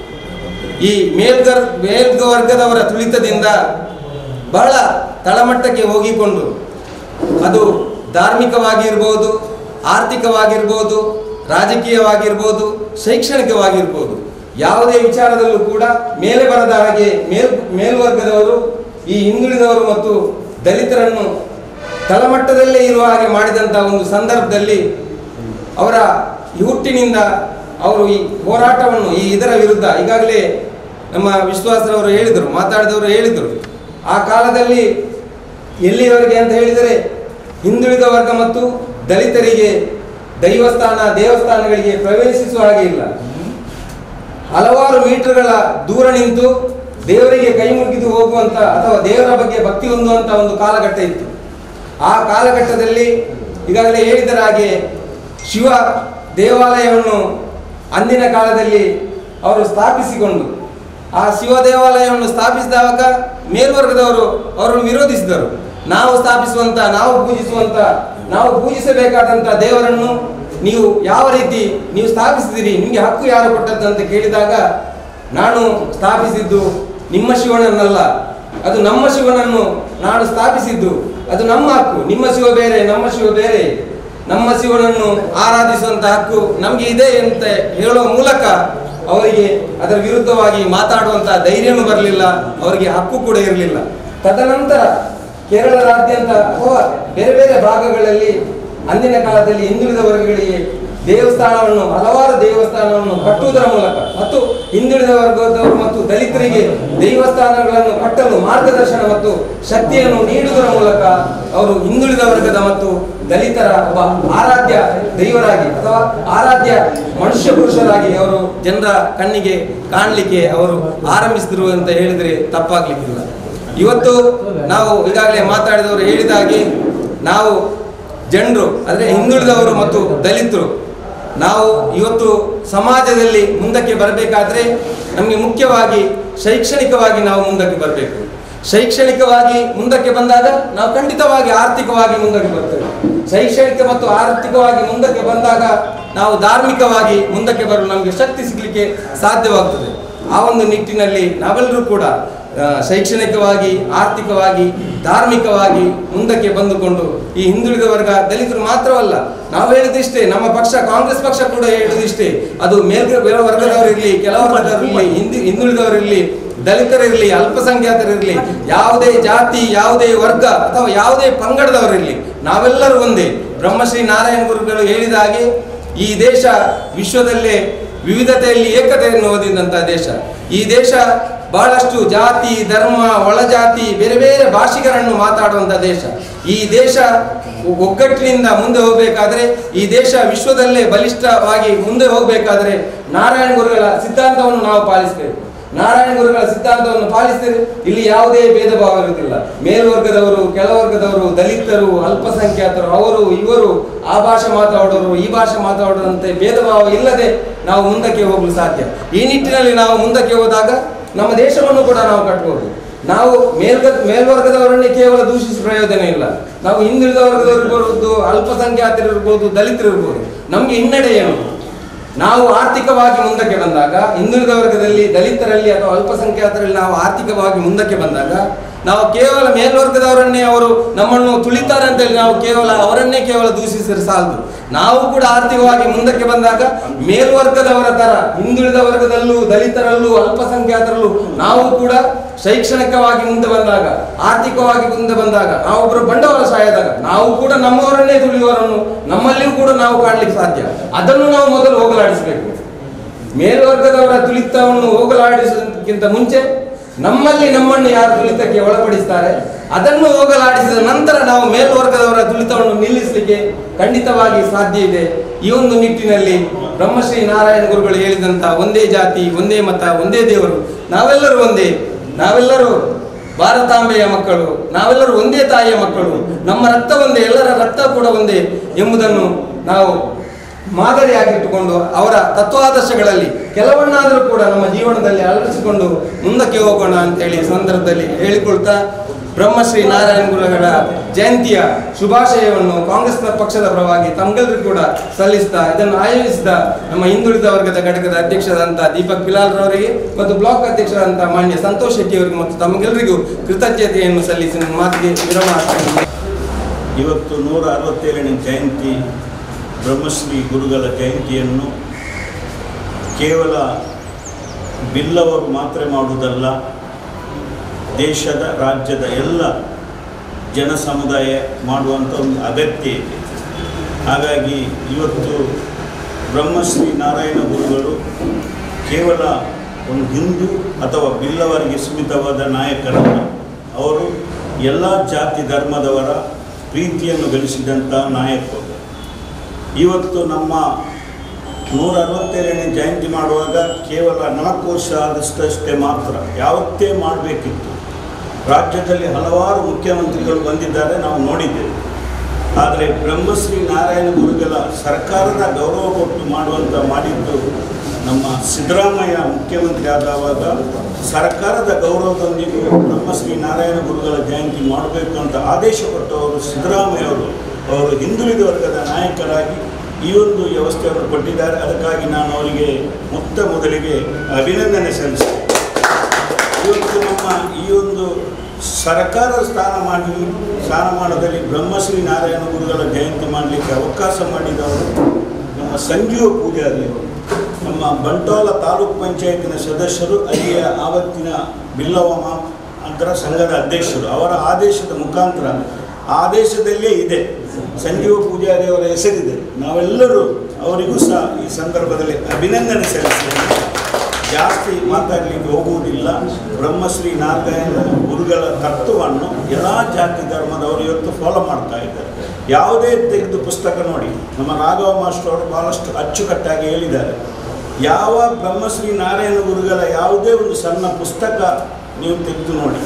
ಈ ಮೇಲ್ಗರ್ ಮೇಲ್ವರ್ಗದವರ ತುಳಿತದಿಂದ ಬಹಳ ತಳಮಟ್ಟಕ್ಕೆ ಹೋಗಿಕೊಂಡು ಅದು ಧಾರ್ಮಿಕವಾಗಿರ್ಬೋದು ಆರ್ಥಿಕವಾಗಿರ್ಬೋದು ರಾಜಕೀಯವಾಗಿರ್ಬೋದು ಶೈಕ್ಷಣಿಕವಾಗಿರ್ಬೋದು ಯಾವುದೇ ವಿಚಾರದಲ್ಲೂ ಕೂಡ ಮೇಲೆ ಬರದ ಹಾಗೆ ಮೇಲ್ ಮೇಲ್ವರ್ಗದವರು ಈ ಹಿಂದುಳಿದವರು ಮತ್ತು ದಲಿತರನ್ನು ತಳಮಟ್ಟದಲ್ಲೇ ಇರುವ ಹಾಗೆ ಮಾಡಿದಂಥ ಒಂದು ಸಂದರ್ಭದಲ್ಲಿ ಅವರ ಈ ಹುಟ್ಟಿನಿಂದ ಅವರು ಈ ಹೋರಾಟವನ್ನು ಈ ಇದರ ವಿರುದ್ಧ ಈಗಾಗಲೇ ನಮ್ಮ ವಿಶ್ವಾಸರವರು ಹೇಳಿದರು ಮಾತಾಡಿದವರು ಹೇಳಿದರು ಆ ಕಾಲದಲ್ಲಿ ಎಲ್ಲಿಯವರೆಗೆ ಅಂತ ಹೇಳಿದರೆ ಹಿಂದುಳಿದ ವರ್ಗ ಮತ್ತು ದಲಿತರಿಗೆ ದೈವಸ್ಥಾನ ದೇವಸ್ಥಾನಗಳಿಗೆ ಪ್ರವೇಶಿಸುವ ಹಾಗೆ ಇಲ್ಲ ಹಲವಾರು ಮೀಟರ್ಗಳ ದೂರ ನಿಂತು ದೇವರಿಗೆ ಕೈ ಮುಗಿದು ಹೋಗುವಂತ ಅಥವಾ ದೇವರ ಬಗ್ಗೆ ಭಕ್ತಿ ಹೊಂದುವಂತ ಒಂದು ಕಾಲಘಟ್ಟ ಇತ್ತು ಆ ಕಾಲಘಟ್ಟದಲ್ಲಿ ಈಗಾಗಲೇ ಹೇಳಿದರ ಹಾಗೆ ಶಿವ ದೇವಾಲಯವನ್ನು ಅಂದಿನ ಕಾಲದಲ್ಲಿ ಅವರು ಸ್ಥಾಪಿಸಿಕೊಂಡು ಆ ಶಿವ ದೇವಾಲಯವನ್ನು ಸ್ಥಾಪಿಸಿದಾಗ ಮೇಲ್ವರ್ಗದವರು ಅವರನ್ನು ವಿರೋಧಿಸಿದರು ನಾವು ಸ್ಥಾಪಿಸುವಂತ ನಾವು ಪೂಜಿಸುವಂತ ನಾವು ಪೂಜಿಸಬೇಕಾದಂತ ದೇವರನ್ನು ನೀವು ಯಾವ ರೀತಿ ನೀವು ಸ್ಥಾಪಿಸಿದಿರಿ ನಿಮಗೆ ಹಕ್ಕು ಯಾರು ಕೊಟ್ಟದ್ದು ಅಂತ ಕೇಳಿದಾಗ ನಾನು ಸ್ಥಾಪಿಸಿದ್ದು ನಿಮ್ಮ ಶಿವನನ್ನಲ್ಲ ಅದು ನಮ್ಮ ಶಿವನನ್ನು ನಾನು ಸ್ಥಾಪಿಸಿದ್ದು ಅದು ನಮ್ಮ ಹಕ್ಕು ನಿಮ್ಮ ಶಿವ ಬೇರೆ ನಮ್ಮ ಶಿವ ಬೇರೆ ನಮ್ಮ ಶಿವನನ್ನು ಆರಾಧಿಸುವಂತ ಹಕ್ಕು ನಮಗೆ ಇದೆ ಅಂತ ಹೇಳುವ ಮೂಲಕ ಅವರಿಗೆ ಅದರ ವಿರುದ್ಧವಾಗಿ ಮಾತಾಡುವಂತ ಧೈರ್ಯನೂ ಬರಲಿಲ್ಲ ಅವರಿಗೆ ಹಕ್ಕು ಕೂಡ ಇರಲಿಲ್ಲ ತದನಂತರ ಕೇರಳದಾದ್ಯಂತ ಅಥವಾ ಬೇರೆ ಬೇರೆ ಭಾಗಗಳಲ್ಲಿ ಅಂದಿನ ಕಾಲದಲ್ಲಿ ಹಿಂದುಳಿದ ವರ್ಗಗಳಿಗೆ ದೇವಸ್ಥಾನವನ್ನು ಹಲವಾರು ದೇವಸ್ಥಾನವನ್ನು ಕಟ್ಟುವುದರ ಮೂಲಕ ಮತ್ತು ಹಿಂದುಳಿದ ವರ್ಗದವರು ಮತ್ತು ದಲಿತರಿಗೆ ದೇವಸ್ಥಾನಗಳನ್ನು ಕಟ್ಟಲು ಮಾರ್ಗದರ್ಶನ ಮತ್ತು ಶಕ್ತಿಯನ್ನು ನೀಡುವುದರ ಮೂಲಕ ಅವರು ಹಿಂದುಳಿದ ವರ್ಗದ ಮತ್ತು ದಲಿತರ ಒಬ್ಬ ಆರಾಧ್ಯ ದೈವರಾಗಿ ಅಥವಾ ಆರಾಧ್ಯ ಮನುಷ್ಯ ಪುರುಷರಾಗಿ ಅವರು ಜನರ ಕಣ್ಣಿಗೆ ಕಾಣಲಿಕ್ಕೆ ಅವರು ಆರಂಭಿಸಿದ್ರು ಅಂತ ಹೇಳಿದ್ರೆ ತಪ್ಪಾಗ್ಲಿಕ್ಕಿಲ್ಲ ಇವತ್ತು ನಾವು ಈಗಾಗಲೇ ಮಾತಾಡಿದವರು ಹೇಳಿದ ಹಾಗೆ ನಾವು ಜನರು ಅಂದರೆ ಹಿಂದುಳಿದವರು ಮತ್ತು ದಲಿತರು ನಾವು ಇವತ್ತು ಸಮಾಜದಲ್ಲಿ ಮುಂದಕ್ಕೆ ಬರಬೇಕಾದ್ರೆ ನಮಗೆ ಮುಖ್ಯವಾಗಿ ಶೈಕ್ಷಣಿಕವಾಗಿ ನಾವು ಮುಂದಕ್ಕೆ ಬರಬೇಕು ಶೈಕ್ಷಣಿಕವಾಗಿ ಮುಂದಕ್ಕೆ ಬಂದಾಗ ನಾವು ಖಂಡಿತವಾಗಿ ಆರ್ಥಿಕವಾಗಿ ಮುಂದಕ್ಕೆ ಬರ್ತೇವೆ ಶೈಕ್ಷಣಿಕ ಮತ್ತು ಆರ್ಥಿಕವಾಗಿ ಮುಂದಕ್ಕೆ ಬಂದಾಗ ನಾವು ಧಾರ್ಮಿಕವಾಗಿ ಮುಂದಕ್ಕೆ ಬರಲು ನಮಗೆ ಶಕ್ತಿ ಸಿಗಲಿಕ್ಕೆ ಸಾಧ್ಯವಾಗ್ತದೆ ಆ ಒಂದು ನಿಟ್ಟಿನಲ್ಲಿ ನಾವೆಲ್ಲರೂ ಕೂಡ ಆ, ಶೈಕ್ಷಣಿಕವಾಗಿ ಆರ್ಥಿಕವಾಗಿ ಧಾರ್ಮಿಕವಾಗಿ ಮುಂದಕ್ಕೆ ಬಂದುಕೊಂಡು ಈ ಹಿಂದುಳಿದ ವರ್ಗ ದಲಿತರು ಮಾತ್ರವಲ್ಲ ನಾವು ಹೇಳಿದಿಷ್ಟೇ ನಮ್ಮ ಪಕ್ಷ ಕಾಂಗ್ರೆಸ್ ಪಕ್ಷ ಕೂಡ ಹೇಳುದಿಷ್ಟೇ ಅದು ಮೇಲ್ಗ ವರ್ಗದವರಿರಲಿ ಕೆಲ ವರ್ಗದವರಿರಲಿ ಹಿಂದಿ ಹಿಂದುಳಿದವರಿರಲಿ ದಲಿತರಿರಲಿ ಅಲ್ಪಸಂಖ್ಯಾತರಿರಲಿ ಯಾವುದೇ ಜಾತಿ ಯಾವುದೇ ವರ್ಗ ಅಥವಾ ಯಾವುದೇ ಪಂಗಡದವರಿರಲಿ ನಾವೆಲ್ಲರೂ ಒಂದೇ ಬ್ರಹ್ಮಶ್ರೀ ನಾರಾಯಣ ಗುರುಗಳು ಹೇಳಿದ ಹಾಗೆ ಈ ದೇಶ ವಿಶ್ವದಲ್ಲೇ ವಿವಿಧತೆಯಲ್ಲಿ ಏಕತೆಯನ್ನು ಹೊಂದಿದಂಥ ದೇಶ ಈ ದೇಶ ಬಹಳಷ್ಟು ಜಾತಿ ಧರ್ಮ ಒಳಜಾತಿ ಬೇರೆ ಬೇರೆ ಭಾಷಿಗರನ್ನು ಮಾತಾಡುವಂಥ ದೇಶ ಈ ದೇಶ ಒಗ್ಗಟ್ಟಿನಿಂದ ಮುಂದೆ ಹೋಗಬೇಕಾದ್ರೆ ಈ ದೇಶ ವಿಶ್ವದಲ್ಲೇ ಬಲಿಷ್ಠವಾಗಿ ಮುಂದೆ ಹೋಗಬೇಕಾದ್ರೆ ನಾರಾಯಣ ಗುರುಗಳ ಸಿದ್ಧಾಂತವನ್ನು ನಾವು ಪಾಲಿಸಬೇಕು ನಾರಾಯಣ ಗುರುಗಳ ಸಿದ್ಧಾಂತವನ್ನು ಪಾಲಿಸಿದರೆ ಇಲ್ಲಿ ಯಾವುದೇ ಭೇದ ಭಾವ ಇರುವುದಿಲ್ಲ ಮೇಲ್ವರ್ಗದವರು ಕೆಳವರ್ಗದವರು ದಲಿತರು ಅಲ್ಪಸಂಖ್ಯಾತರು ಅವರು ಇವರು ಆ ಭಾಷೆ ಮಾತಾಡೋರು ಈ ಭಾಷೆ ಮಾತಾಡೋರಂತೆ ಭೇದ ಭಾವ ಇಲ್ಲದೆ ನಾವು ಮುಂದಕ್ಕೆ ಹೋಗಲು ಸಾಧ್ಯ ಈ ನಿಟ್ಟಿನಲ್ಲಿ ನಾವು ಮುಂದಕ್ಕೆ ಹೋದಾಗ ನಮ್ಮ ದೇಶವನ್ನು ಕೂಡ ನಾವು ಕಟ್ಬೋದು ನಾವು ಮೇಲ್ಗ ಮೇಲ್ವರ್ಗದವರನ್ನೇ ಕೇವಲ ದೂಷಿಸಿ ಪ್ರಯೋಜನ ಇಲ್ಲ ನಾವು ಹಿಂದುಳಿದ ವರ್ಗದವರು ಇರ್ಬೋದು ಅಲ್ಪಸಂಖ್ಯಾತರು ಇರ್ಬೋದು ದಲಿತರು ಇರ್ಬೋದು ನಮಗೆ ಹಿನ್ನಡೆ ಏನು ನಾವು ಆರ್ಥಿಕವಾಗಿ ಮುಂದಕ್ಕೆ ಬಂದಾಗ ಹಿಂದುಳಿದ ವರ್ಗದಲ್ಲಿ ದಲಿತರಲ್ಲಿ ಅಥವಾ ಅಲ್ಪಸಂಖ್ಯಾತರಲ್ಲಿ ನಾವು ಆರ್ಥಿಕವಾಗಿ ಮುಂದಕ್ಕೆ ಬಂದಾಗ ನಾವು ಕೇವಲ ಮೇಲ್ವರ್ಗದವರನ್ನೇ ಅವರು ನಮ್ಮನ್ನು ತುಳಿತಾರೆ ಅಂತೇಳಿ ನಾವು ಕೇವಲ ಅವರನ್ನೇ ಕೇವಲ ದೂಷಿಸಿದ್ರೆ ಸಾಲದು ನಾವು ಕೂಡ ಆರ್ಥಿಕವಾಗಿ ಮುಂದಕ್ಕೆ ಬಂದಾಗ ಮೇಲ್ವರ್ಗದವರ ತರ ಹಿಂದುಳಿದ ವರ್ಗದಲ್ಲೂ ದಲಿತರಲ್ಲೂ ಅಲ್ಪಸಂಖ್ಯಾತರಲ್ಲೂ ನಾವು ಕೂಡ ಶೈಕ್ಷಣಿಕವಾಗಿ ಮುಂದೆ ಬಂದಾಗ ಆರ್ಥಿಕವಾಗಿ ಮುಂದೆ ಬಂದಾಗ ನಾವೊಬ್ಬರು ಬಂಡವಾಳಶಾಹಿಯಾದಾಗ ನಾವು ಕೂಡ ನಮ್ಮವರನ್ನೇ ತುಳಿಯುವವರನ್ನು ನಮ್ಮಲ್ಲಿಯೂ ಕೂಡ ನಾವು ಕಾಣಲಿಕ್ಕೆ ಸಾಧ್ಯ ಅದನ್ನು ನಾವು ಮೊದಲು ಹೋಗಲಾಡಿಸಬೇಕು ಮೇಲ್ವರ್ಗದವರ ತುಳಿತವನ್ನು ಹೋಗಲಾಡಿಸೋದಕ್ಕಿಂತ ಮುಂಚೆ ನಮ್ಮಲ್ಲಿ ನಮ್ಮನ್ನು ಯಾರು ತುಳಿತಕ್ಕೆ ಒಳಪಡಿಸ್ತಾರೆ ಅದನ್ನು ಹೋಗಲಾಡಿಸಿದ ನಂತರ ನಾವು ಮೇಲ್ವರ್ಗದವರ ತುಳಿತವನ್ನು ನಿಲ್ಲಿಸಲಿಕ್ಕೆ ಖಂಡಿತವಾಗಿ ಸಾಧ್ಯ ಇದೆ ಈ ಒಂದು ನಿಟ್ಟಿನಲ್ಲಿ ಬ್ರಹ್ಮಶ್ರೀ ನಾರಾಯಣ ಗುರುಗಳು ಹೇಳಿದಂತ ಒಂದೇ ಜಾತಿ ಒಂದೇ ಮತ ಒಂದೇ ದೇವರು ನಾವೆಲ್ಲರೂ ಒಂದೇ ನಾವೆಲ್ಲರೂ ಭಾರತಾಂಬೆಯ ಮಕ್ಕಳು ನಾವೆಲ್ಲರೂ ಒಂದೇ ತಾಯಿಯ ಮಕ್ಕಳು ನಮ್ಮ ರಕ್ತ ಒಂದೇ ಎಲ್ಲರ ರಕ್ತ ಕೂಡ ಒಂದೇ ಎಂಬುದನ್ನು ನಾವು ಮಾದರಿಯಾಗಿಟ್ಟುಕೊಂಡು ಅವರ ತತ್ವಾದರ್ಶಗಳಲ್ಲಿ ಕೆಲವನ್ನಾದರೂ ಕೂಡ ನಮ್ಮ ಜೀವನದಲ್ಲಿ ಅಳವಡಿಸಿಕೊಂಡು ಮುಂದಕ್ಕೆ ಹೋಗೋಣ ಅಂತೇಳಿ ಈ ಸಂದರ್ಭದಲ್ಲಿ ಹೇಳಿಕೊಳ್ತಾ ಬ್ರಹ್ಮಶ್ರೀ ನಾರಾಯಣ ಗುರುಗಳ ಜಯಂತಿಯ ಶುಭಾಶಯವನ್ನು ಕಾಂಗ್ರೆಸ್ನ ಪಕ್ಷದ ಪರವಾಗಿ ತಮ್ಗೆಲ್ಲರಿಗೂ ಕೂಡ ಸಲ್ಲಿಸ್ತಾ ಇದನ್ನು ಆಯೋಜಿಸಿದ ನಮ್ಮ ಹಿಂದುಳಿದ ವರ್ಗದ ಘಟಕದ ಅಧ್ಯಕ್ಷರಾದಂಥ ದೀಪಕ್ ಬಿಲಾಲ್ ರವರಿಗೆ ಮತ್ತು ಬ್ಲಾಕ್ ಅಧ್ಯಕ್ಷರಾದಂಥ ಮಾನ್ಯ ಸಂತೋಷ್ ಶೆಟ್ಟಿ ಅವರಿಗೆ ಮತ್ತು ತಮಗೆಲ್ಲರಿಗೂ ಕೃತಜ್ಞತೆಯನ್ನು ಸಲ್ಲಿಸಿ ನನ್ನ ಮಾತಿಗೆ ವಿರಾಮ ಹಾಕ್ತೇನೆ. ಇವತ್ತು ನೂರ ಅರವತ್ತೇಳನೇ ಜಯಂತಿ ಬ್ರಹ್ಮಶ್ರೀ ಗುರುಗಳ ಜಯಂತಿಯನ್ನು ಕೇವಲ ಬಿಲ್ಲವರು ಮಾತ್ರ ಮಾಡುವುದಲ್ಲ ದೇಶದ ರಾಜ್ಯದ ಎಲ್ಲ ಜನ ಸಮುದಾಯ ಮಾಡುವಂಥ ಒಂದು ಅಗತ್ಯ ಇದೆ ಹಾಗಾಗಿ ಇವತ್ತು ಬ್ರಹ್ಮಶ್ರೀ ನಾರಾಯಣ ಗುರುಗಳು ಕೇವಲ ಒಂದು ಹಿಂದೂ ಅಥವಾ ಬಿಲ್ಲವರಿಗೆ ಸೀಮಿತವಾದ ನಾಯಕರಲ್ಲ ಅವರು ಎಲ್ಲ ಜಾತಿ ಧರ್ಮದವರ ಪ್ರೀತಿಯನ್ನು ಗಳಿಸಿದಂಥ ನಾಯಕರು ಇವತ್ತು ನಮ್ಮ ನೂರ ಅರವತ್ತೇಳನೇ ಜಯಂತಿ ಮಾಡುವಾಗ ಕೇವಲ ನಾಲ್ಕು ವರ್ಷ ಆದಷ್ಟಷ್ಟೇ ಮಾತ್ರ ಯಾವತ್ತೇ ಮಾಡಬೇಕಿತ್ತು ರಾಜ್ಯದಲ್ಲಿ ಹಲವಾರು ಮುಖ್ಯಮಂತ್ರಿಗಳು ಬಂದಿದ್ದಾರೆ ನಾವು ನೋಡಿದ್ದೇವೆ ಆದರೆ ಬ್ರಹ್ಮಶ್ರೀ ನಾರಾಯಣ ಗುರುಗಳ ಸರ್ಕಾರದ ಗೌರವ ಕೊಟ್ಟು ಮಾಡುವಂಥ ಮಾಡಿದ್ದು ನಮ್ಮ ಸಿದ್ದರಾಮಯ್ಯ ಮುಖ್ಯಮಂತ್ರಿ ಆದವಾಗ ಸರ್ಕಾರದ ಗೌರವದೊಂದಿಗೆ ಬ್ರಹ್ಮಶ್ರೀ ನಾರಾಯಣ ಗುರುಗಳ ಜಯಂತಿ ಮಾಡಬೇಕು ಅಂತ ಆದೇಶ ಕೊಟ್ಟವರು ಸಿದ್ದರಾಮಯ್ಯ ಅವರು ಅವರು ಹಿಂದುಳಿದ ವರ್ಗದ ನಾಯಕರಾಗಿ ಈ ಒಂದು ವ್ಯವಸ್ಥೆಯನ್ನು ಕೊಟ್ಟಿದ್ದಾರೆ ಅದಕ್ಕಾಗಿ ನಾನು ಅವರಿಗೆ ಮುಕ್ತ ಮೊದಲಿಗೆ ಅಭಿನಂದನೆ ಸಲ್ಲಿಸ್ತೇನೆ ಇವತ್ತು ನಮ್ಮ ಈ ಒಂದು ಸರ್ಕಾರ ಸ್ಥಾನಮಾನ ಸ್ಥಾನಮಾನದಲ್ಲಿ ಬ್ರಹ್ಮಶ್ರೀ ನಾರಾಯಣ ಗುರುಗಳ ಜಯಂತಿ ಮಾಡಲಿಕ್ಕೆ ಅವಕಾಶ ಮಾಡಿದವರು ನಮ್ಮ ಸಂಜೀವ ಪೂಜಾರಿ ಅವರು ನಮ್ಮ ಬಂಟ್ವಾಳ ತಾಲೂಕು ಪಂಚಾಯತಿನ ಸದಸ್ಯರು ಅಲ್ಲಿಯ ಆವತ್ತಿನ ಬಿಲ್ಲವಮ ಅದರ ಸಂಘದ ಅಧ್ಯಕ್ಷರು ಅವರ ಆದೇಶದ ಮುಖಾಂತರ ಆದೇಶದಲ್ಲೇ ಇದೆ ಸಂಜೀವ ಪೂಜಾರಿ ಅವರ ಹೆಸರಿದೆ ನಾವೆಲ್ಲರೂ ಅವರಿಗೂ ಸಹ ಈ ಸಂದರ್ಭದಲ್ಲಿ ಅಭಿನಂದನೆ ಸಲ್ಲಿಸ್ತೇವೆ ಜಾಸ್ತಿ ಮಾತಾಡಲಿಕ್ಕೆ ಹೋಗುವುದಿಲ್ಲ ಬ್ರಹ್ಮಶ್ರೀ ನಾರಾಯಣ ಗುರುಗಳ ತತ್ವವನ್ನು ಎಲ್ಲ ಜಾತಿ ಧರ್ಮದವರು ಇವತ್ತು ಫಾಲೋ ಮಾಡ್ತಾ ಇದ್ದಾರೆ ಯಾವುದೇ ತೆಗೆದು ಪುಸ್ತಕ ನೋಡಿ ನಮ್ಮ ರಾಘವ ಮಾಸ್ಟರ್ ಅವರು ಬಹಳಷ್ಟು ಅಚ್ಚುಕಟ್ಟಾಗಿ ಹೇಳಿದ್ದಾರೆ ಯಾವ ಬ್ರಹ್ಮಶ್ರೀ ನಾರಾಯಣ ಗುರುಗಳ ಯಾವುದೇ ಒಂದು ಸಣ್ಣ ಪುಸ್ತಕ ನೀವು ತೆಗೆದು ನೋಡಿ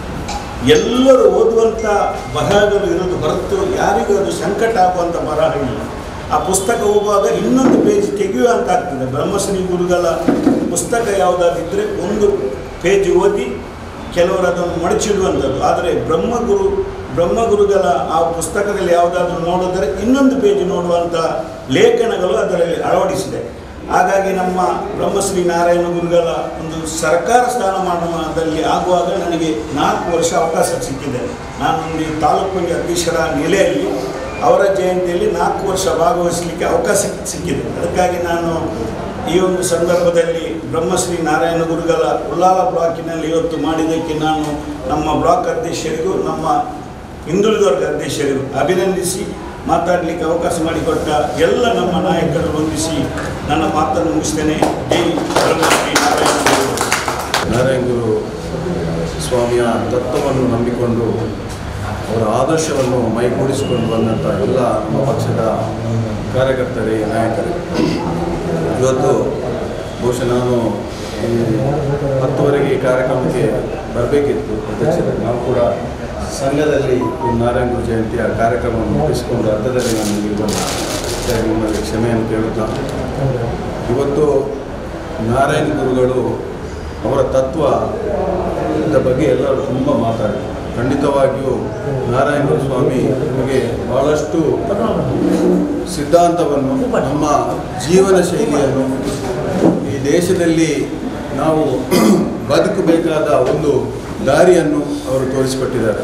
ಎಲ್ಲರೂ ಓದುವಂಥ ಬರಹಗಳು ಇರೋದು ಹೊರತು ಯಾರಿಗೂ ಅದು ಸಂಕಟ ಆಗುವಂಥ ಬರಹ ಇಲ್ಲ ಆ ಪುಸ್ತಕ ಹೋಗುವಾಗ ಇನ್ನೊಂದು ಪೇಜ್ ತೆಗೆಯುವಂತ ಆಗ್ತದೆ ಬ್ರಹ್ಮಶ್ರೀ ಗುರುಗಳ ಪುಸ್ತಕ ಯಾವುದಾದಿದ್ದರೆ ಒಂದು ಪೇಜ್ ಓದಿ ಕೆಲವರು ಅದನ್ನು ಮಡಚಿಡುವಂಥದ್ದು ಆದರೆ ಬ್ರಹ್ಮಗುರು ಬ್ರಹ್ಮಗುರುಗಳ ಆ ಪುಸ್ತಕದಲ್ಲಿ ಯಾವುದಾದ್ರೂ ನೋಡಿದರೆ ಇನ್ನೊಂದು ಪೇಜ್ ನೋಡುವಂಥ ಲೇಖನಗಳು ಅದರಲ್ಲಿ ಅಳವಡಿಸಿದೆ ಹಾಗಾಗಿ ನಮ್ಮ ಬ್ರಹ್ಮಶ್ರೀ ನಾರಾಯಣ ಗುರುಗಳ ಒಂದು ಸರ್ಕಾರ ಸ್ಥಾನಮಾನದಲ್ಲಿ ಆಗುವಾಗ ನನಗೆ ನಾಲ್ಕು ವರ್ಷ ಅವಕಾಶ ಸಿಕ್ಕಿದೆ ನಾನೊಂದು ಈ ತಾಲೂಕು ಪಂಚಾಯತ್ ಅಧ್ಯಕ್ಷರ ನೆಲೆಯಲ್ಲಿ ಅವರ ಜಯಂತಿಯಲ್ಲಿ ನಾಲ್ಕು ವರ್ಷ ಭಾಗವಹಿಸಲಿಕ್ಕೆ ಅವಕಾಶ ಸಿಕ್ಕಿದೆ ಅದಕ್ಕಾಗಿ ನಾನು ಈ ಒಂದು ಸಂದರ್ಭದಲ್ಲಿ ಬ್ರಹ್ಮಶ್ರೀ ನಾರಾಯಣ ಗುರುಗಳ ಉಳ್ಳಾಲ ಬ್ಲಾಕಿನಲ್ಲಿ ಇವತ್ತು ಮಾಡಿದ್ದಕ್ಕೆ ನಾನು ನಮ್ಮ ಬ್ಲಾಕ್ ಅಧ್ಯಕ್ಷರಿಗೂ ನಮ್ಮ ಹಿಂದುಳಿದ ವರ್ಗ ಅಧ್ಯಕ್ಷರಿಗೂ ಅಭಿನಂದಿಸಿ ಮಾತಾಡಲಿಕ್ಕೆ ಅವಕಾಶ ಮಾಡಿಕೊಟ್ಟ ಎಲ್ಲ ನಮ್ಮ ನಾಯಕರು ಹೊಂದಿಸಿ ನನ್ನ ಮಾತನ್ನು ಮುಗಿಸ್ತೇನೆ ಜೈ ಬ್ರಹ್ಮಶ್ರೀ ನಾರಾಯಣ ಗುರುಗಳು ನಾರಾಯಣ ಗುರು ಸ್ವಾಮಿಯ ತತ್ವವನ್ನು ನಂಬಿಕೊಂಡು ಅವರ ಆದರ್ಶವನ್ನು ಮೈಗೂಡಿಸಿಕೊಂಡು ಬಂದಂಥ ಎಲ್ಲ ನಮ್ಮ ಪಕ್ಷದ ಕಾರ್ಯಕರ್ತರೇ ನಾಯಕರೇ ಇವತ್ತು ಬಹುಶಃ ನಾನು ಈ ಹತ್ತುವರೆಗೆ ಈ ಕಾರ್ಯಕ್ರಮಕ್ಕೆ ಬರಬೇಕಿತ್ತು ಅಧ್ಯಕ್ಷರೇ ನಾವು ಕೂಡ ಸಂಘದಲ್ಲಿ ಈ ನಾರಾಯಣ ಗುರು ಜಯಂತಿಯ ಕಾರ್ಯಕ್ರಮವನ್ನು ಮುಗಿಸಿಕೊಂಡು ಅರ್ಧದಲ್ಲಿ ನಾನು ಇಲ್ಲಿ ಬಂದೆ ಅದಕ್ಕಾಗಿ ನಿಮ್ಮಲ್ಲಿ ಕ್ಷಮೆಯನ್ನು ಕೇಳುತ್ತಾ ಇವತ್ತು ನಾರಾಯಣ ಗುರುಗಳು ಅವರ ತತ್ವ ಇದ ಬಗ್ಗೆ ಎಲ್ಲರೂ ತುಂಬ ಮಾತಾಡಿದರು ಖಂಡಿತವಾಗಿಯೂ ನಾರಾಯಣ ಗುರು ಸ್ವಾಮಿ ನಮಗೆ ಬಹಳಷ್ಟು ಸಿದ್ಧಾಂತವನ್ನು ನಮ್ಮ ಜೀವನ ಶೈಲಿಯನ್ನು ಈ ದೇಶದಲ್ಲಿ ನಾವು ಬದುಕಬೇಕಾದ ಒಂದು ದಾರಿಯನ್ನು ಅವರು ತೋರಿಸಿಕೊಟ್ಟಿದ್ದಾರೆ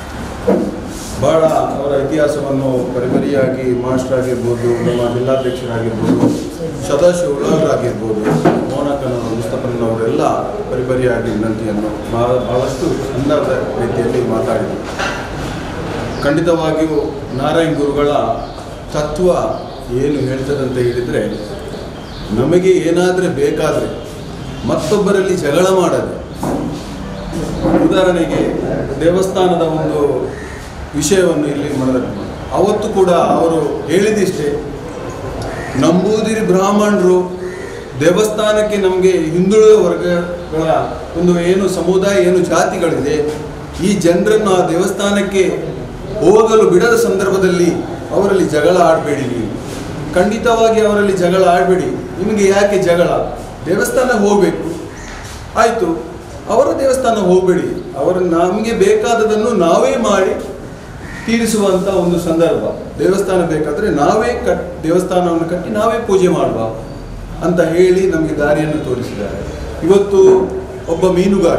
ಬಹಳ ಅವರ ಇತಿಹಾಸವನ್ನು ಪರಿಪರಿಯಾಗಿ ಮಾಸ್ಟರ್ ಆಗಿರ್ಬೋದು ನಮ್ಮ ಜಿಲ್ಲಾಧ್ಯಕ್ಷರಾಗಿರ್ಬೋದು ಸದಾಶಿವ ಉಳ್ಳಾಗರಾಗಿರ್ಬೋದು ಮೋನಕನವರು ಮುಸ್ತಫನ್ನವರೆಲ್ಲ ಪರಿಪರಿಯಾಗಿ ವಿನಂತಿಯನ್ನು ಬಹಳ ಬಹಳಷ್ಟು ಚಂದದ ರೀತಿಯಲ್ಲಿ ಮಾತಾಡಿದರು ಖಂಡಿತವಾಗಿಯೂ ನಾರಾಯಣ ಗುರುಗಳ ತತ್ವ ಏನು ಹೇಳ್ತದಂತ ಹೇಳಿದರೆ ನಮಗೆ ಏನಾದರೆ ಬೇಕಾದರೆ ಮತ್ತೊಬ್ಬರಲ್ಲಿ ಜಗಳ ಮಾಡದೆ ಉದಾಹರಣೆಗೆ ದೇವಸ್ಥಾನದ ಒಂದು ವಿಷಯವನ್ನು ಇಲ್ಲಿ ಮಾಡಿದರೆ ಅವತ್ತು ಕೂಡ ಅವರು ಹೇಳಿದಿಷ್ಟೇ ನಂಬೂದಿರಿ ಬ್ರಾಹ್ಮಣರು ದೇವಸ್ಥಾನಕ್ಕೆ ನಮಗೆ ಹಿಂದುಳಿದ ವರ್ಗಗಳ ಒಂದು ಏನು ಸಮುದಾಯ ಏನು ಜಾತಿಗಳಿದೆ ಈ ಜನರನ್ನು ಆ ದೇವಸ್ಥಾನಕ್ಕೆ ಹೋಗಲು ಬಿಡದ ಸಂದರ್ಭದಲ್ಲಿ ಅವರಲ್ಲಿ ಜಗಳ ಆಡಬೇಡಿ ನೀವು ಖಂಡಿತವಾಗಿ ಅವರಲ್ಲಿ ಜಗಳ ಆಡಬೇಡಿ ನಿಮಗೆ ಯಾಕೆ ಜಗಳ ದೇವಸ್ಥಾನ ಹೋಗಬೇಕು ಆಯಿತು ಅವರ ದೇವಸ್ಥಾನ ಹೋಗಬೇಡಿ ಅವರು ನಮಗೆ ಬೇಕಾದದನ್ನು ನಾವೇ ಮಾಡಿ ತೀರಿಸುವಂಥ ಒಂದು ಸಂದರ್ಭ ದೇವಸ್ಥಾನ ಬೇಕಾದರೆ ನಾವೇ ಕಟ್ ದೇವಸ್ಥಾನವನ್ನು ಕಟ್ಟಿ ನಾವೇ ಪೂಜೆ ಮಾಡುವ ಅಂತ ಹೇಳಿ ನಮಗೆ ದಾರಿಯನ್ನು ತೋರಿಸಿದ್ದಾರೆ ಇವತ್ತು ಒಬ್ಬ ಮೀನುಗಾರ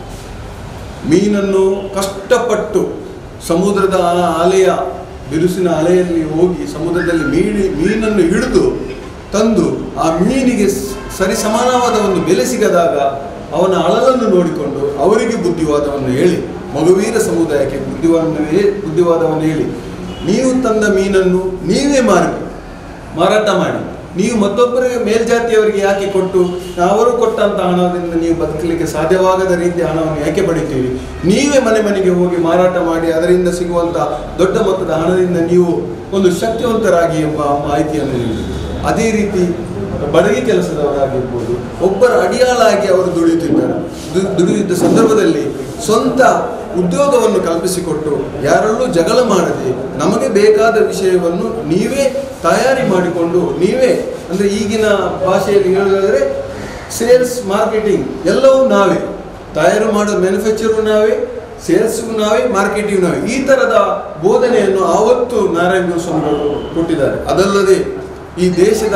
ಮೀನನ್ನು ಕಷ್ಟಪಟ್ಟು ಸಮುದ್ರದ ಆ ಅಲೆಯ ಬಿರುಸಿನ ಅಲೆಯಲ್ಲಿ ಹೋಗಿ ಸಮುದ್ರದಲ್ಲಿ ಮೀನಿ ಮೀನನ್ನು ಹಿಡಿದು ತಂದು ಆ ಮೀನಿಗೆ ಸ್- ಸರಿಸಮಾನವಾದ ಒಂದು ಬೆಲೆ ಸಿಗದಾಗ ಅವನ ಅಳಲನ್ನು ನೋಡಿಕೊಂಡು ಅವರಿಗೆ ಬುದ್ಧಿವಾದವನ್ನು ಹೇಳಿ ಮಗುವೀರ ಸಮುದಾಯಕ್ಕೆ ಬುದ್ಧಿವಾದವನ್ನು ಹೇ- ಬುದ್ಧಿವಾದವನ್ನು ಹೇಳಿ ನೀವು ತಂದ ಮೀನನ್ನು ನೀವೇ ಮಾರಿ ಮಾರಾಟ ಮಾಡಿ ನೀವು ಮತ್ತೊಬ್ಬರಿಗೆ ಮೇಲ್ಜಾತಿಯವರಿಗೆ ಯಾಕೆ ಕೊಟ್ಟು ಅವರು ಕೊಟ್ಟಂತ ಹಣದಿಂದ ನೀವು ಬದುಕಲಿಕ್ಕೆ ಸಾಧ್ಯವಾಗದ ರೀತಿಯ ಹಣವನ್ನು ಯಾಕೆ ಪಡಿತೀರಿ ನೀವೇ ಮನೆ ಮನೆಗೆ ಹೋಗಿ ಮಾರಾಟ ಮಾಡಿ ಅದರಿಂದ ಸಿಗುವಂತ ದೊಡ್ಡ ಮೊತ್ತದ ಹಣದಿಂದ ನೀವು ಒಂದು ಶಕ್ತಿವಂತರಾಗಿ ಎಂಬ ಮಾಹಿತಿಯನ್ನು ನೀಡಿದರು ಅದೇ ರೀತಿ ಬಡಗಿ ಕೆಲಸದವರಾಗಿರ್ಬೋದು ಒಬ್ಬರ ಅಡಿಯಾಳಾಗಿ ಅವರು ದುಡಿಯುತ್ತಿದ್ದಾರೆ ದು- ದುಡಿಯುತ್ತಿದ್ದ ಸಂದರ್ಭದಲ್ಲಿ ಸ್ವಂತ ಉದ್ಯೋಗವನ್ನು ಕಲ್ಪಿಸಿಕೊಟ್ಟು ಯಾರಲ್ಲೂ ಜಗಳ ಮಾಡದೆ ನಮಗೆ ಬೇಕಾದ ವಿಷಯವನ್ನು ನೀವೇ ತಯಾರಿ ಮಾಡಿಕೊಂಡು ನೀವೇ ಅಂದರೆ ಈಗಿನ ಭಾಷೆಯಲ್ಲಿ ಹೇಳೋದಾದರೆ ಸೇಲ್ಸ್ ಮಾರ್ಕೆಟಿಂಗ್ ಎಲ್ಲವೂ ನಾವೇ ತಯಾರು ಮಾಡೋ ಮ್ಯಾನುಫ್ಯಾಕ್ಚರು ನಾವೇ ಸೇಲ್ಸ್ಗೂ ನಾವೇ ಮಾರ್ಕೆಟಿಂಗ್ ನಾವೇ ಈ ಥರದ ಬೋಧನೆಯನ್ನು ಆವತ್ತು ನಾರಾಯಣ ಗುರು ಸ್ವಾಮಿಗಳು ಕೊಟ್ಟಿದ್ದಾರೆ ಅದಲ್ಲದೆ ಈ ದೇಶದ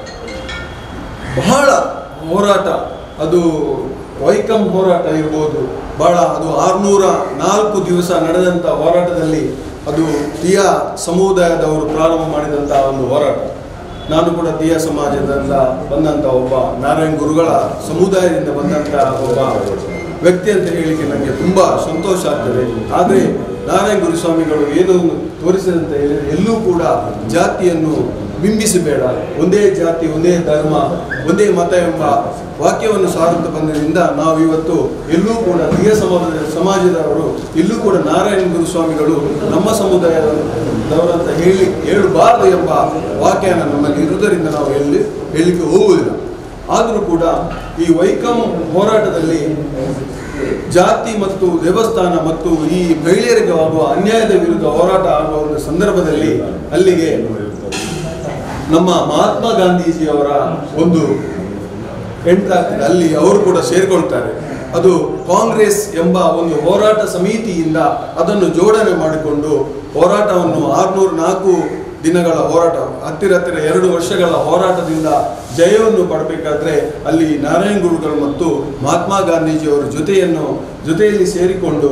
ಬಹಳ ಹೋರಾಟ ಅದು ವೈಕಂ ಹೋರಾಟ ಇರ್ಬೋದು ಬಹಳ ಅದು ಆರುನೂರ ನಾಲ್ಕು ದಿವಸ ನಡೆದಂಥ ಹೋರಾಟದಲ್ಲಿ ಅದು ತೀಯ ಸಮುದಾಯದವರು ಪ್ರಾರಂಭ ಮಾಡಿದಂಥ ಒಂದು ಹೋರಾಟ ನಾನು ಕೂಡ ತೀಯ ಸಮಾಜದಿಂದ ಬಂದಂಥ ಒಬ್ಬ ನಾರಾಯಣ ಗುರುಗಳ ಸಮುದಾಯದಿಂದ ಬಂದಂಥ ಒಬ್ಬ ವ್ಯಕ್ತಿ ಅಂತ ಹೇಳಿಕ್ಕೆ ನನಗೆ ತುಂಬ ಸಂತೋಷ ಆಗ್ತದೆ ಆದರೆ ನಾರಾಯಣ ಗುರುಸ್ವಾಮಿಗಳು ಏನು ತೋರಿಸಿದಂತ ಹೇಳಿದ್ರೆ ಎಲ್ಲೂ ಕೂಡ ಜಾತಿಯನ್ನು ಬಿಂಬಿಸಬೇಡ ಒಂದೇ ಜಾತಿ ಒಂದೇ ಧರ್ಮ ಒಂದೇ ಮತ ಎಂಬ ವಾಕ್ಯವನ್ನು ಸಾರುತ್ತಾ ಬಂದರಿಂದ ನಾವು ಇವತ್ತು ಎಲ್ಲೂ ಕೂಡ ಹಿರಿಯ ಸಮಾಜದ ಸಮಾಜದವರು ಇಲ್ಲೂ ಕೂಡ ನಾರಾಯಣ ಗುರುಸ್ವಾಮಿಗಳು ನಮ್ಮ ಸಮುದಾಯದವರಂತ ಹೇಳಿ ಹೇಳಬಾರದು ಎಂಬ ವ್ಯಾಖ್ಯಾನ ನಮ್ಮಲ್ಲಿ ಇರುವುದರಿಂದ ನಾವು ಎಲ್ಲಿ ಹೇಳಲಿಕ್ಕೆ ಹೋಗುವುದಿಲ್ಲ ಆದರೂ ಕೂಡ ಈ ವೈಕಂ ಹೋರಾಟದಲ್ಲಿ ಜಾತಿ ಮತ್ತು ದೇವಸ್ಥಾನ ಮತ್ತು ಈ ಮಹಿಳೆಯರಿಗೆ ಆಗುವ ಅನ್ಯಾಯದ ವಿರುದ್ಧ ಹೋರಾಟ ಆಗುವ ಒಂದು ಸಂದರ್ಭದಲ್ಲಿ ಅಲ್ಲಿಗೆ ನಮ್ಮ ಮಹಾತ್ಮ ಗಾಂಧೀಜಿಯವರ ಒಂದು ಎಂಟಾಗ್ತದೆ ಅಲ್ಲಿ ಅವರು ಕೂಡ ಸೇರಿಕೊಳ್ತಾರೆ ಅದು ಕಾಂಗ್ರೆಸ್ ಎಂಬ ಒಂದು ಹೋರಾಟ ಸಮಿತಿಯಿಂದ ಅದನ್ನು ಜೋಡಣೆ ಮಾಡಿಕೊಂಡು ಹೋರಾಟವನ್ನು ಆರುನೂರ ನಾಲ್ಕು ದಿನಗಳ ಹೋರಾಟ ಹತ್ತಿರ ಹತ್ತಿರ ಎರಡು ವರ್ಷಗಳ ಹೋರಾಟದಿಂದ ಜಯವನ್ನು ಪಡಬೇಕಾದ್ರೆ ಅಲ್ಲಿ ನಾರಾಯಣ ಗುರುಗಳು ಮತ್ತು ಮಹಾತ್ಮ ಗಾಂಧೀಜಿಯವರ ಜೊತೆಯನ್ನು ಜೊತೆಯಲ್ಲಿ ಸೇರಿಕೊಂಡು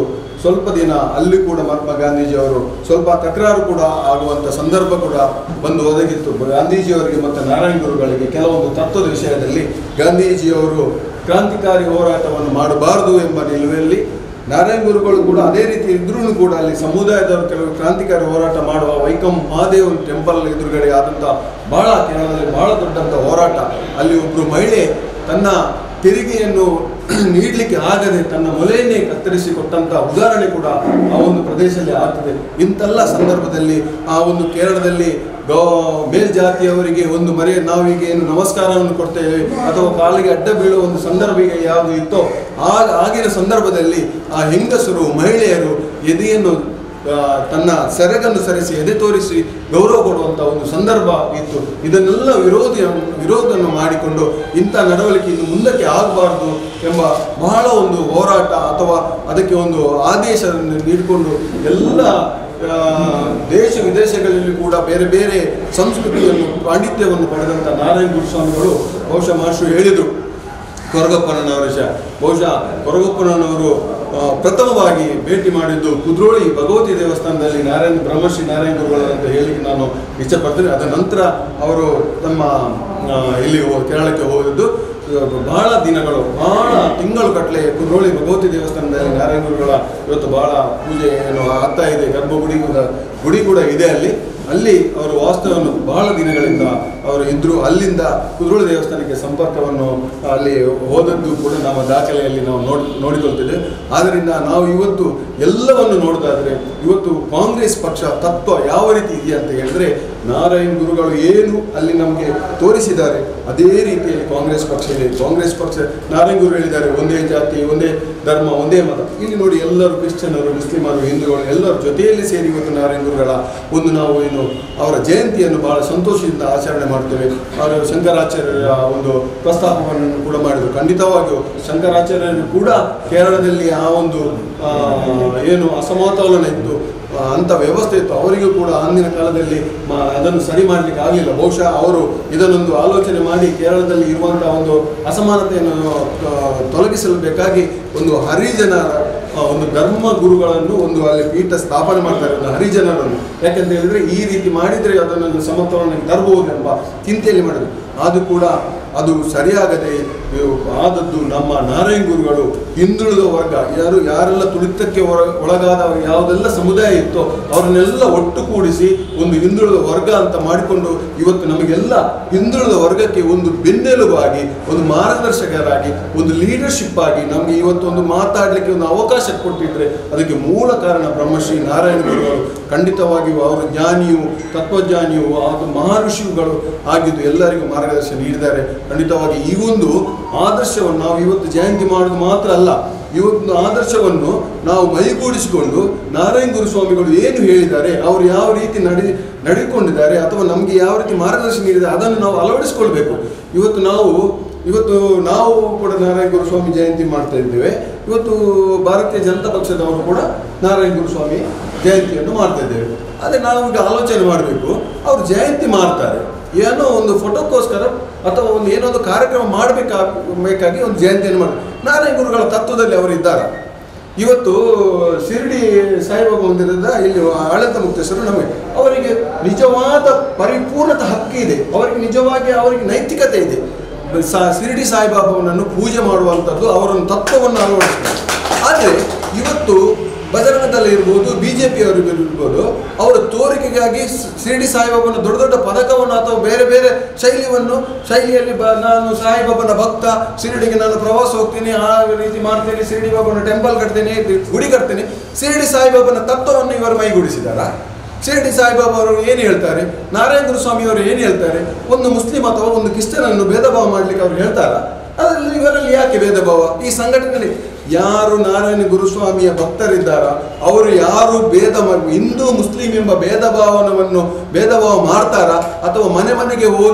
ಸ್ವಲ್ಪ ದಿನ ಅಲ್ಲಿ ಕೂಡ ಮಹಾತ್ಮ ಗಾಂಧೀಜಿ ಅವರು ಸ್ವಲ್ಪ ತಕರಾರು ಕೂಡ ಆಗುವಂಥ ಸಂದರ್ಭ ಕೂಡ ಬಂದು ಒದಗಿತ್ತು ಗಾಂಧೀಜಿಯವರಿಗೆ ಮತ್ತು ನಾರಾಯಣ ಗುರುಗಳಿಗೆ ಕೆಲವೊಂದು ತತ್ವದ ವಿಷಯದಲ್ಲಿ ಗಾಂಧೀಜಿಯವರು ಕ್ರಾಂತಿಕಾರಿ ಹೋರಾಟವನ್ನು ಮಾಡಬಾರದು ಎಂಬ ನಿಲುವೆಯಲ್ಲಿ ನಾರಾಯಣ ಗುರುಗಳು ಕೂಡ ಅದೇ ರೀತಿ ಇದ್ರೂ ಕೂಡ ಅಲ್ಲಿ ಸಮುದಾಯದವರು ಕೆಲವು ಕ್ರಾಂತಿಕಾರಿ ಹೋರಾಟ ಮಾಡುವ ವೈಕಂ ಮಹಾದೇವ್ ಟೆಂಪಲ್ ಎದುರುಗಡೆ ಆದಂಥ ಬಹಳ ಕೇರಳದಲ್ಲಿ ಬಹಳ ದೊಡ್ಡಂಥ ಹೋರಾಟ ಅಲ್ಲಿ ಒಬ್ಬರು ಮಹಿಳೆ ತನ್ನ ತೆರಿಗೆಯನ್ನು ನೀಡಲಿಕ್ಕೆ ಆಗದೆ ತನ್ನ ಮೊಲೆಯನ್ನೇ ಕತ್ತರಿಸಿ ಕೊಟ್ಟಂತ ಉದಾಹರಣೆ ಕೂಡ ಆ ಒಂದು ಪ್ರದೇಶದಲ್ಲಿ ಆಗ್ತದೆ ಇಂತೆಲ್ಲ ಸಂದರ್ಭದಲ್ಲಿ ಆ ಒಂದು ಕೇರಳದಲ್ಲಿ ಗೌ ಮೇಲ್ಜಾತಿಯವರಿಗೆ ಒಂದು ಮರೆ ನಾವೀಗ ಏನು ನಮಸ್ಕಾರವನ್ನು ಕೊಡ್ತೇವೆ ಅಥವಾ ಕಾಲಿಗೆ ಅಡ್ಡ ಬೀಳುವ ಒಂದು ಸಂದರ್ಭ ಈಗ ಯಾವುದು ಇತ್ತೋ ಆಗ ಆಗಿನ ಸಂದರ್ಭದಲ್ಲಿ ಆ ಹೆಂಗಸರು ಮಹಿಳೆಯರು ಎದೆಯನ್ನು ಆ, ತನ್ನ ಸೆರಗನ್ನು ಸರಿಸಿ ಎದೆ ತೋರಿಸಿ ಗೌರವ ಕೊಡುವಂಥ ಒಂದು ಸಂದರ್ಭ ಇತ್ತು ಇದನ್ನೆಲ್ಲ ವಿರೋಧಿ ವಿರೋಧವನ್ನು ಮಾಡಿಕೊಂಡು ಇಂಥ ನಡವಳಿಕೆ ಇನ್ನು ಮುಂದಕ್ಕೆ ಆಗಬಾರ್ದು ಎಂಬ ಬಹಳ ಒಂದು ಹೋರಾಟ ಅಥವಾ ಅದಕ್ಕೆ ಒಂದು ಆದೇಶವನ್ನು ನೀಡಿಕೊಂಡು ಎಲ್ಲ ಆ, ದೇಶ ವಿದೇಶಗಳಲ್ಲಿ ಕೂಡ ಬೇರೆ ಬೇರೆ ಸಂಸ್ಕೃತಿಯನ್ನು ಪಾಂಡಿತ್ಯವನ್ನು ಪಡೆದಂಥ ನಾರಾಯಣ ಗುರುಸ್ವಾಮಿಗಳು ಬಹುಶಃ ಮಾಸ್ಟರ್ ಹೇಳಿದರು ಕೊರಗಪ್ಪನವರ ವಿಷಯ ಬಹುಶಃ ಕೊರಗಪ್ಪನವರು ಆ, ಪ್ರಥಮವಾಗಿ ಭೇಟಿ ಮಾಡಿದ್ದು ಕುದ್ರೋಳಿ ಭಗವತಿ ದೇವಸ್ಥಾನದಲ್ಲಿ ನಾರಾಯಣ ಬ್ರಹ್ಮಶ್ರೀ ನಾರಾಯಣ ಗುರುಗಳು ಅಂತ ಹೇಳಿಕ್ಕೆ ನಾನು ಇಚ್ಛೆಪಡ್ತೇನೆ ಅದರ ನಂತರ ಅವರು ತಮ್ಮ ಆ, ಇಲ್ಲಿ ಹೋ- ಕೇರಳಕ್ಕೆ ಹೋಗಿದ್ದು ಆ, ಬಹಳ ದಿನಗಳು ಬಹಳ ತಿಂಗಳು ಕಟ್ಟಲೆ ಕುದ್ರೋಳಿ ಭಗವತಿ ದೇವಸ್ಥಾನದಲ್ಲಿ ನಾರಾಯಣ ಗುರುಗಳ ಇವತ್ತು ಬಹಳ ಪೂಜೆ ಏನು ಆಗ್ತಾ ಇದೆ ಗರ್ಭಗುಡಿ ಕೂಡ ಗುಡಿ ಕೂಡ ಇದೆ ಅಲ್ಲಿ ಅಲ್ಲಿ ಅವರು ವಾಸ್ತವವನ್ನು ಬಹಳ ದಿನಗಳಿಂದ ಅವರು ಇದ್ರು ಅಲ್ಲಿಂದ ಕುದ್ರೋಳಿ ದೇವಸ್ಥಾನಕ್ಕೆ ಸಂಪರ್ಕವನ್ನು ಅಲ್ಲಿ ಹೋದದ್ದು ಕೂಡ ನಮ್ಮ ದಾಖಲೆಯಲ್ಲಿ ನಾವು ನೋಡಿ ನೋಡಿಕೊಳ್ತಿದ್ದೇವೆ ಆದ್ದರಿಂದ ನಾವು ಇವತ್ತು ಎಲ್ಲವನ್ನು ನೋಡೋದಾದ್ರೆ ಇವತ್ತು ಕಾಂಗ್ರೆಸ್ ಪಕ್ಷ ತತ್ವ ಯಾವ ರೀತಿ ಇದೆಯಾ ಅಂತ ಹೇಳಿದ್ರೆ ನಾರಾಯಣ ಗುರುಗಳು ಏನು ಅಲ್ಲಿ ನಮಗೆ ತೋರಿಸಿದ್ದಾರೆ ಅದೇ ರೀತಿಯಲ್ಲಿ ಕಾಂಗ್ರೆಸ್ ಪಕ್ಷ ಇದೆ ಕಾಂಗ್ರೆಸ್ ಪಕ್ಷ ನಾರಾಯಣ ಗುರು ಹೇಳಿದ್ದಾರೆ ಒಂದೇ ಜಾತಿ ಒಂದೇ ಧರ್ಮ ಒಂದೇ ಮತ ಇಲ್ಲಿ ನೋಡಿ ಎಲ್ಲರೂ ಕ್ರಿಶ್ಚಿಯನರು ಮುಸ್ಲಿಮರು ಹಿಂದೂಗಳು ಎಲ್ಲರ ಜೊತೆಯಲ್ಲಿ ಸೇರಿ ಇವತ್ತು ನಾರಾಯಣ ಗುರುಗಳ ಒಂದು ನಾವು ಏನು ಅವರ ಜಯಂತಿಯನ್ನು ಬಹಳ ಸಂತೋಷದಿಂದ ಆಚರಣೆ ಮಾಡ್ತೇವೆ ಅವರು ಶಂಕರಾಚಾರ್ಯರ ಒಂದು ಪ್ರಸ್ತಾಪವನ್ನು ಕೂಡ ಮಾಡಿದರು ಖಂಡಿತವಾಗಿಯೂ ಶಂಕರಾಚಾರ್ಯರು ಕೂಡ ಕೇರಳದಲ್ಲಿ ಆ ಒಂದು ಆ, ಏನು ಅಸಮತೋಲನ ಇತ್ತು ಆ, ಅಂಥ ವ್ಯವಸ್ಥೆ ಇತ್ತು ಅವರಿಗೂ ಕೂಡ ಅಂದಿನ ಕಾಲದಲ್ಲಿ ಮ- ಅದನ್ನು ಸರಿ ಮಾಡಲಿಕ್ಕೆ ಆಗಲಿಲ್ಲ ಬಹುಶಃ ಅವರು ಇದನ್ನೊಂದು ಆಲೋಚನೆ ಮಾಡಿ ಕೇರಳದಲ್ಲಿ ಇರುವಂತಹ ಒಂದು ಅಸಮಾನತೆಯನ್ನು ಆ, ತೊಲಗಿಸಲು ಬೇಕಾಗಿ ಒಂದು ಹರಿಜನರ ಆ, ಒಂದು ಧರ್ಮ ಗುರುಗಳನ್ನು ಒಂದು ಅಲ್ಲಿ ಪೀಠ ಸ್ಥಾಪನೆ ಮಾಡ್ತಾರೆ ಒಂದು ಹರಿಜನರನ್ನು ಯಾಕಂತ ಹೇಳಿದ್ರೆ ಈ ರೀತಿ ಮಾಡಿದರೆ ಅದನ್ನು ಸಮತೋಲನಕ್ಕೆ ತರಬಹುದು ಎಂಬ ಚಿಂತೆಯಲ್ಲಿ ಮಾಡಿದ್ರು ಅದು ಕೂಡ ಅದು ಸರಿಯಾಗದೆ ಇವು ಆದದ್ದು ನಮ್ಮ ನಾರಾಯಣ ಗುರುಗಳು ಹಿಂದುಳಿದ ವರ್ಗ ಯಾರು ಯಾರೆಲ್ಲ ತುಳಿತಕ್ಕೆ ಹೊರ- ಒಳಗಾದ ಯಾವುದೆಲ್ಲ ಸಮುದಾಯ ಇತ್ತೋ ಅವರನ್ನೆಲ್ಲ ಒಟ್ಟುಗೂಡಿಸಿ ಒಂದು ಹಿಂದುಳಿದ ವರ್ಗ ಅಂತ ಮಾಡಿಕೊಂಡು ಇವತ್ತು ನಮಗೆಲ್ಲ ಹಿಂದುಳಿದ ವರ್ಗಕ್ಕೆ ಒಂದು ಬೆನ್ನೆಲುಬಾಗಿ ಒಂದು ಮಾರ್ಗದರ್ಶಕರಾಗಿ ಒಂದು ಲೀಡರ್ಶಿಪ್ ಆಗಿ ನಮಗೆ ಇವತ್ತು ಒಂದು ಮಾತಾಡಲಿಕ್ಕೆ ಒಂದು ಅವಕಾಶ ಕೊಟ್ಟಿದ್ರೆ ಅದಕ್ಕೆ ಮೂಲ ಕಾರಣ ಬ್ರಹ್ಮಶ್ರೀ ನಾರಾಯಣ ಗುರುಗಳು ಖಂಡಿತವಾಗಿಯೂ ಅವರು ಜ್ಞಾನಿಯು ತತ್ವಜ್ಞಾನಿಯು ಹಾಗೂ ಮಹರ್ಷಿಗಳು ಆಗಿದ್ದು ಎಲ್ಲರಿಗೂ ಮಾರ್ಗದರ್ಶನ ನೀಡಿದ್ದಾರೆ ಖಂಡಿತವಾಗಿ ಈ ಒಂದು ಆದರ್ಶವನ್ನು ನಾವು ಇವತ್ತು ಜಯಂತಿ ಮಾಡೋದು ಮಾತ್ರ ಅಲ್ಲ ಇವತ್ತು ಆದರ್ಶವನ್ನು ನಾವು ಮೈಗೂಡಿಸಿಕೊಂಡು ನಾರಾಯಣ ಗುರುಸ್ವಾಮಿಗಳು ಏನು ಹೇಳಿದ್ದಾರೆ ಅವರು ಯಾವ ರೀತಿ ನಡೆ ನಡೆದುಕೊಂಡಿದ್ದಾರೆ ಅಥವಾ ನಮಗೆ ಯಾವ ರೀತಿ ಮಾರ್ಗದರ್ಶನ ನೀಡಿದ್ದಾರೆ ಅದನ್ನು ನಾವು ಅಳವಡಿಸಿಕೊಳ್ಬೇಕು ಇವತ್ತು ನಾವು ಇವತ್ತು ನಾವು ಕೂಡ ನಾರಾಯಣ ಗುರುಸ್ವಾಮಿ ಜಯಂತಿ ಮಾಡ್ತಾ ಇದ್ದೇವೆ ಇವತ್ತು ಭಾರತೀಯ ಜನತಾ ಪಕ್ಷದವರು ಕೂಡ ನಾರಾಯಣ ಗುರುಸ್ವಾಮಿ ಜಯಂತಿಯನ್ನು ಮಾಡ್ತಾ ಇದ್ದೇವೆ ಅದೇ ನಾವು ಈಗ ಆಲೋಚನೆ ಮಾಡಬೇಕು ಅವರು ಜಯಂತಿ ಮಾಡ್ತಾರೆ ಏನೋ ಒಂದು ಫೋಟೋಕ್ಕೋಸ್ಕರ ಅಥವಾ ಒಂದು ಏನೋ ಒಂದು ಕಾರ್ಯಕ್ರಮ ಮಾಡಬೇಕಾ ಬೇಕಾಗಿ ಒಂದು ಜಯಂತಿಯನ್ನು ಮಾಡಿ ನಾರಾಯಣ ಗುರುಗಳ ತತ್ವದಲ್ಲಿ ಅವರು ಇದ್ದಾರೆ ಇವತ್ತು ಶಿರಡಿ ಸಾಯಿಬಾಬಾ ಮಂದಿರದ ಇಲ್ಲಿ ಆಡಳಿತ ಮುಕ್ತೇಶ್ವರ ನಮಗೆ ಅವರಿಗೆ ನಿಜವಾದ ಪರಿಪೂರ್ಣತ ಹಕ್ಕು ಇದೆ ಅವರಿಗೆ ನಿಜವಾಗಿ ಅವರಿಗೆ ನೈತಿಕತೆ ಇದೆ ಸಾ ಶಿರಡಿ ಸಾಯಿಬಾಬಾವನ್ನು ಪೂಜೆ ಮಾಡುವಂಥದ್ದು ಅವರನ್ನು ತತ್ವವನ್ನು ಅಳವಡಿಸ್ತಾರೆ ಆದರೆ ಇವತ್ತು ಬಜರಂಗದಲ್ಲಿ ಇರ್ಬೋದು ಬಿ ಜೆ ಪಿಯವರಿಗೆ ಇರ್ಬೋದು ಅವರ ತೋರಿಕೆಗಾಗಿ ಸ್- ಶಿರಡಿ ಸಾಯಿಬಾಬನ ದೊಡ್ಡ ದೊಡ್ಡ ಪದಕವನ್ನು ಅಥವಾ ಬೇರೆ ಬೇರೆ ಶೈಲಿಯನ್ನು ಶೈಲಿಯಲ್ಲಿ ಬ ನಾನು ಸಾಯಿಬಾಬನ ಭಕ್ತ ಶಿರಡಿಗೆ ನಾನು ಪ್ರವಾಸ ಹೋಗ್ತೀನಿ ಆ ರೀತಿ ಮಾಡ್ತೇನೆ ಶಿರಡಿ ಬಾಬನ ಟೆಂಪಲ್ ಕಟ್ತೇನೆ ಗುಡಿ ಕಟ್ತೇನೆ ಶಿರಡಿ ಸಾಯಿಬಾಬನ ತತ್ವವನ್ನು ಇವರು ಮೈಗೂಡಿಸಿದಾರಾ ಶಿರಡಿ ಸಾಯಿಬಾಬಾ ಅವರು ಏನು ಹೇಳ್ತಾರೆ ನಾರಾಯಣ ಗುರುಸ್ವಾಮಿ ಅವರು ಏನು ಹೇಳ್ತಾರೆ ಒಂದು ಮುಸ್ಲಿಂ ಅಥವಾ ಒಂದು ಕ್ರಿಶ್ಚಿಯನನ್ನು ಭೇದ ಭಾವ ಮಾಡ್ಲಿಕ್ಕೆ ಅವ್ರು ಹೇಳ್ತಾರಾ ಅದರಲ್ಲಿ ಇವರಲ್ಲಿ ಯಾಕೆ ಭೇದ ಭಾವ ಈ ಸಂಘಟನೆಯಲ್ಲಿ ಯಾರು ನಾರಾಯಣ ಗುರುಸ್ವಾಮಿಯ ಭಕ್ತರಿದ್ದಾರ ಅವರು ಯಾರು ಭೇದ ಮ- ಹಿಂದೂ ಮುಸ್ಲಿಂ ಎಂಬ ಭೇದ ಭಾವನವನ್ನು ಭೇದ ಭಾವ ಮಾಡ್ತಾರಾ ಅಥವಾ ಮನೆ ಮನೆಗೆ ಹೋಗಿ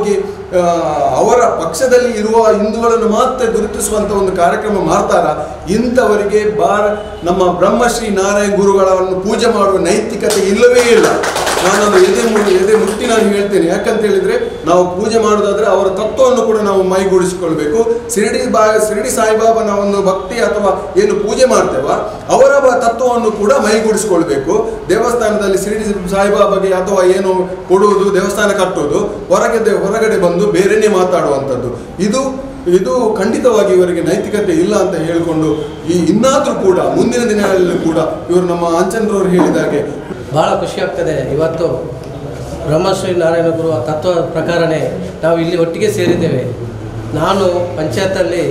ಆ, ಅವರ ಪಕ್ಷದಲ್ಲಿ ಇರುವ ಹಿಂದೂಗಳನ್ನು ಮಾತ್ರ ಗುರುತಿಸುವಂತ ಒಂದು ಕಾರ್ಯಕ್ರಮ ಮಾಡ್ತಾರ ಇಂಥವರಿಗೆ ಬಾರ ನಮ್ಮ ಬ್ರಹ್ಮಶ್ರೀ ನಾರಾಯಣ ಗುರುಗಳನ್ನು ಪೂಜೆ ಮಾಡುವ ನೈತಿಕತೆ ಇಲ್ಲವೇ ಇಲ್ಲ ನಾನೊಂದು ಎದೆ ಮು ಎದೆ ಮುಟ್ಟಿ ನಾನು ಹೇಳ್ತೇನೆ ಯಾಕಂತ ಹೇಳಿದ್ರೆ ನಾವು ಪೂಜೆ ಮಾಡೋದಾದ್ರೆ ಅವರ ತತ್ವವನ್ನು ಕೂಡ ನಾವು ಮೈಗೂಡಿಸಿಕೊಳ್ಬೇಕು ಶಿರಡಿ ಬಾ ಶಿರಡಿ ಸಾಯಿಬಾಬನ ಒಂದು ಭಕ್ತಿ ಅಥವಾ ಏನು ಪೂಜೆ ಮಾಡ್ತೇವ ಅವರ ಬ- ತತ್ವವನ್ನು ಕೂಡ ಮೈಗೂಡಿಸಿಕೊಳ್ಬೇಕು ದೇವಸ್ಥಾನದಲ್ಲಿ ಶಿರಡಿ ಸಾಯಿಬಾಬಾಗೆ ಅಥವಾ ಏನು ಕೊಡುವುದು ದೇವಸ್ಥಾನ ಕಟ್ಟುವುದು ಹೊರಗೆ ದೆ- ಹೊರಗಡೆ ಬಂದು ಬೇರೆನೇ ಮಾತಾಡುವಂಥದ್ದು ಇದು ಇದು ಖಂಡಿತವಾಗಿ ಇವರಿಗೆ ನೈತಿಕತೆ ಇಲ್ಲ ಅಂತ ಹೇಳಿಕೊಂಡು ಈ ಇನ್ನಾದರೂ ಕೂಡ ಮುಂದಿನ ದಿನಗಳಲ್ಲಿ ಕೂಡ ಇವರು ನಮ್ಮ ಆಂಚನ್ರವರು ಹೇಳಿದಾಗೆ ಭಾಳ ಖುಷಿ ಆಗ್ತದೆ ಇವತ್ತು ಬ್ರಹ್ಮಶ್ರೀ ನಾರಾಯಣ ಗುರು ತತ್ವ ಪ್ರಕಾರನೇ ನಾವು ಇಲ್ಲಿ ಒಟ್ಟಿಗೆ ಸೇರಿದ್ದೇವೆ ನಾನು ಪಂಚಾಯತಲ್ಲಿ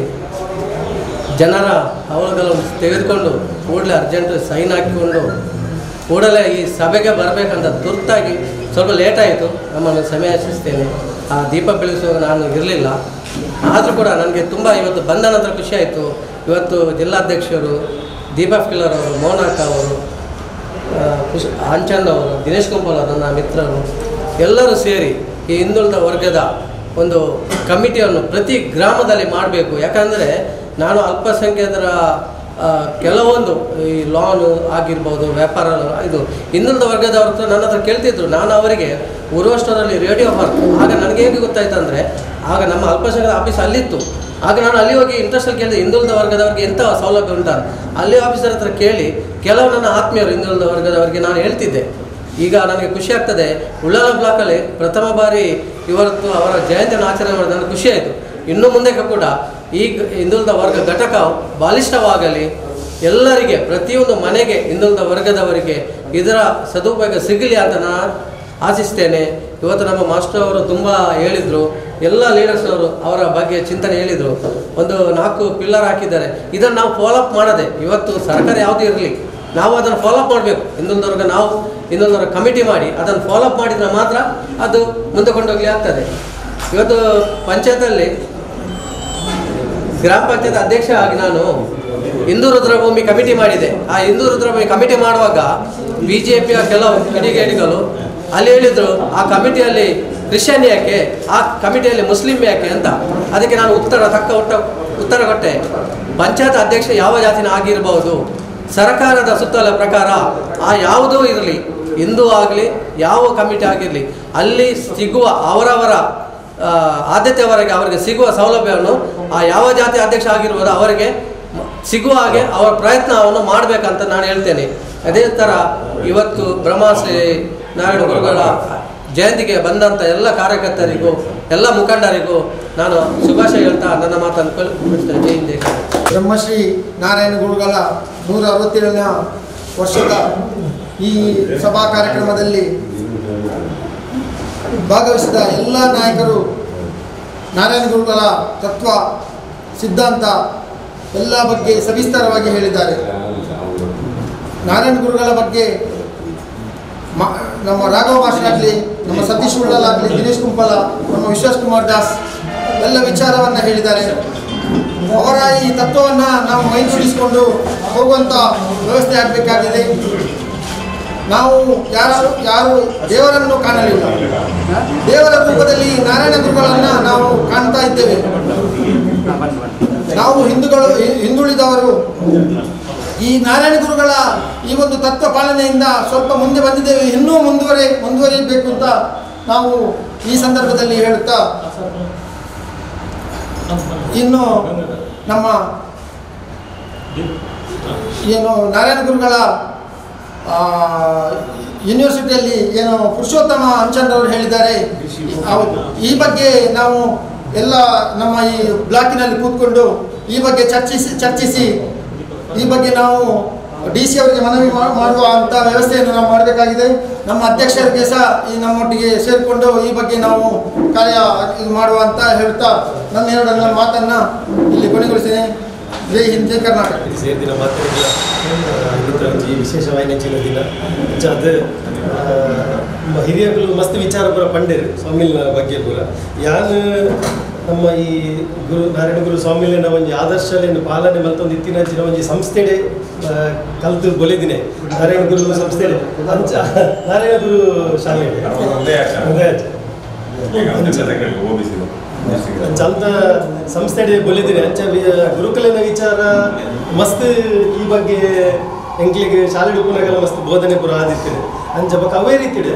ಜನರ ಅವಲಗಳನ್ನು ತೆಗೆದುಕೊಂಡು ಕೂಡಲೇ ಅರ್ಜೆಂಟ್ ಸೈನ್ ಹಾಕಿಕೊಂಡು ಕೂಡಲೇ ಈ ಸಭೆಗೆ ಬರಬೇಕಂತ ತುರ್ತಾಗಿ ಸ್ವಲ್ಪ ಲೇಟ್ ಆಯಿತು ನಮ್ಮನ್ನು ಸಮಯಾಚಿಸ್ತೇನೆ ಆ ದೀಪ ಬೆಳೆಸುವಾಗ ನಾನು ಇರಲಿಲ್ಲ ಆದರೂ ಕೂಡ ನನಗೆ ತುಂಬ ಇವತ್ತು ಬಂದ ನಂತರ ಖುಷಿ ಆಯಿತು ಇವತ್ತು ಜಿಲ್ಲಾಧ್ಯಕ್ಷರು ದೀಪಕ್ ಕಿಲ್ಲರ್ ಅವರು ಮೋನಾಕ ಅವರು ಆ, ಕುಶ್ ಆಂಚಂದ್ ಅವರು ದಿನೇಶ್ ಕುಂಪಲ್ ಅವರು ನನ್ನ ಮಿತ್ರರು ಎಲ್ಲರೂ ಸೇರಿ ಈ ಹಿಂದುಳಿದ ವರ್ಗದ ಒಂದು ಕಮಿಟಿಯನ್ನು ಪ್ರತಿ ಗ್ರಾಮದಲ್ಲಿ ಮಾಡಬೇಕು ಯಾಕಂದರೆ ನಾನು ಅಲ್ಪಸಂಖ್ಯಾತರ ಆ, ಕೆಲವೊಂದು ಈ ಲಾನ್ ಆಗಿರ್ಬೋದು ವ್ಯಾಪಾರ ಇದು ಹಿಂದುಳಿದ ವರ್ಗದವ್ರ ಹತ್ರ ನನ್ನ ಹತ್ರ ಕೇಳ್ತಿದ್ರು ನಾನು ಅವರಿಗೆ ಉರುವಷ್ಟರಲ್ಲಿ ರೇಡಿಯೋ ವರ್ಕ್ ಆಗ ನನಗೆ ಹೇಗೆ ಗೊತ್ತಾಯ್ತು ಅಂದರೆ ಆಗ ನಮ್ಮ ಅಲ್ಪಸಂಖ್ಯಾತ ಆಫೀಸ್ ಅಲ್ಲಿತ್ತು ಆಗ ನಾನು ಅಲ್ಲಿ ಹೋಗಿ ಇಂಟ್ರೆಸ್ಟಲ್ಲಿ ಕೇಳಿದೆ ಹಿಂದುಳಿದ ವರ್ಗದವರಿಗೆ ಎಂಥ ಸೌಲಭ್ಯ ಉಂಟ ಅಲ್ಲಿ ಆಫೀಸರ್ ಹತ್ರ ಕೇಳಿ ಕೆಲವು ನನ್ನ ಆತ್ಮೀಯರು ಹಿಂದುಳಿದ ವರ್ಗದವರಿಗೆ ನಾನು ಹೇಳ್ತಿದ್ದೆ ಈಗ ನನಗೆ ಖುಷಿ ಆಗ್ತದೆ ಉಳ್ಳಾಲ ಬ್ಲಾಕಲ್ಲಿ ಪ್ರಥಮ ಬಾರಿ ಇವತ್ತು ಅವರ ಜಯಂತಿಯನ್ನು ಆಚರಣೆ ಮಾಡಿದ ನನಗೆ ಖುಷಿ ಆಯಿತು ಇನ್ನು ಮುಂದೆ ಕೂಡ ಈ ಗ- ಹಿಂದುಳಿದ ವರ್ಗ ಘಟಕ ಬಾಲಿಷ್ಠವಾಗಲಿ ಎಲ್ಲರಿಗೆ ಪ್ರತಿಯೊಂದು ಮನೆಗೆ ಹಿಂದುಳಿದ ವರ್ಗದವರಿಗೆ ಇದರ ಸದುಪಯೋಗ ಸಿಗಲಿ ಅಂತ ನಾನು ಆಶಿಸ್ತೇನೆ ಇವತ್ತು ನಮ್ಮ ಮಾಸ್ಟರ್ ಅವರು ತುಂಬ ಹೇಳಿದರು ಎಲ್ಲ ಲೀಡರ್ಸ್ ಅವರು ಅವರ ಬಗ್ಗೆ ಚಿಂತನೆ ಹೇಳಿದರು ಒಂದು ನಾಲ್ಕು ಪಿಲ್ಲರ್ ಹಾಕಿದ್ದಾರೆ ಇದನ್ನು ನಾವು ಫಾಲೋಅಪ್ ಮಾಡದೆ ಇವತ್ತು ಸರ್ಕಾರ ಯಾವುದೇ ಇರಲಿ ನಾವು ಅದನ್ನು ಫಾಲೋಅಪ್ ಮಾಡಬೇಕು ಹಿಂದುಳಿದವ್ರಿಗೆ ನಾವು ಹಿಂದುಳಿದವ್ರ ಕಮಿಟಿ ಮಾಡಿ ಅದನ್ನು ಫಾಲೋಅಪ್ ಮಾಡಿದರೆ ಮಾತ್ರ ಅದು ಮುಂದೆ ಕೊಂಡೋಗ್ಲಿ ಆಗ್ತದೆ ಇವತ್ತು ಪಂಚಾಯತಲ್ಲಿ ಗ್ರಾಮ ಪಂಚಾಯತ್ ಅಧ್ಯಕ್ಷ ಆಗಿ ನಾನು ಹಿಂದೂ ರುದ್ರಭೂಮಿ ಕಮಿಟಿ ಮಾಡಿದೆ ಆ ಹಿಂದೂ ರುದ್ರಭೂಮಿ ಕಮಿಟಿ ಮಾಡುವಾಗ ಬಿ ಜೆ ಪಿಯ ಕೆಲವು ಕಿಡಿಗೇಡಿಗಳು ಅಲ್ಲಿ ಹೇಳಿದರು ಆ ಕಮಿಟಿಯಲ್ಲಿ ಕ್ರಿಶ್ಚಿಯನ್ ಯಾಕೆ ಆ ಕಮಿಟಿಯಲ್ಲಿ ಮುಸ್ಲಿಂ ಯಾಕೆ ಅಂತ ಅದಕ್ಕೆ ನಾನು ಉತ್ತರ ತಕ್ಕ ಉಟ್ಟ ಉತ್ತರ ಕೊಟ್ಟೆ ಪಂಚಾಯತ್ ಅಧ್ಯಕ್ಷ ಯಾವ ಜಾತಿನ ಆಗಿರಬಹುದು ಸರ್ಕಾರದ ಸುತ್ತಲ ಪ್ರಕಾರ ಆ ಯಾವುದೂ ಇರಲಿ ಹಿಂದೂ ಆಗಲಿ ಯಾವ ಕಮಿಟಿ ಆಗಿರಲಿ ಅಲ್ಲಿ ಸಿಗುವ ಅವರವರ ಆ, ಆದ್ಯತೆಯವರೆಗೆ ಅವರಿಗೆ ಸಿಗುವ ಸೌಲಭ್ಯವನ್ನು ಆ ಯಾವ ಜಾತಿ ಅಧ್ಯಕ್ಷ ಆಗಿರ್ಬೋದು ಅವರಿಗೆ ಮ- ಸಿಗುವ ಹಾಗೆ ಅವರ ಪ್ರಯತ್ನವನ್ನು ಮಾಡಬೇಕಂತ ನಾನು ಹೇಳ್ತೇನೆ ಅದೇ ಥರ ಇವತ್ತು ಬ್ರಹ್ಮಶ್ರೀ ನಾರಾಯಣ ಗುರುಗಳ ಜಯಂತಿಗೆ ಬಂದಂಥ ಎಲ್ಲ ಕಾರ್ಯಕರ್ತರಿಗೂ ಎಲ್ಲ ಮುಖಂಡರಿಗೂ ನಾನು ಶುಭಾಶಯ ಹೇಳ್ತಾ ನನ್ನ ಮಾತನ್ನು ಕೊಲ್- ಮುಗಿಸ್ತೇನೆ. ಜೈ ಹಿಂದ್ ಜೈ ಕರ್ನಾಟಕ. ಬ್ರಹ್ಮಶ್ರೀ ನಾರಾಯಣ ಗುರುಗಳ ನೂರ ಅರವತ್ತೇಳನೇ ವರ್ಷದ ಈ ಸಭಾ ಕಾರ್ಯಕ್ರಮದಲ್ಲಿ ಭಾಗವಹಿಸಿದ ಎಲ್ಲ ನಾಯಕರು ನಾರಾಯಣ ಗುರುಗಳ ತತ್ವ ಸಿದ್ಧಾಂತ ಎಲ್ಲ ಬಗ್ಗೆ ಸವಿಸ್ತಾರವಾಗಿ ಹೇಳಿದ್ದಾರೆ ನಾರಾಯಣ ಗುರುಗಳ ಬಗ್ಗೆ ಮ- ನಮ್ಮ ರಾಘವ ಮಾಸ್ಟರಾಗಲಿ ನಮ್ಮ ಸತೀಶ್ ಉಳ್ಳಲಾಗಲಿ ದಿನೇಶ್ ಕುಂಪಲ ನಮ್ಮ ವಿಶ್ವಾಸ್ ಕುಮಾರ್ ದಾಸ್ ಎಲ್ಲ ವಿಚಾರವನ್ನು ಹೇಳಿದ್ದಾರೆ ಅವರ ಈ ತತ್ವವನ್ನು ನಾವು ಮೈಗೂಡಿಸಿಕೊಂಡು ಹೋಗುವಂಥ ವ್ಯವಸ್ಥೆ ಆಗಬೇಕಾಗಿದೆ ನಾವು ಯಾರು ಯಾರು ದೇವರನ್ನು ಕಾಣಲಿಲ್ಲ ದೇವರ ರೂಪದಲ್ಲಿ ನಾರಾಯಣ ಗುರುಗಳನ್ನು ನಾವು ಕಾಣ್ತಾ ಇದ್ದೇವೆ ನಾವು ಹಿಂದೂಗಳು ಹಿ- ಹಿಂದುಳಿದವರು ಈ ನಾರಾಯಣ ಗುರುಗಳ ಈ ಒಂದು ತತ್ವ ಪಾಲನೆಯಿಂದ ಸ್ವಲ್ಪ ಮುಂದೆ ಬಂದಿದ್ದೇವೆ ಇನ್ನೂ ಮುಂದುವರೆ ಮುಂದುವರಿಯಬೇಕು ಅಂತ ನಾವು ಈ ಸಂದರ್ಭದಲ್ಲಿ ಹೇಳುತ್ತಾ ಇನ್ನು ನಮ್ಮ ಏನು ನಾರಾಯಣ ಗುರುಗಳ ಆ, ಯೂನಿವರ್ಸಿಟಿಯಲ್ಲಿ ಏನು ಪುರುಷೋತ್ತಮ ಅಂಚನ್ರವರು ಹೇಳಿದ್ದಾರೆ ಹೌದು. ಈ ಬಗ್ಗೆ ನಾವು ಎಲ್ಲ ನಮ್ಮ ಈ ಬ್ಲಾಕಿನಲ್ಲಿ ಕೂತ್ಕೊಂಡು ಈ ಬಗ್ಗೆ ಚರ್ಚಿಸಿ ಚರ್ಚಿಸಿ ಈ ಬಗ್ಗೆ ನಾವು ಡಿ ಸಿ ಅವರಿಗೆ ಮನವಿ ಮಾ- ಮಾಡುವ ಅಂತ ವ್ಯವಸ್ಥೆಯನ್ನು ನಾವು ಮಾಡಬೇಕಾಗಿದೆ ನಮ್ಮ ಅಧ್ಯಕ್ಷರಿಗೆ ಸಹ ಈ ನಮ್ಮೊಟ್ಟಿಗೆ ಸೇರಿಕೊಂಡು ಈ ಬಗ್ಗೆ ನಾವು ಕಾರ್ಯ ಇದು ಮಾಡುವ ಅಂತ ಹೇಳ್ತಾ ನನ್ನ ಎರಡು ನನ್ನ ಮಾತನ್ನು ಇಲ್ಲಿ ಕೊನೆಗೊಳಿಸ್ತೇನೆ ಜೈ ಹಿಂದ್ ಜೈ ಕರ್ನಾಟಕ ಸೇರಿದಿನ ಮಾತಾಡಿದ ಇವತ್ತು ಒಂಜಿ ವಿಶೇಷವಾಯಿ ನೆಚ್ಚಿನ ದಿನ ಅಂಚ ಅದು ಆ, ಮ- ಹಿರಿಯಗಳು ಮಸ್ತ್ ವಿಚಾರ ಪೂರ ಪಂಡೇರು ಸ್ವಾಮಿಲ್ನ ಬಗ್ಗೆ ಪೂರ ಯಾನ್ ನಮ್ಮ ಈ ಗುರು ನಾರಾಯಣ ಗುರು ಸ್ವಾಮಿಲಿನ ಒಂಜಿ ಆದರ್ಶಲೇನು ಪಾಲನೆ ಮಲ್ತೊಂದು ಇತ್ತಿನಂಚಿನ ಒಂಜಿ ಸಂಸ್ಥೆಡೆ ಆ, ಕಲ್ತು ಬೊಲಿದಿನೆ ನಾರಾಯಣ ಗುರು ಸಂಸ್ಥೆಡೆ ಅಂಚ ನಾರಾಯಣ ಗುರು ಶಾಲೆ ಒಂದೇ ಆಚೆ. ಒಂದೇ ಆಚೆ. ಚಂದ ಸಂಸ್ಥೆ ಬೊಲಿದಿರಿ ಅಂಚ ವಿ- ಗುರುಕುಲನ ವಿಚಾರ ಮಸ್ತ್ ಈ ಬಗ್ಗೆ ಎಂಕ್ಲಿಗೆ ಶಾಲೆ ಉಪನಗಲ ಮಸ್ತ್ ಬೋಧನೆ ಪುರ ಆದಿತ್ತಿದೆ ಅಂಚ ಬೊಕ ಅವೇ ರೀತಿಡ್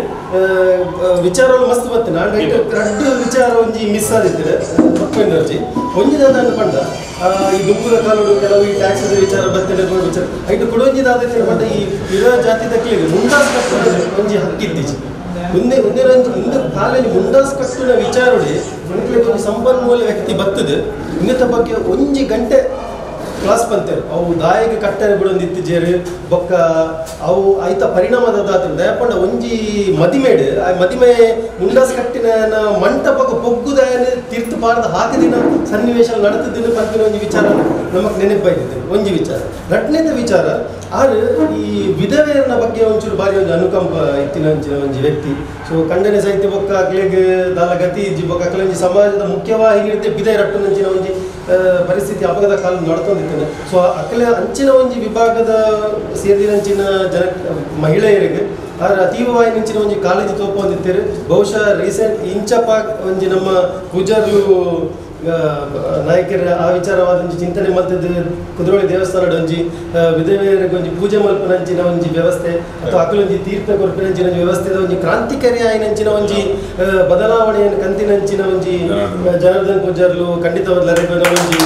ವಿಚಾರಗಳು ಮಸ್ತ್ ಬತ್ತಿನ ರಡ್ಡು ರಡ್ಡು ವಿಚಾರ ಒಂಜಿ ಮಿಸ್ ಆದಿತ್ತಿದೆ ತಪ್ಪಿನರ್ಜಿ ಒಂಜಿದಾದ ಪಂಡ ಆ, ಈ ದುಂಬುದ ಕಾಲುಡು ಕೆಲವು ಈ ಟ್ಯಾಕ್ಸ್ ವಿಚಾರ ಬತ್ತಿನ ವಿಚಾರ ಐಟು ಕೊಡೊಂಜಿದಾದ ಪಂಡ ಈ ಇರೋ ಜಾತಿ ತಕ್ಲಿಗೆ ಮುಂದಾಸ್ ಕಟ್ಟುವ ಒಂಜಿ ಹಕ್ಕಿದ್ದೀಚಿ ಮುಂದೆ ಮುಂದಿನ ಇಂದು ಕಾಲೇಜ್ ಮುಂದಾಸ್ ಕಟ್ಟುನ ವಿಚಾರಡಿ ಮನುಷ್ಯರಿಗೆ ಒಂದು ಸಂಪನ್ಮೂಲ ವ್ಯಕ್ತಿ ಬರ್ತದೆ ಇನ್ನತ ಬಗ್ಗೆ ಒಂಜಿ ಗಂಟೆ ಕ್ಲಾಸ್ ಬಂತೇವೆ ಅವು ದಾಯಿಗೆ ಕಟ್ಟರೆ ಬಿಡೊಂದು ಇತ್ತಿಜೇರು ಬೊಕ್ಕ ಅವು ಐತ ಪರಿಣಾಮದ ದಾತ್ರ ದಯಪಂಡ ಒಂಜಿ ಮದಿಮೇಡ್ ಆ ಮದಿಮೆ ಮುಂಡಾಸ್ ಕಟ್ಟಿನ ಮಂಟಪಕ್ಕೆ ಪೊಗ್ಗುದಾಯನ ತೀರ್ತು ಪಾರ್ದ ಹಾಕದಿನ ಸನ್ನಿವೇಶ ನಡೆತದಿನ ಪಂಪಿನ ಒಂಜಿ ವಿಚಾರ ನಮಗೆ ನೆನಪಾಯ್ತಿದೆ ಒಂಜಿ ವಿಚಾರ ರಟ್ನೇದ ವಿಚಾರ ಆರು ಈ ವಿಧವೆಯರ ಬಗ್ಗೆ ಒಂಚೂರು ಬಾರಿ ಒಂದು ಅನುಕಂಪ ಇತ್ತಿನ ಒಂಚಿ ಒಂಜಿ ವ್ಯಕ್ತಿ ಸೊ ಖಂಡನೆ ಸಾಹಿತ್ಯ ಬೊಕ್ಕ ಅಕ್ಲೆಗ್ ದಾಲ ಗತಿ ಇಜ್ಜಿ ಬೊಕ್ಕ ಅಕ್ಲೆ ಒಂಜಿ ಸಮಾಜದ ಮುಖ್ಯವಾಹಿಗಿರುತ್ತೆ ಬಿದೆ ರಟ್ಟುನಂಚಿನ ಒಂಜಿ ಆ, ಪರಿಸ್ಥಿತಿ ಅಪಘಾತ ಕಾಲ ನಡ್ತೊಂದಿದ್ದೇನೆ ಸೊ ಅಕ್ಲೆ ಅಂಚಿನ ಒಂಜಿ ವಿಭಾಗದ ಸೇರಿದಂಚಿನ ಜನ ಮಹಿಳೆಯರಿಗೆ ಆದ್ರೆ ತೀವ್ರವಾಗಿ ನಿಂಚಿನ ಒಂಜಿ ಕಾಲೇಜು ತೋಪೊಂದಿತ್ತೇರು ಬಹುಶಃ ರೀಸೆಂಟ್ ಇಂಚಪ್ಪ ಒಂಜಿ ನಮ್ಮ ಪೂಜಾರು ಆ, ನಾಯಕರ ಆ ವಿಚಾರವಾದ ಒಂಜಿ ಚಿಂತನೆ ಮಲ್ತದ್ದು ಕುದ್ರೋಳಿ ದೇವಸ್ಥಾನದ ಒಂಜಿ ಆ, ವಿಧವೆಯರಿಗೆ ಒಂಜಿ ಪೂಜೆ ಮಲ್ಪನಂಚಿನ ಒಂಜಿ ವ್ಯವಸ್ಥೆ ಅಥವಾ ಅಕಲೊಂಜಿ ತೀರ್ಥ ಕೊರ್ಪಿನಂಚಿನ ಒಂಜಿ ವ್ಯವಸ್ಥೆದ ಒಂಜಿ ಕ್ರಾಂತಿಕಾರಿ ಆಯ್ನಂಚಿನ ಒಂಜಿ ಆ, ಬದಲಾವಣೆಯನ್ನು ಕಂತಿನಂಚಿನ ಒಂಜಿ ಆ, ಜನಾರ್ದನ್ ಪೂಜಾರ್ಲು ಖಂಡಿತವಾದ ಒಂಜಿ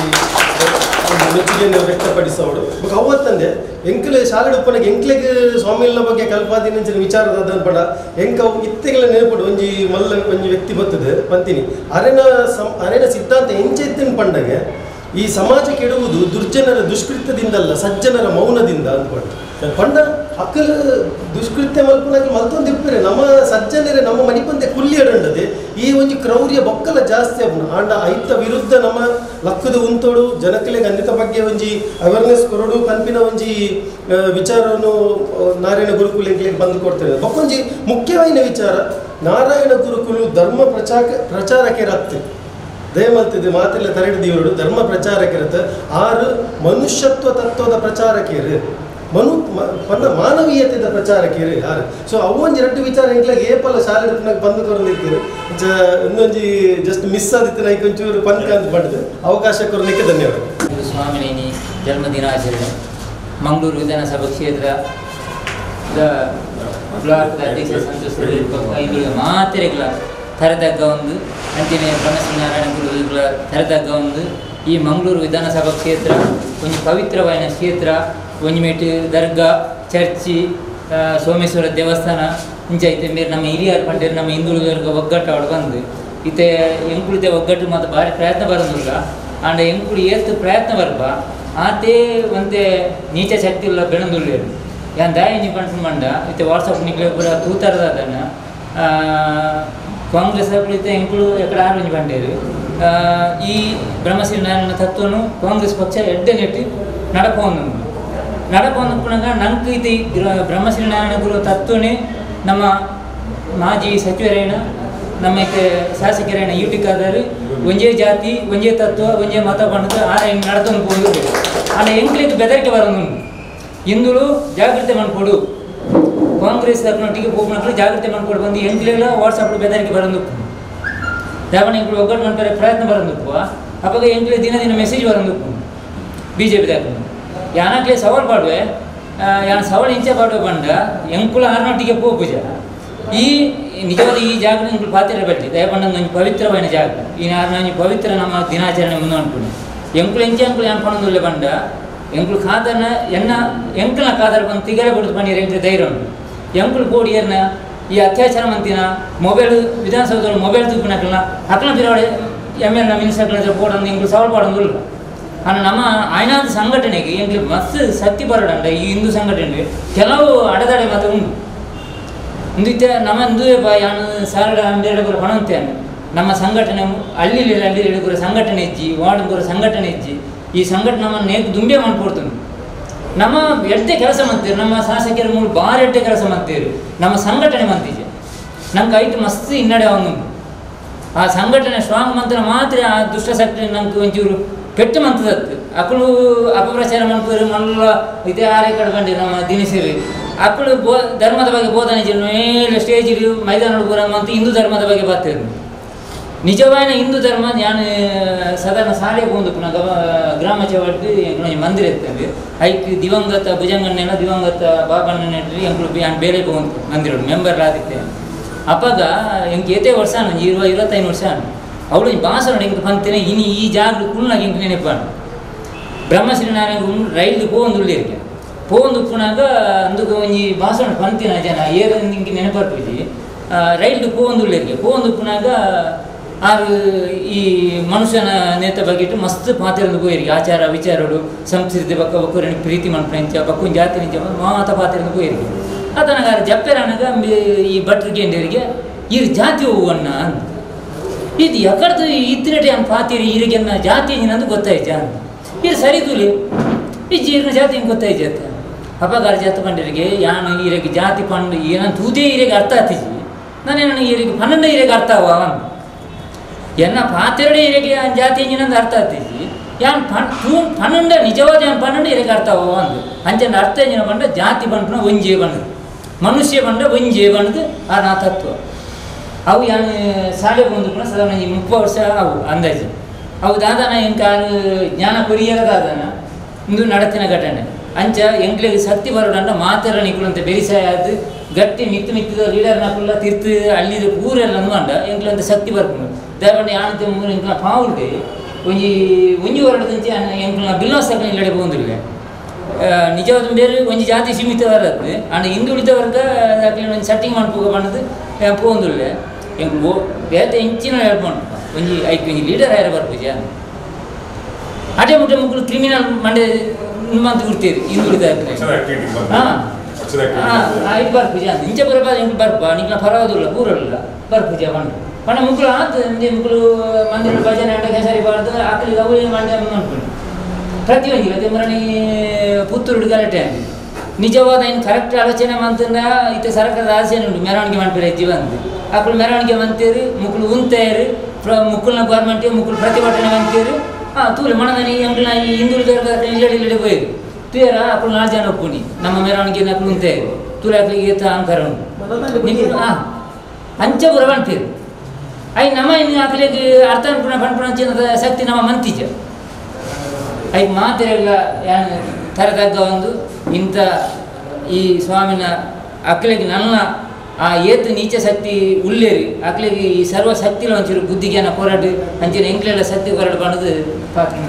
ಮೆಚ್ಚುಗೆಯನ್ನು ವ್ಯಕ್ತಪಡಿಸೋಡು ಬೊಕ ಅವತ್ತಂದೆ ಎಂಕಲೆ ಶಾಲೆ ಉಪ್ಪನಗೆ ಎಂಕ್ಲೆಗ್ ಸ್ವಾಮಿಲ್ನ ಬಗ್ಗೆ ಕಲ್ಪಾದಿನ ವಿಚಾರದ ಪಡ ಎಂಕ ಅವು ಇತ್ತೆಗಳ ನೆನಪಡು ಒಂಜಿ ಮಲ್ಲ ಒಂಜಿ ವ್ಯಕ್ತಿ ಬರ್ತದೆ ಪಂತಿನಿ ಅರೆನ ಸಂ ಅರೆನ ಸಿದ್ಧಾಂತ ಎಂಚೆತ್ತಿನ ಪಂಡಗೆ ಈ ಸಮಾಜ ಕೆಡುವುದು ದುರ್ಜನರ ದುಷ್ಕೃತ್ಯದಿಂದಲ್ಲ ಸಜ್ಜನರ ಮೌನದಿಂದ ಅಂದ್ಕೊಂಡು ಪಂಡ ಅಕ್ಕಲ್ ದುಷ್ಕೃತ್ಯ ಮಲ್ಪನಾಗ ಮಲ್ತೊಂದಿಪ್ಪರೆ ನಮ್ಮ ಸಜ್ಜನರೇ ನಮ್ಮ ಮಣಿಪಂದೆ ಕುಲ್ಲಿಯಡಂಡದೆ ಈ ಒಂಜಿ ಕ್ರೌರ್ಯ ಬೊಕ್ಕಲ ಜಾಸ್ತಿ ಅಪ್ನ ಆಂಡ ಐತ ವಿರುದ್ಧ ನಮ್ಮ ಲಕ್ಕದ ಉಂತೋಡು ಜನಕಲೆಗೆ ಅಂದಿತ ಬಗ್ಗೆ ಒಂಜಿ ಅವೇರ್ನೆಸ್ ಕೊರಡು ಕನ್ಪಿನ ಒಂಜಿ ಆ, ವಿಚಾರವನ್ನು ಆ, ನಾರಾಯಣ ಗುರುಕುಲಿಗೆ ಬಂದು ಕೊಡ್ತೇನೆ ಬೊಕ್ಕೊಂಜಿ ಮುಖ್ಯವಾದ ವಿಚಾರ ನಾರಾಯಣ ಗುರುಕುಲು ಧರ್ಮ ಪ್ರಚಾರ ಪ್ರಚಾರಕ್ಕೆ ದಯಮಲ್ತಿದೆ ಮಾತೆಲ್ಲ ತರಡಿದಿವರು ಧರ್ಮ ಪ್ರಚಾರಕಿರತ ಆರು ಮನುಷ್ಯತ್ವ ತತ್ವದ ಪ್ರಚಾರಕೇರು ಮನು ಮ- ಪಂಡ ಮಾನವೀಯತೆದ ಪ್ರಚಾರಕೇರು ಯಾರು ಸೊ ಅವೊಂಜಿ ಎರಡು ವಿಚಾರ ಎಂಕ್ಲಾಗ ಏಪಲ ಶಾಲೆ ಹಿಡ್ಕೊಂಡಾಗ ಬಂದು ಕೊರಲಿದ್ದೀರಿ ಜ ಇನ್ನೊಂಜಿ ಜಸ್ಟ್ ಮಿಸ್ ಆದಿತ್ತು ನೈಕ್ ಒಂಚೂರು ಪಂಕ ಅಂತ ಮಾಡಿದೆ ಅವಕಾಶ ಕೊರಲಿಕ್ಕೆ ಧನ್ಯವಾದ ಸ್ವಾಮಿನೇನಿ ಜನ್ಮದಿನಾಚರಣೆ ಮಂಗಳೂರು ವಿಧಾನಸಭಾ ಕ್ಷೇತ್ರ ಬ್ಲಾಕ್ ಅಧ್ಯಕ್ಷ ಸಂತೋಷ ಐದು ಮಾತ್ರೆಗಳ ತರದಗ್ಗ ಒಂದು ಅಂತಿಮ ಬ್ರಹ್ಮಶ್ರೀನಾರಾಯಣ ಗುರುಗಳ ತರದಗ್ಗ ಒಂದು ಈ ಮಂಗಳೂರು ವಿಧಾನಸಭಾ ಕ್ಷೇತ್ರ ಒಂದು ಪವಿತ್ರವಾದ ಕ್ಷೇತ್ರ ಒಂಜಿಮೇಟು ದರ್ಗಾ ಚರ್ಚಿ ಆ, ಸೋಮೇಶ್ವರ ದೇವಸ್ಥಾನ ಇಂಚೈತೆ ಮೇರೆ ನಮ್ಮ ಹಿರಿಯರು ಪಂಡೇರು ನಮ್ಮ ಹಿಂದುಳಿದವರ್ಗ ಒಗ್ಗಟ್ಟು ಅವಳು ಬಂದು ಇತ್ತೆ ಎಂಕುಳಿತೆ ಒಗ್ಗಟ್ಟು ಮತ್ತು ಭಾರಿ ಪ್ರಯತ್ನ ಬರೋದಿಲ್ಲ ಆಂಡ ಎಂಕುಳಿ ಏತ್ತು ಪ್ರಯತ್ನ ಬರ್ಬ ಆತೇ ಒಂತೆ ನೀಚ ಶಕ್ತಿ ಇಲ್ಲ ಬೆಳೆದುಳ್ಳೇರು ಯಾನ್ ದಾಯಿನಿ ಪಂಡ್ ಮಂಡ ಇತ್ತೆ ವಾಟ್ಸಪ್ ನಿಕ್ಲೆ ಪೂರ ತೂತರದ ಅದನ್ನ ಕಾಂಗ್ರೆಸ್ ಕುಳಿತ ಎಂಕುಳು ಎಕಡೆ ಆರೋಗ್ಯ ಪಂಡೇರು ಆ, ಈ ಬ್ರಹ್ಮಶ್ರೀ ನಾರಾಯಣ ತತ್ವನು ಕಾಂಗ್ರೆಸ್ ಪಕ್ಷ ಎಡ್ಡೆ ನೆಟ್ಟಿ ನಡಪೋನು ನಡಪೋನಪ್ಪನಾಗ ನಂಗೆ ಇದು ಗ್ರ- ಬ್ರಹ್ಮಶ್ರೀ ನಾರಾಯಣ ಗುರು ತತ್ವನೇ ನಮ್ಮ ಮಾಜಿ ಸಚಿವರೇನ ನಮ್ಮ ಇತ್ತೆ ಶಾಸಕರೇನ ಯೂಟಿಕಾದರು ಒಂಜೇ ಜಾತಿ ಒಂಜೇ ತತ್ವ ಒಂಜೇ ಮತ ಬಣ್ಣದ ಆರ ಹಿಂಗೆ ನಡ್ಕೊಂಡು ಹೋಗಿ ಆನ ಎಂಕ್ಲಿಗೆ ಬೆದರಿಕೆ ಬರೋದು ಹಿಂದುಳು ಜಾಗ್ರತೆ ಮಾಡ್ಕೊಡು ಕಾಂಗ್ರೆಸ್ ತಕ್ಕನೊಟ್ಟಿಗೆ ಹೋಗ್ನట్లు ಜಾಗ್ರತೆ ಮಾಡ್ಕೊಂಡು ಬಂದು ಎಂಕ್ಲೆಲ್ಲ ವಾಟ್ಸಪ್ ಬೆದರಿಕೆ ಬರೋದು ಯಾವನ ಎಂಕ್ಳು ಒಗ್ಗಟ್ಟು ಮಾಡ್ತಾರೆ ಪ್ರಯತ್ನ ಬರೋದಕ್ಕೂ ಅವಾಗ ಎಂಕ್ಲೆ ದಿನ ದಿನ ಮೆಸೇಜ್ ಬರೋದಕ್ಕೂ ಬಿ ಜೆ ಪಿ ದಾಖಲೆ ಯಾನಕ್ಲೆ ಸವಾಲ್ ಪಾಡುವೆ ಯಾನ ಸವಾಲ್ ಇಂಚೆ ಪಾಡುವೆ ಬಂಡ ಎಂಕುಲ ಆರ್ನೊಟ್ಟಿಗೆ ಪೋ ಪೂಜ ಈ ನಿಜವಾದ ಈ ಜಾಗ ಎಂಕುಲು ಪಾತ್ರ ಬಟ್ಟಿ ದಯಪಂಡ ಒಂದು ಪವಿತ್ರವಾದ ಜಾಗ ಈ ನಾನು ಪವಿತ್ರ ನಮ್ಮ ದಿನಾಚರಣೆ ಮುಂದೆ ಅನ್ಕೊಂಡು ಎಂಕುಲು ಎಂಚೆ ಎಂಕುಲು ಏನು ಪಣದೊಳ್ಳೆ ಬಂಡ ಎಂಕುಲು ಕಾದರ್ನ ಎನ್ನ ಎಂಕಲ್ನ ಕಾದರ್ ಬಂದು ತಿಗರೆ ಬಿಡುದು ಪಣೀರ್ ಎಂಕ್ಲೆ ಧೈರ್ಯ ಉಂಟು ಎಂಕುಲು ಬೋಡಿ ಏರ್ನ ಈ ಅತ್ಯಾಚಾರ ಮಂತಿನ ಮೊಬೈಲ್ ವಿಧಾನಸೌಧದಲ್ಲಿ ಮೊಬೈಲ್ ತೂಪಿನಕಲ್ನ ಅಕ್ಲ ಬಿರಾವಡೆ ಎಮ್ ಎಲ್ ಮಿನಿಸ್ಟರ್ಗಳ ಬೋರ್ಡ್ ಎಂಕುಲು ಸವಾಲ್ ಪಾಡೋದಿಲ್ಲ ಅನ್ನ ನಮ್ಮ ಆಯ್ನಾದ ಸಂಘಟನೆಗೆ ಎಂಗ್ಲಿ ಮಸ್ತ್ ಸತ್ಯ ಬರಡಂಡ ಈ ಹಿಂದೂ ಸಂಘಟನೆಗೆ ಕೆಲವು ಅಡೆತಡೆ ಮಾತ್ರ ಉಂಟು ಇಂದಿತ್ತ ನಮ್ಮ ಹಿಂದೂ ಯಾನು ಸಾವಿರ ಹಂಡ್ರೆಡ್ ಕೂಡ ಪಣಂತೇನೆ ನಮ್ಮ ಸಂಘಟನೆ ಅಲ್ಲಿ ಅಲ್ಲಿ ಹಿಡಿಗುರ ಸಂಘಟನೆ ಇಜ್ಜಿ ವಾರ್ಡ್ ಗುರ ಸಂಘಟನೆ ಇಜ್ಜಿ ಈ ಸಂಘಟನೆ ನಮ್ಮನ್ನು ನೇಕ್ ದುಂಬೆ ಮಾಡ್ಕೊಡ್ತಾನೆ ನಮ್ಮ ಎಡ್ಡೆ ಕೆಲಸ ಮಾಡ್ತೀರಿ ನಮ್ಮ ಶಾಸಕರ ಮೂಲ ಬಾರಿ ಎಡ್ಡೆ ಕೆಲಸ ಮಾಡ್ತೀರಿ ನಮ್ಮ ಸಂಘಟನೆ ಮಂತಿಜೆ ನಂಗೆ ಐಟು ಮಸ್ತ್ ಹಿನ್ನಡೆ ಅವನು ಆ ಸಂಘಟನೆ ಸ್ಟ್ರಾಂಗ್ ಮಂತ್ರ ಮಾತ್ರ ಆ ದುಷ್ಟಶಕ್ತಿ ನಂಗೆ ಒಂಚೂರು ಪೆಟ್ಟು ಮಂತದತ್ತು ಅಕ್ಕಳು ಅಪಪ್ರಚಾರ ಮಾಡ್ತಾರೆ ಮಲ್ಲ ಇದೇ ಆರೇ ಕಡ್ಕೊಂಡು ನಮ್ಮ ದಿನಸಿರಿ ಅಕ್ಕಳು ಬೋ ಧರ್ಮದ ಬಗ್ಗೆ ಬೋಧನೆ ಮೇಲೆ ಸ್ಟೇಜ್ ಮೈದಾನ ಪೂರ ಅಂತ ಹಿಂದೂ ಧರ್ಮದ ಬಗ್ಗೆ ಬರ್ತಿದ್ರು ನಿಜವಾದ ಹಿಂದೂ ಧರ್ಮ ನಾನು ಸಾಧಾರಣ ಶಾಲೆ ಹೋಗುದು ಪುನಃ ಗವ ಗ್ರಾಮ ಚವಟ್ಟು ಎಂಕ್ಲು ಮಂದಿರ ಇರ್ತದೆ ಐಕ್ ದಿವಂಗತ ಭುಜಂಗಣ್ಣೆಲ್ಲ ದಿವಂಗತ ಬಾಬಣ್ಣ ಎಂಕ್ಲು ಯಾನ್ ಬೇರೆ ಹೋಗುದು ಮಂದಿರ ಮೆಂಬರ್ ಆದಿತ್ತೆ ಅಪ್ಪಾಗ ಎಂಕ್ ಏತೇ ವರ್ಷ ನಾನು ಇರುವ ಇರುವತ್ತೈದು ವರ್ಷ ಅವಳು ಭಾಷಣ ಎಂಕ್ ಪಂತೇನೆ ಇನಿ ಈ ಜಾಗ ಕುಲ್ನಾಗ ಎಂಕ್ ನೆನಪಾನು ಬ್ರಹ್ಮಶ್ರೀ ನಾರಾಯಣ ರೈಲ್ ಪೋಂದು ಉಳ್ಳಿರ್ಗೆ ಪೋಂದು ಪುನಾಗ ಅಂದುకు ಒಂಜಿ ಭಾಷಣ ಪಂತಿನ ಜನ ಏದ ನಿಂಗೆ ನೆನಪರ್ಪುಜಿ ರೈಲ್ ಪೋಂದು ಉಳ್ಳಿರ್ಗೆ ಪೋಂದು ಪುನಾಗ ಆರು ಈ ಮನುಷ್ಯನ ನೇತ ಬಗೆಟ್ ಮಸ್ತ್ ಪಾತಿರಂದು ಪೋಯಿರಿಗೆ ಆಚಾರ ವಿಚಾರಗಳು ಸಂಸ್ಕೃತಿ ಬಕ್ಕ ಬಕ್ಕೂರಿನ ಪ್ರೀತಿ ಮನ್ಪಂಚ ಬಕ್ಕುನ್ ಜಾತಿ ನಿಂಚ ಮಾತ ಪಾತಿರಂದು ಪೋಯಿರಿಗೆ ಅದನಗ ಜಪ್ಪೆರನಗ ಈ ಭಟ್ರಿಗೆಂಡರಿಗೆ ಇರ್ ಜಾತಿ ಹೂವಣ್ಣ ಅಂತ ಇದು ಎಕಡ್ದು ಇತ್ತಿನಟೆ ಅನ್ ಪಾತಿರಿ ಇರಿಗೆನ್ನ ಜಾತಿ ಏನಂದು ಗೊತ್ತಾಯ್ತು ಅಂತ ಇದು ಸರಿ ತುಲಿ ಈ ಜೀರ್ಣ ಜಾತಿ ಹಿಂಗೆ ಗೊತ್ತಾಯ್ತು ಅಂತ ಅಪಗಾರ ಜಾತಿ ಪಂಡರಿಗೆ ಯಾನು ಈರೆಗೆ ಜಾತಿ ಪಂಡ್ ಏನಂತ ತೂದೇ ಈರೆಗೆ ಅರ್ಥ ಆತಿಜಿ ನಾನೇನು ಈರೆಗೆ ಪನ್ನೊಂದು ಈರೆಗೆ ಅರ್ಥ ಅವ ಅಂತ ಎನ್ನ ಪಾತೆರಡೆ ಈರೆಗೆ ಆ ಜಾತಿ ಏನಂದು ಅರ್ಥ ಆತಿಜಿ ಯಾನ್ ಪಣ್ ತೂ ಪನ್ನೊಂಡ ನಿಜವಾದ ಯಾನ್ ಪನ್ನೊಂಡು ಈರೆಗೆ ಅರ್ಥ ಅವ ಅಂದು ಅಂಚನ ಅರ್ಥ ಏನ ಬಂಡ ಜಾತಿ ಬಂಡ್ನ ಒಂಜೇ ಬಣ್ಣದು ಮನುಷ್ಯ ಬಂಡ ಒಂಜೇ ಬಣ್ಣದು ಆ ನಾ ತತ್ವ ಅವು ಯಾನ್ ಶಾಲೆಗೆ ಬಂದು ಕೂಡ ಸಾಧಾರಣ ಈ ಮುಪ್ಪ ವರ್ಷ ಅವು ಅಂದಾಜು ಅವು ದಾದಾನ ಎಂಕಾರು ಜ್ಞಾನ ಕೊರಿಯರ ದಾದಾನ ಇಂದು ನಡತಿನ ಘಟನೆ ಅಂಚ ಎಂಕ್ಲೆಗೆ ಶಕ್ತಿ ಬರೋಡಂಡ ಮಾತರ ನಿಕ್ಕುಳಂತೆ ಬೆರಿಸಾಯ ಅದು ಗಟ್ಟಿ ಮಿತ್ತು ಮಿತ್ತಿದ ಲೀಡರ್ ನಕುಲ್ಲ ತಿರ್ತು ಅಲ್ಲಿದ ಊರೆಲ್ಲ ಅನ್ಕೊಂಡ ಎಂಕ್ಲಂತ ಶಕ್ತಿ ಬರ್ಕೊಂಡು ದಯಗೊಂಡು ಯಾನತೆ ಮೂರು ಎಂಕ್ಲ ಪಾವುಲ್ಗೆ ಒಂಜಿ ಒಂಜಿ ಹೊರಡದಂಚೆ ಎಂಕ್ಲ ಬಿಲ್ಲೋಸಕ ಇಲ್ಲಡೆ ಬಂದಿಲ್ಲ ನಿಜವಾದ ಬೇರೆ ಒಂಜಿ ಜಾತಿ ಸೀಮಿತ ಬರತ್ತೆ ಅಂಡ್ ಹಿಂದುಳಿದ ವರ್ಗ ಒಂದು ಸೆಟ್ಟಿಂಗ್ ಮಾಡ್ಪೋಗ ಬಣ್ಣದು ಪೋಂದುಳ್ಳೆ ಎಂಕ್ ಓ ಬೇತೆ ಇಂಚಿನ ಹೇಳ್ಕೊಂಡು ಒಂಜಿ ಐಕ್ ಒಂಜಿ ಲೀಡರ್ ಆಯ್ರ ಬರ್ಪೂಜ ಅದೇ ಮುಟ್ಟ ಮುಕ್ಕಳು ಕ್ರಿಮಿನಲ್ ಮಂಡೆ ನಿಮ್ಮಂತ ಗುರ್ತೀರಿ ಹಿಂದುಳಿದ ಹಾಂ ಐದು ಬರ್ಪೂಜ ಅಂತ ಇಂಚೆ ಬರಬಾರ ಎಂಕ್ ಬರ್ಪ ನಿಕ್ಲ ಪರವಾದಿಲ್ಲ ಪೂರಲ್ಲ ಬರ್ಪೂಜ ಬಣ್ಣ ಪಣ ಮುಕ್ಕಳು ಆತ ಇಂಚೆ ಮುಕ್ಕಳು ಮಂದಿರ ಭಜನೆ ಅಂಡ ಹೆಸರಿ ಬಾರ್ದು ಆಕಲಿಗೆ ಅವು ಮಂಡೆ ಅನ್ಕೊಂಡು ಪ್ರತಿಯೊಂದು ಅದೇ ಮರಣಿ ಪುತ್ತೂರು ಗಲಾಟೆ ಆಗಿ ನಿಜವಾದ ಇನ್ನು ಕರೆಕ್ಟ್ ಆಲೋಚನೆ ಮಂತಂದ ಇತ್ತೆ ಸರ್ಕಾರದ ಆಸೆ ಉಂಟು ಮೆರವಣಿಗೆ ಮಾಡ್ಬೇಡ ಜೀವಂತ ಅಕ್ಕಳು ಮೆರವಣಿಗೆ ಮಂತೀರಿ ಮುಕ್ಕಳು ಉಂತೇರಿ ಪ್ರ ಮುಕ್ಕಳನ್ನ ಗೌರ್ಮೆಂಟ್ ಮುಕ್ಕಳು ಪ್ರತಿಭಟನೆ ಮಂತೀರಿ ಹಾಂ ತೂಲೆ ಮಣದನಿ ಎಂಕ್ಲ ಈ ಹಿಂದುಳಿದ ಇಲ್ಲಡಿ ಇಲ್ಲಡಿ ಹೋಯ್ರು ತೂಯರ ಅಕ್ಕಳು ನಾಲ್ಕು ಜನ ಒಪ್ಪುನಿ ನಮ್ಮ ಮೆರವಣಿಗೆ ನಕ್ಕಳು ಉಂತೇರಿ ತೂಲೆ ಅಕ್ಕಳಿಗೆ ಏತ ಅಹಂಕಾರ ಉಂಟು ನಿಮ್ಗೆ ಹಾಂ ಅಂಚ ಬುರ ಬಂತೀರಿ ಐ ನಮ್ಮ ಇನ್ನು ಅಕ್ಕಳಿಗೆ ಅರ್ಥ ಅನ್ಪುಣ ಪಣ್ಪುಣ ಚಿನ್ನದ ಶಕ್ತಿ ನಮ್ಮ ಮಂತಿಜ ಐ ಮಾತಿರಲ್ಲ ಯಾನ್ ತರದಗ್ಗ ಒಂದು ಇಂಥ ಈ ಸ್ವಾಮಿನ ಅಕ್ಕಳಿಗೆ ನನ್ನ ಆ ಏತು ನೀಚ ಶಕ್ತಿ ಉಳ್ಳೇರಿ ಅಕ್ಕಳಿಗೆ ಈ ಸರ್ವ ಶಕ್ತಿಲ ಒಂಚೂರು ಬುದ್ಧಿಜ್ಞಾನ ಹೋರಾಟ ಅಂಚಿನ ಎಂಕ್ಲೆಲ್ಲ ಶಕ್ತಿ ಹೋರಾಟ ಮಾಡೋದು ಪಾತ್ರ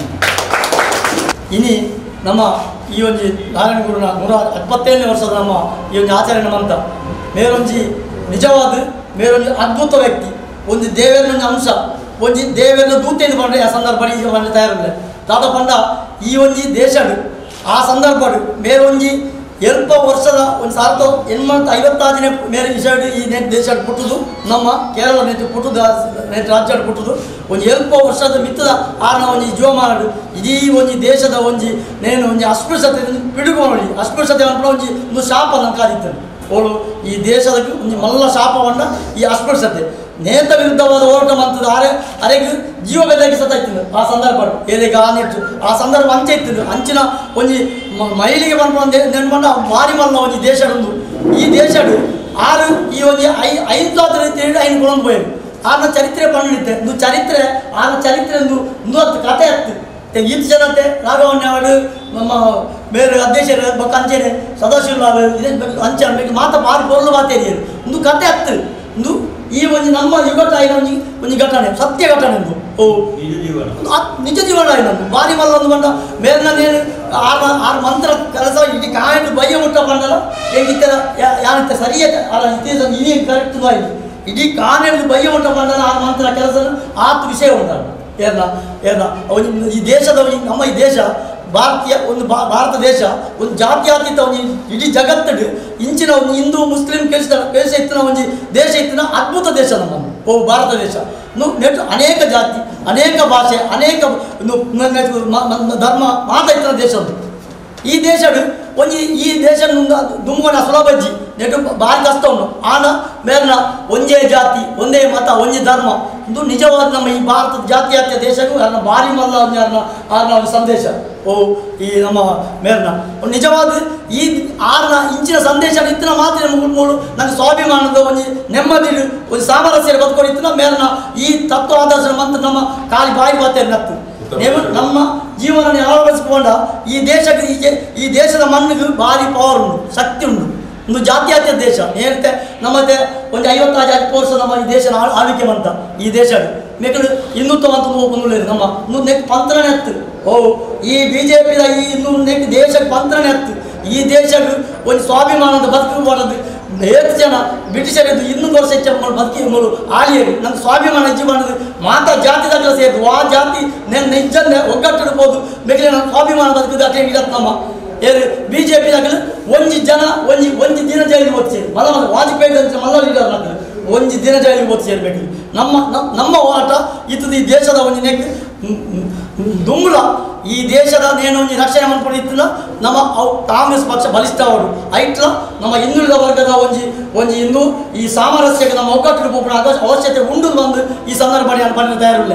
ಇನಿ ನಮ್ಮ ಈ ಒಂಜಿ ನಾರಾಯಣ ಗುರುನ ನೂರ ಎಪ್ಪತ್ತೇಳನೇ ವರ್ಷದ ನಮ್ಮ ಈ ಒಂದು ಆಚರಣೆ ಮಂತ ಮೇರೊಂಜಿ ನಿಜವಾದ ಮೇರೊಂಜಿ ಅದ್ಭುತ ವ್ಯಕ್ತಿ ಒಂದು ದೇವರ ಅಂಶ ಒಂಜಿ ದೇವರ ದೂತೆಯನ್ನು ಬಂದ್ರೆ ಆ ಸಂದರ್ಭ ಈ ಬಂದ್ರೆ ತಯಾರಿಲ್ಲ ದಾದ ಪಂಡ ಈ ಒಂಜಿ ದೇಶಡು ಆ ಸಂದರ್ಭ ಮೇರೊಂಜಿ ಎಲ್ಪ ವರ್ಷದ ಒಂದು ಸಾವಿರದ ಎಂಬತ್ತ ಐವತ್ತಾರನೇ ಮೇರೆ ವಿಷಯ ಈ ನೆಟ್ ದೇಶ ಪುಟ್ಟುದು ನಮ್ಮ ಕೇರಳ ನೆಟ್ ಪುಟ್ಟುದು ನೆಟ್ ರಾಜ್ಯ ಪುಟ್ಟುದು ಒಂದು ಎಲ್ಪ ವರ್ಷದ ಮಿತ್ತದ ಆನ ಒಂಜಿ ಜೀವಮಾನಡು ಇಡೀ ಒಂಜಿ ದೇಶದ ಒಂಜಿ ನೇನು ಒಂಜಿ ಅಸ್ಪೃಶ್ಯತೆ ಪಿಡುಗು ಮಾಡಿ ಅಸ್ಪೃಶ್ಯತೆ ಅನ್ಪಡ ಒಂಜಿ ಒಂದು ಶಾಪ ನಂಕಾದಿತ್ತು ಅವಳು ಈ ದೇಶದ ಒಂದು ಮಲ್ಲ ಶಾಪವನ್ನ ಈ ಅಸ್ಪೃಶ್ಯತೆ ನೇತ ವಿರುದ್ಧವಾದ ಹೋರಾಟ ಮಾಡ್ತದೆ ಆರೆ ಅರೆಗೆ ಜೀವ ಬೆದಗಿ ಸತ್ತಾಯ್ತಿದ್ದು ಆ ಸಂದರ್ಭ ಏರಿಗೆ ಆ ನೆಟ್ಟು ಆ ಸಂದರ್ಭ ಅಂಚೆ ಇತ್ತಿದ್ದು ಅಂಚಿನ ಒಂಜಿ ಮ- ಮೈಲಿಗೆ ಬಂದ್ಕೊಂಡು ನೆನ್ಕೊಂಡ ಮಾರಿ ಮಲ್ಲ ಒಂಜಿ ದೇಶಡೊಂದು ಈ ದೇಶಡು ಆರು ಈ ಒಂಜಿ ಐ ಐದು ರೀತಿ ಐನು ಗುಣಂದು ಹೋಯ್ರು ಆನ ಚರಿತ್ರೆ ಪಂಡಿತ್ತೆ ಒಂದು ಚರಿತ್ರೆ ಆನ ಚರಿತ್ರೆ ಒಂದು ಒಂದು ಹತ್ತು ಕತೆ ಹತ್ತು ಈತ ಜನತೆ ರಾಘವಣ್ಣ ನಮ್ಮ ಬೇರೆ ಅಧ್ಯಕ್ಷರು ಬಕ್ಕ ಅಂಚೆನೆ ಸದಾಶಿವ ಅಂಚೆ ಅನ್ಬೇಕು ಮಾತ ಬಾರಿ ಪೊರ್ಲು ಮಾತೇರಿ ಒಂದು ಕತೆ ಹತ್ತು ಒಂದು ಈ ಒಂದು ನಮ್ಮ ಯುಗಟ ಆಯ್ನ ಒಂಜಿ ಒಂದು ಘಟನೆ ಸತ್ಯ ಘಟನೆ ಒಂದು ಓ ಒಂದು ಆತ್- ನಿಜ ಜೀವನ ಆಯ್ನದು ಬಾರಿ ಮಲ್ಲ ಒಂದು ಬಂದ ಮೇಲಿನ ನೇನು ಆರು ಆರು ಮಂತ್ರ ಕೆಲಸ ಇಡೀ ಕಾಯಂಡು ಬಯ್ಯ ಮುಟ್ಟ ಬಂದಲ್ಲ ಹೇಗಿತ್ತರ ಯಾರಂತ ಸರಿಯಾದ ಅಲ್ಲ ಇತಿಹಾಸ ಇಡೀ ಕರೆಕ್ಟ್ ಆಯ್ತು ಇಡೀ ಕಾನೆಡ್ದು ಬಯ್ಯ ಮುಟ್ಟ ಬಂದಲ್ಲ ಆರು ಮಂತ್ರ ಕೆಲಸ ಆತು ವಿಷಯ ಉಂಟಲ್ಲ ಏನ ಏನ ಅವನು ಈ ದೇಶದ ಈ- ನಮ್ಮ ಈ ದೇಶ ಭಾರತೀಯ ಒಂದು ಭಾ- ಭಾರತ ದೇಶ ಒಂದು ಜಾತ್ಯಾತೀತ ಒಂದು ಇಡೀ ಜಗತ್ತಡು ಇಂಚಿನ ಒಂದು ಹಿಂದೂ ಮುಸ್ಲಿಂ ಕೇಳಿಸಿದ ಕೇಳಿಸ ಇತ್ತಿನ ಒಂದು ದೇಶ ಇತ್ತಿನ ಅದ್ಭುತ ದೇಶ ನಮ್ಮ ಓ ಭಾರತ ದೇಶ ನು- ನೆಟ್ಟು ಅನೇಕ ಜಾತಿ ಅನೇಕ ಭಾಷೆ ಅನೇಕ ನು- ನ- ನೆಟ್ಟು ಮ- ಮ- ಧರ್ಮ ಮಾತ ಇತ್ತಿನ ದೇಶ ಉಂಟು ಈ ದೇಶಡು ಒಂಜಿ ಈ ದೇಶ ದುಮ್ಮನ ಸುಲಭಜ್ಜಿ ನೆಟ್ಟು ಭಾರಿ ಕಷ್ಟ ಉಂಟು ಆನ ಮೇಲಿನ ಒಂದೇ ಜಾತಿ ಒಂದೇ ಮತ ಒಂದೇ ಧರ್ಮ ಇದು ನಿಜವಾದ ನಮ್ಮ ಈ ಭಾರತದ ಜಾತ್ಯಾತ್ಯ ದೇಶಕ್ಕೂ ಅನ್ನ ಭಾರಿ ಮಲ್ಲ ಅನ್ನ ಅನ್ನ ಸಂದೇಶ ಓ ಈ ನಮ್ಮ ಮೇಲಿನ ಒಂದು ನಿಜವಾದ ಈ ಆರ್ನ ಇಂಚಿನ ಸಂದೇಶ ಇತ್ತಿನ ಮಾತ್ರ ಮೂಡು ನಂಗೆ ಸ್ವಾಭಿಮಾನದ ಒಂದು ನೆಮ್ಮದಿ ಒಂದು ಸಾಮರಸ್ಯ ಬದುಕೊಂಡು ಇತ್ತಿನ ಮೇಲಿನ ಈ ತತ್ವ ಆದರ್ಶ ಮಂತ್ರ ನಮ್ಮ ಕಾಲಿ ಬಾಯಿ ಬಾತೇನೆ ನತ್ತು ನೀವು ನಮ್ಮ ಜೀವನ ಅಳವಡಿಸಿಕೊಂಡ ಈ ದೇಶಕ್ಕೆ ಈ ಜೆ- ಈ ದೇಶದ ಮಣ್ಣಿಗೆ ಭಾರಿ ಪವರ್ ಉಂಟು ಶಕ್ತಿ ಉಂಟು ಒಂದು ಜಾತ್ಯತೀತ ದೇಶ ಏನಂತೆ ನಮ್ಮದೇ ಒಂದು ಐವತ್ತಾರು ಐವತ್ತು ವರ್ಷ ನಮ್ಮ ಈ ದೇಶ ಆಳ್- ಆಳ್ವಿಕೆ ಬಂತ ಈ ದೇಶ ಮೆಕ್ಕಳು ಹಿಂದುತ್ವ ಅಂತ ಹೋಗ್ಕೊಂಡು ನಮ್ಮ ಇನ್ನು ನೆಕ್ ಪಂತ್ರನೇ ಹತ್ತು ಓ ಈ ಬಿ ಜೆ ಪಿದ ಈ ಇನ್ನು ನೆಕ್ ದೇಶಕ್ಕೆ ಪಂತ್ರನೇ ಹತ್ತು ಈ ದೇಶಕ್ಕೆ ಒಂದು ಸ್ವಾಭಿಮಾನದ ಬದುಕು ಮಾಡೋದು ಎಷ್ಟು ಜನ ಬ್ರಿಟಿಷರಿದ್ದು ಇನ್ನೊಂದು ವರ್ಷ ಹೆಚ್ಚು ಮಾಡಿ ಬದುಕಿ ಮೂರು ಆಳಿಯರು ನಮ್ಮ ಸ್ವಾಭಿಮಾನ ಹೆಜ್ಜೆ ಮಾಡೋದು ಮಾತಾ ಜಾತಿದಾಗ ಸೇರಿದ್ದು ಆ ಜಾತಿ ನೆನ್ ನಿಜನ್ನೇ ಒಗ್ಗಟ್ಟಿಡ್ಬೋದು ಮೆಗಿಲಿನ ಸ್ವಾಭಿಮಾನ ಬದುಕಿದ ಅದೇ ಇಡತ್ ನಮ್ಮ ಏನು ಬಿ ಜೆ ಪಿದಾಗಲು ಒಂಜಿ ಜನ ಒಂಜಿ ಒಂಜಿ ದಿನ ಜೈಲಿಗೆ ಓದ್ಸೇರಿ ಮಲ್ಲ ಮಲ್ಲ ವಾಜಪೇಯಿ ಅಂತ ಮಲ್ಲ ಲೀಡರ್ ನಾಗಲು ಒಂಜಿ ದಿನ ಜೈಲಿಗೆ ಓದಿ ಸೇರ್ಬೇಕು ನಮ್ಮ ನಮ್- ನಮ್ಮ ಹೋರಾಟ ಇತ್ತದ ಈ ದೇಶದ ಒಂದು ನೆಕ್ ದುಂಗುಳ ಈ ದೇಶದ ನೇನು ಒಂಜಿ ರಕ್ಷಣೆ ಮಾಡ್ಕೊಂಡು ಇತ್ತಿನ ನಮ್ಮ ಅವ್ ಕಾಂಗ್ರೆಸ್ ಪಕ್ಷ ಬಲಿಷ್ಠ ಅವರು ಐಟ್ಲ ನಮ್ಮ ಹಿಂದುಳಿದ ವರ್ಗದ ಒಂಜಿ ಒಂಜಿ ಇಂದು ಈ ಸಾಮರಸ್ಯಕ್ಕೆ ನಮ್ಮ ಒಗ್ಗಟ್ಟು ಹೋಗೋಣ ಅವಶ್ಯಕತೆ ಉಂಡು ಬಂದು ಈ ಸಂದರ್ಭ ಪಡೆದ ತಯಾರಿಲ್ಲ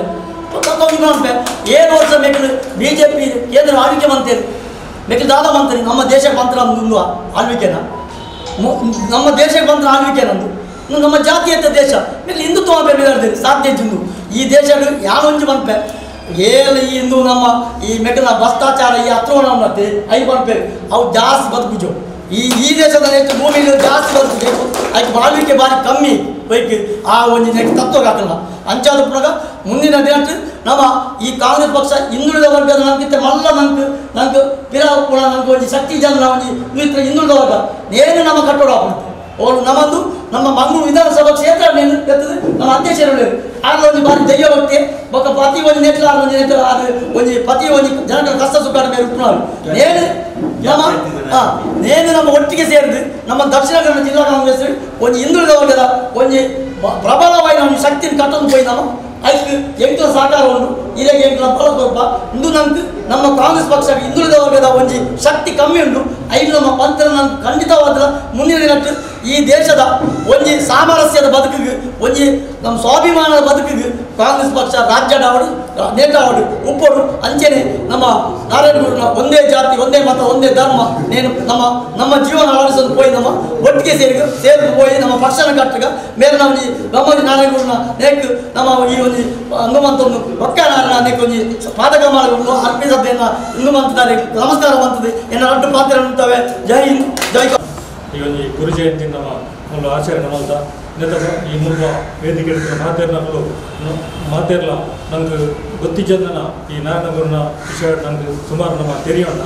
ಏನು ವರ್ಷ ಬೇಕು ಬಿ ಜೆ ಪಿ ಕೇಂದ್ರ ಆಳ್ವಿಕೆ ಮಂತ್ರಿ ಬೇಕು ದಾದ ಮಂತ್ರಿ ನಮ್ಮ ದೇಶಕ್ಕೆ ಮಂತ್ರ ಒಂದು ಆಳ್ವಿಕೆನ ಮು- ನಮ್ಮ ದೇಶಕ್ಕೆ ಬಂದ ಆಳ್ವಿಕೆ ನಮ್ಮದು ಇನ್ನು ನಮ್ಮ ಜಾತೀಯತೆ ದೇಶ ಮೇಲೆ ಹಿಂದುತ್ವ ಬೆಳೆದಿದೆ ಸಾಧ್ಯ ಜಿಂದು ಈ ದೇಶಗಳು ಯಾವೊಂಜಿ ಬಂಪೆ ಏಳು ಈ ಇಂದು ನಮ್ಮ ಈ ಮೆಗಲ ಭ್ರಷ್ಟಾಚಾರ ಈ ಹತ್ರವಣ ಮತ್ತೆ ಐ ಬಂಪೆ ಅವು ಜಾಸ್ತಿ ಬದುಕುಜು ಈ ಈ ದೇಶದ ಹೆಚ್ಚು ಭೂಮಿಲಿ ಜಾಸ್ತಿ ಬದುಕಬೇಕು ಅದಕ್ಕೆ ಬಾಳ್ವಿಕೆ ಭಾರಿ ಕಮ್ಮಿ ಬೈಕ್ ಆ ಒಂದು ನೆಕ್ಸ್ಟ್ ತತ್ವ ಹಾಕಲ್ಲ ಅಂಚಾದ ಪುನಗ ಮುಂದಿನ ದಿನ ನಮ್ಮ ಈ ಕಾಂಗ್ರೆಸ್ ಪಕ್ಷ ಹಿಂದುಳಿದ ವರ್ಗದ ನಂಗೆ ಮಲ್ಲ ನಂಗೆ ನಂಗೆ ಪಿರ ಪುಣ ನಂಗೆ ಒಂದು ಶಕ್ತಿ ಜನ ಒಂದು ಇತ್ರ ಹಿಂದುಳಿದ ವರ್ಗ ನೇನು ನಮ್ಮ ಕಟ್ಟಡ ಹಾಕೊಂಡು ಅವಳು ನಮ್ಮದು ನಮ್ಮ ಮಂಗಳೂರು ವಿಧಾನಸಭಾ ಕ್ಷೇತ್ರ ನೇನು ಎತ್ತದು ನಮ್ಮ ಅಧ್ಯಕ್ಷರು ಆಗ ಒಂದು ಬಾರಿ ದೈವ ಭಕ್ತಿ ಬೊಕ್ಕ ಪ್ರತಿ ಒಂದು ನೇತ್ರ ಒಂದು ನೇತ್ರ ಅದು ಒಂದು ಪ್ರತಿ ಒಂದು ಜನಗಳ ಕಷ್ಟ ಸುಖ ಮೇಲೆ ಉಪ್ಪುನಾರು ನೇನು ನಮ್ಮ ಹಾ ನೇನು ನಮ್ಮ ಒಟ್ಟಿಗೆ ಸೇರಿದು ನಮ್ಮ ದಕ್ಷಿಣ ಕನ್ನಡ ಜಿಲ್ಲಾ ಕಾಂಗ್ರೆಸ್ ಒಂದು ಹಿಂದುಳಿದ ವರ್ಗದ ಒಂದು ಬ- ಪ್ರಬಲವಾದ ಒಂದು ಶಕ್ತಿಯನ್ನು ಕಟ್ಟೊಂದು ಹೋಗಿ ನಾವು ಅದಕ್ಕೆ ಎಂಟು ಸಹಕಾರ ಉಂಟು ಇದಕ್ಕೆ ಎಂಟು ಬಲ ಸ್ವಲ್ಪ ಇಂದು ನಮ್ಗೆ ನಮ್ಮ ಕಾಂಗ್ರೆಸ್ ಪಕ್ಷ ಹಿಂದುಳಿದ ವರ್ಗದ ಒಂಜಿ ಶಕ್ತಿ ಕಮ್ಮಿ ಉಂಟು ಐದು ನಮ್ಮ ಪಂತ್ರ ನಮ್ಗೆ ಖಂಡಿತವಾದ ಮುಂದಿನ ದಿನಕ್ಕೆ ಈ ದೇಶದ ಒಂಜಿ ಸಾಮರಸ್ಯದ ಬದುಕಿಗೆ ಒಂಜಿ ನಮ್ಮ ಸ್ವಾಭಿಮಾನದ ಬದುಕಿಗೆ ಕಾಂಗ್ರೆಸ್ ಪಕ್ಷ ರಾಜ್ಯದ ಅವರು ನೇತಾವಡು ಉಪ್ಪಡು ಅಂಚೆನೆ ನಮ್ಮ ನಾರಾಯಣಗುರುನ ಒಂದೇ ಜಾತಿ ಒಂದೇ ಮತ ಒಂದೇ ಧರ್ಮ ನೇನು ನಮ್ಮ ನಮ್ಮ ಜೀವನ ಅಳವಡಿಸೋದು ಹೋಗಿ ನಮ್ಮ ಒಟ್ಟಿಗೆ ಸೇರಿ ಸೇರಿ ಹೋಗಿ ನಮ್ಮ ಪಕ್ಷನ ಕಟ್ಟಗ ಮೇಲೆ ನಾವು ಈ ಬ್ರಹ್ಮಜಿ ನಾರಾಯಣಗುರುನ ನೇಕ್ ನಮ್ಮ ಈ ಒಂದು ಹನುಮಂತ ಒಂದು ರೊಕ್ಕ ನಾರಾಯಣ ನೇಕ್ ಒಂದು ಪಾದಕ ಮಾಡಲು ಅರ್ಪಿಸದ್ದೇನ ಹನುಮಂತದಾರೆ ನಮಸ್ಕಾರ ಬಂತದೆ ಎನ್ನ ರಡ್ಡು ಪಾತ್ರ ಉಂಟವೆ ಜೈ ಹಿಂದ್ ಜೈ ಕಾ- ಈ ಒಂದು ಗುರು ಜಯಂತಿ ನಮ್ಮ ಒಂದು ಆಚರಣೆ ಮಾಡ್ದ ನೆತ್ತ ಈ ಮುಲ್ಪ ವೇದಿಕೆ ಮಾತೇರ್ನಗಳು ಮಾತೇರ್ಲ ನಂಗೆ ಗೊತ್ತಿದ್ದನ ಈ ನಾರಾಯಣ ಗುರುನ ವಿಷಯ ನಂಗೆ ಸುಮಾರು ನಮ್ಮ ತೆರೆಯೋಣ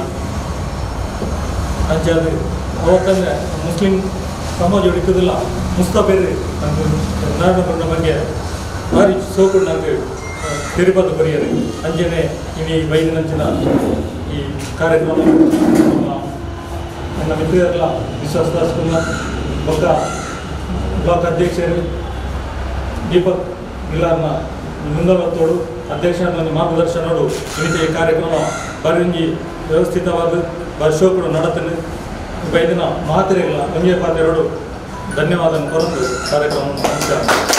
ಅಂಚಾದ ಅವತ್ತಂದ್ರೆ ಮುಸ್ಲಿಂ ಸಮಾಜ ಹಿಡಿಕೋದಿಲ್ಲ ಮುಸ್ತಬೇರಿ ನಂಗೆ ನಾರಾಯಣ ಗುರುನ ಬಗ್ಗೆ ಭಾರಿ ಸೋಕು ನಂಗೆ ತಿರುಪತಿ ಬರೆಯದೆ ಅಂಜನೆ ಇನಿ ಬೈದಿನಂಚಿನ ಈ ಕಾರ್ಯಕ್ರಮ ನಮ್ಮ ನನ್ನ ಮಿತ್ರರೆಲ್ಲ ವಿಶ್ವಾಸ ದಾಸ್ ಕುಮಾರ್ ಬೊಕ್ಕ ಬ್ಲಾಕ್ ಅಧ್ಯಕ್ಷರು ದೀಪಕ್ ಗಿಲಾರ್ನ ಮುಂದವತ್ತೋಡು ಅಧ್ಯಕ್ಷ ನನ್ನ ಮಾರ್ಗದರ್ಶನೋಡು ಇನ್ನಿತ ಈ ಕಾರ್ಯಕ್ರಮ ಬರಿಂಜಿ ವ್ಯವಸ್ಥಿತವಾದ ವರ್ಷೋಕರು ನಡತನೆ ಬೈದಿನ ಮಾತ್ರೆಗಳ ಮಂಜೆ ಪಾತ್ರೆಗಳು ಧನ್ಯವಾದ ಕೊರತು ಕಾರ್ಯಕ್ರಮವನ್ನು ಮುಗಿಸ್ತಾರೆ.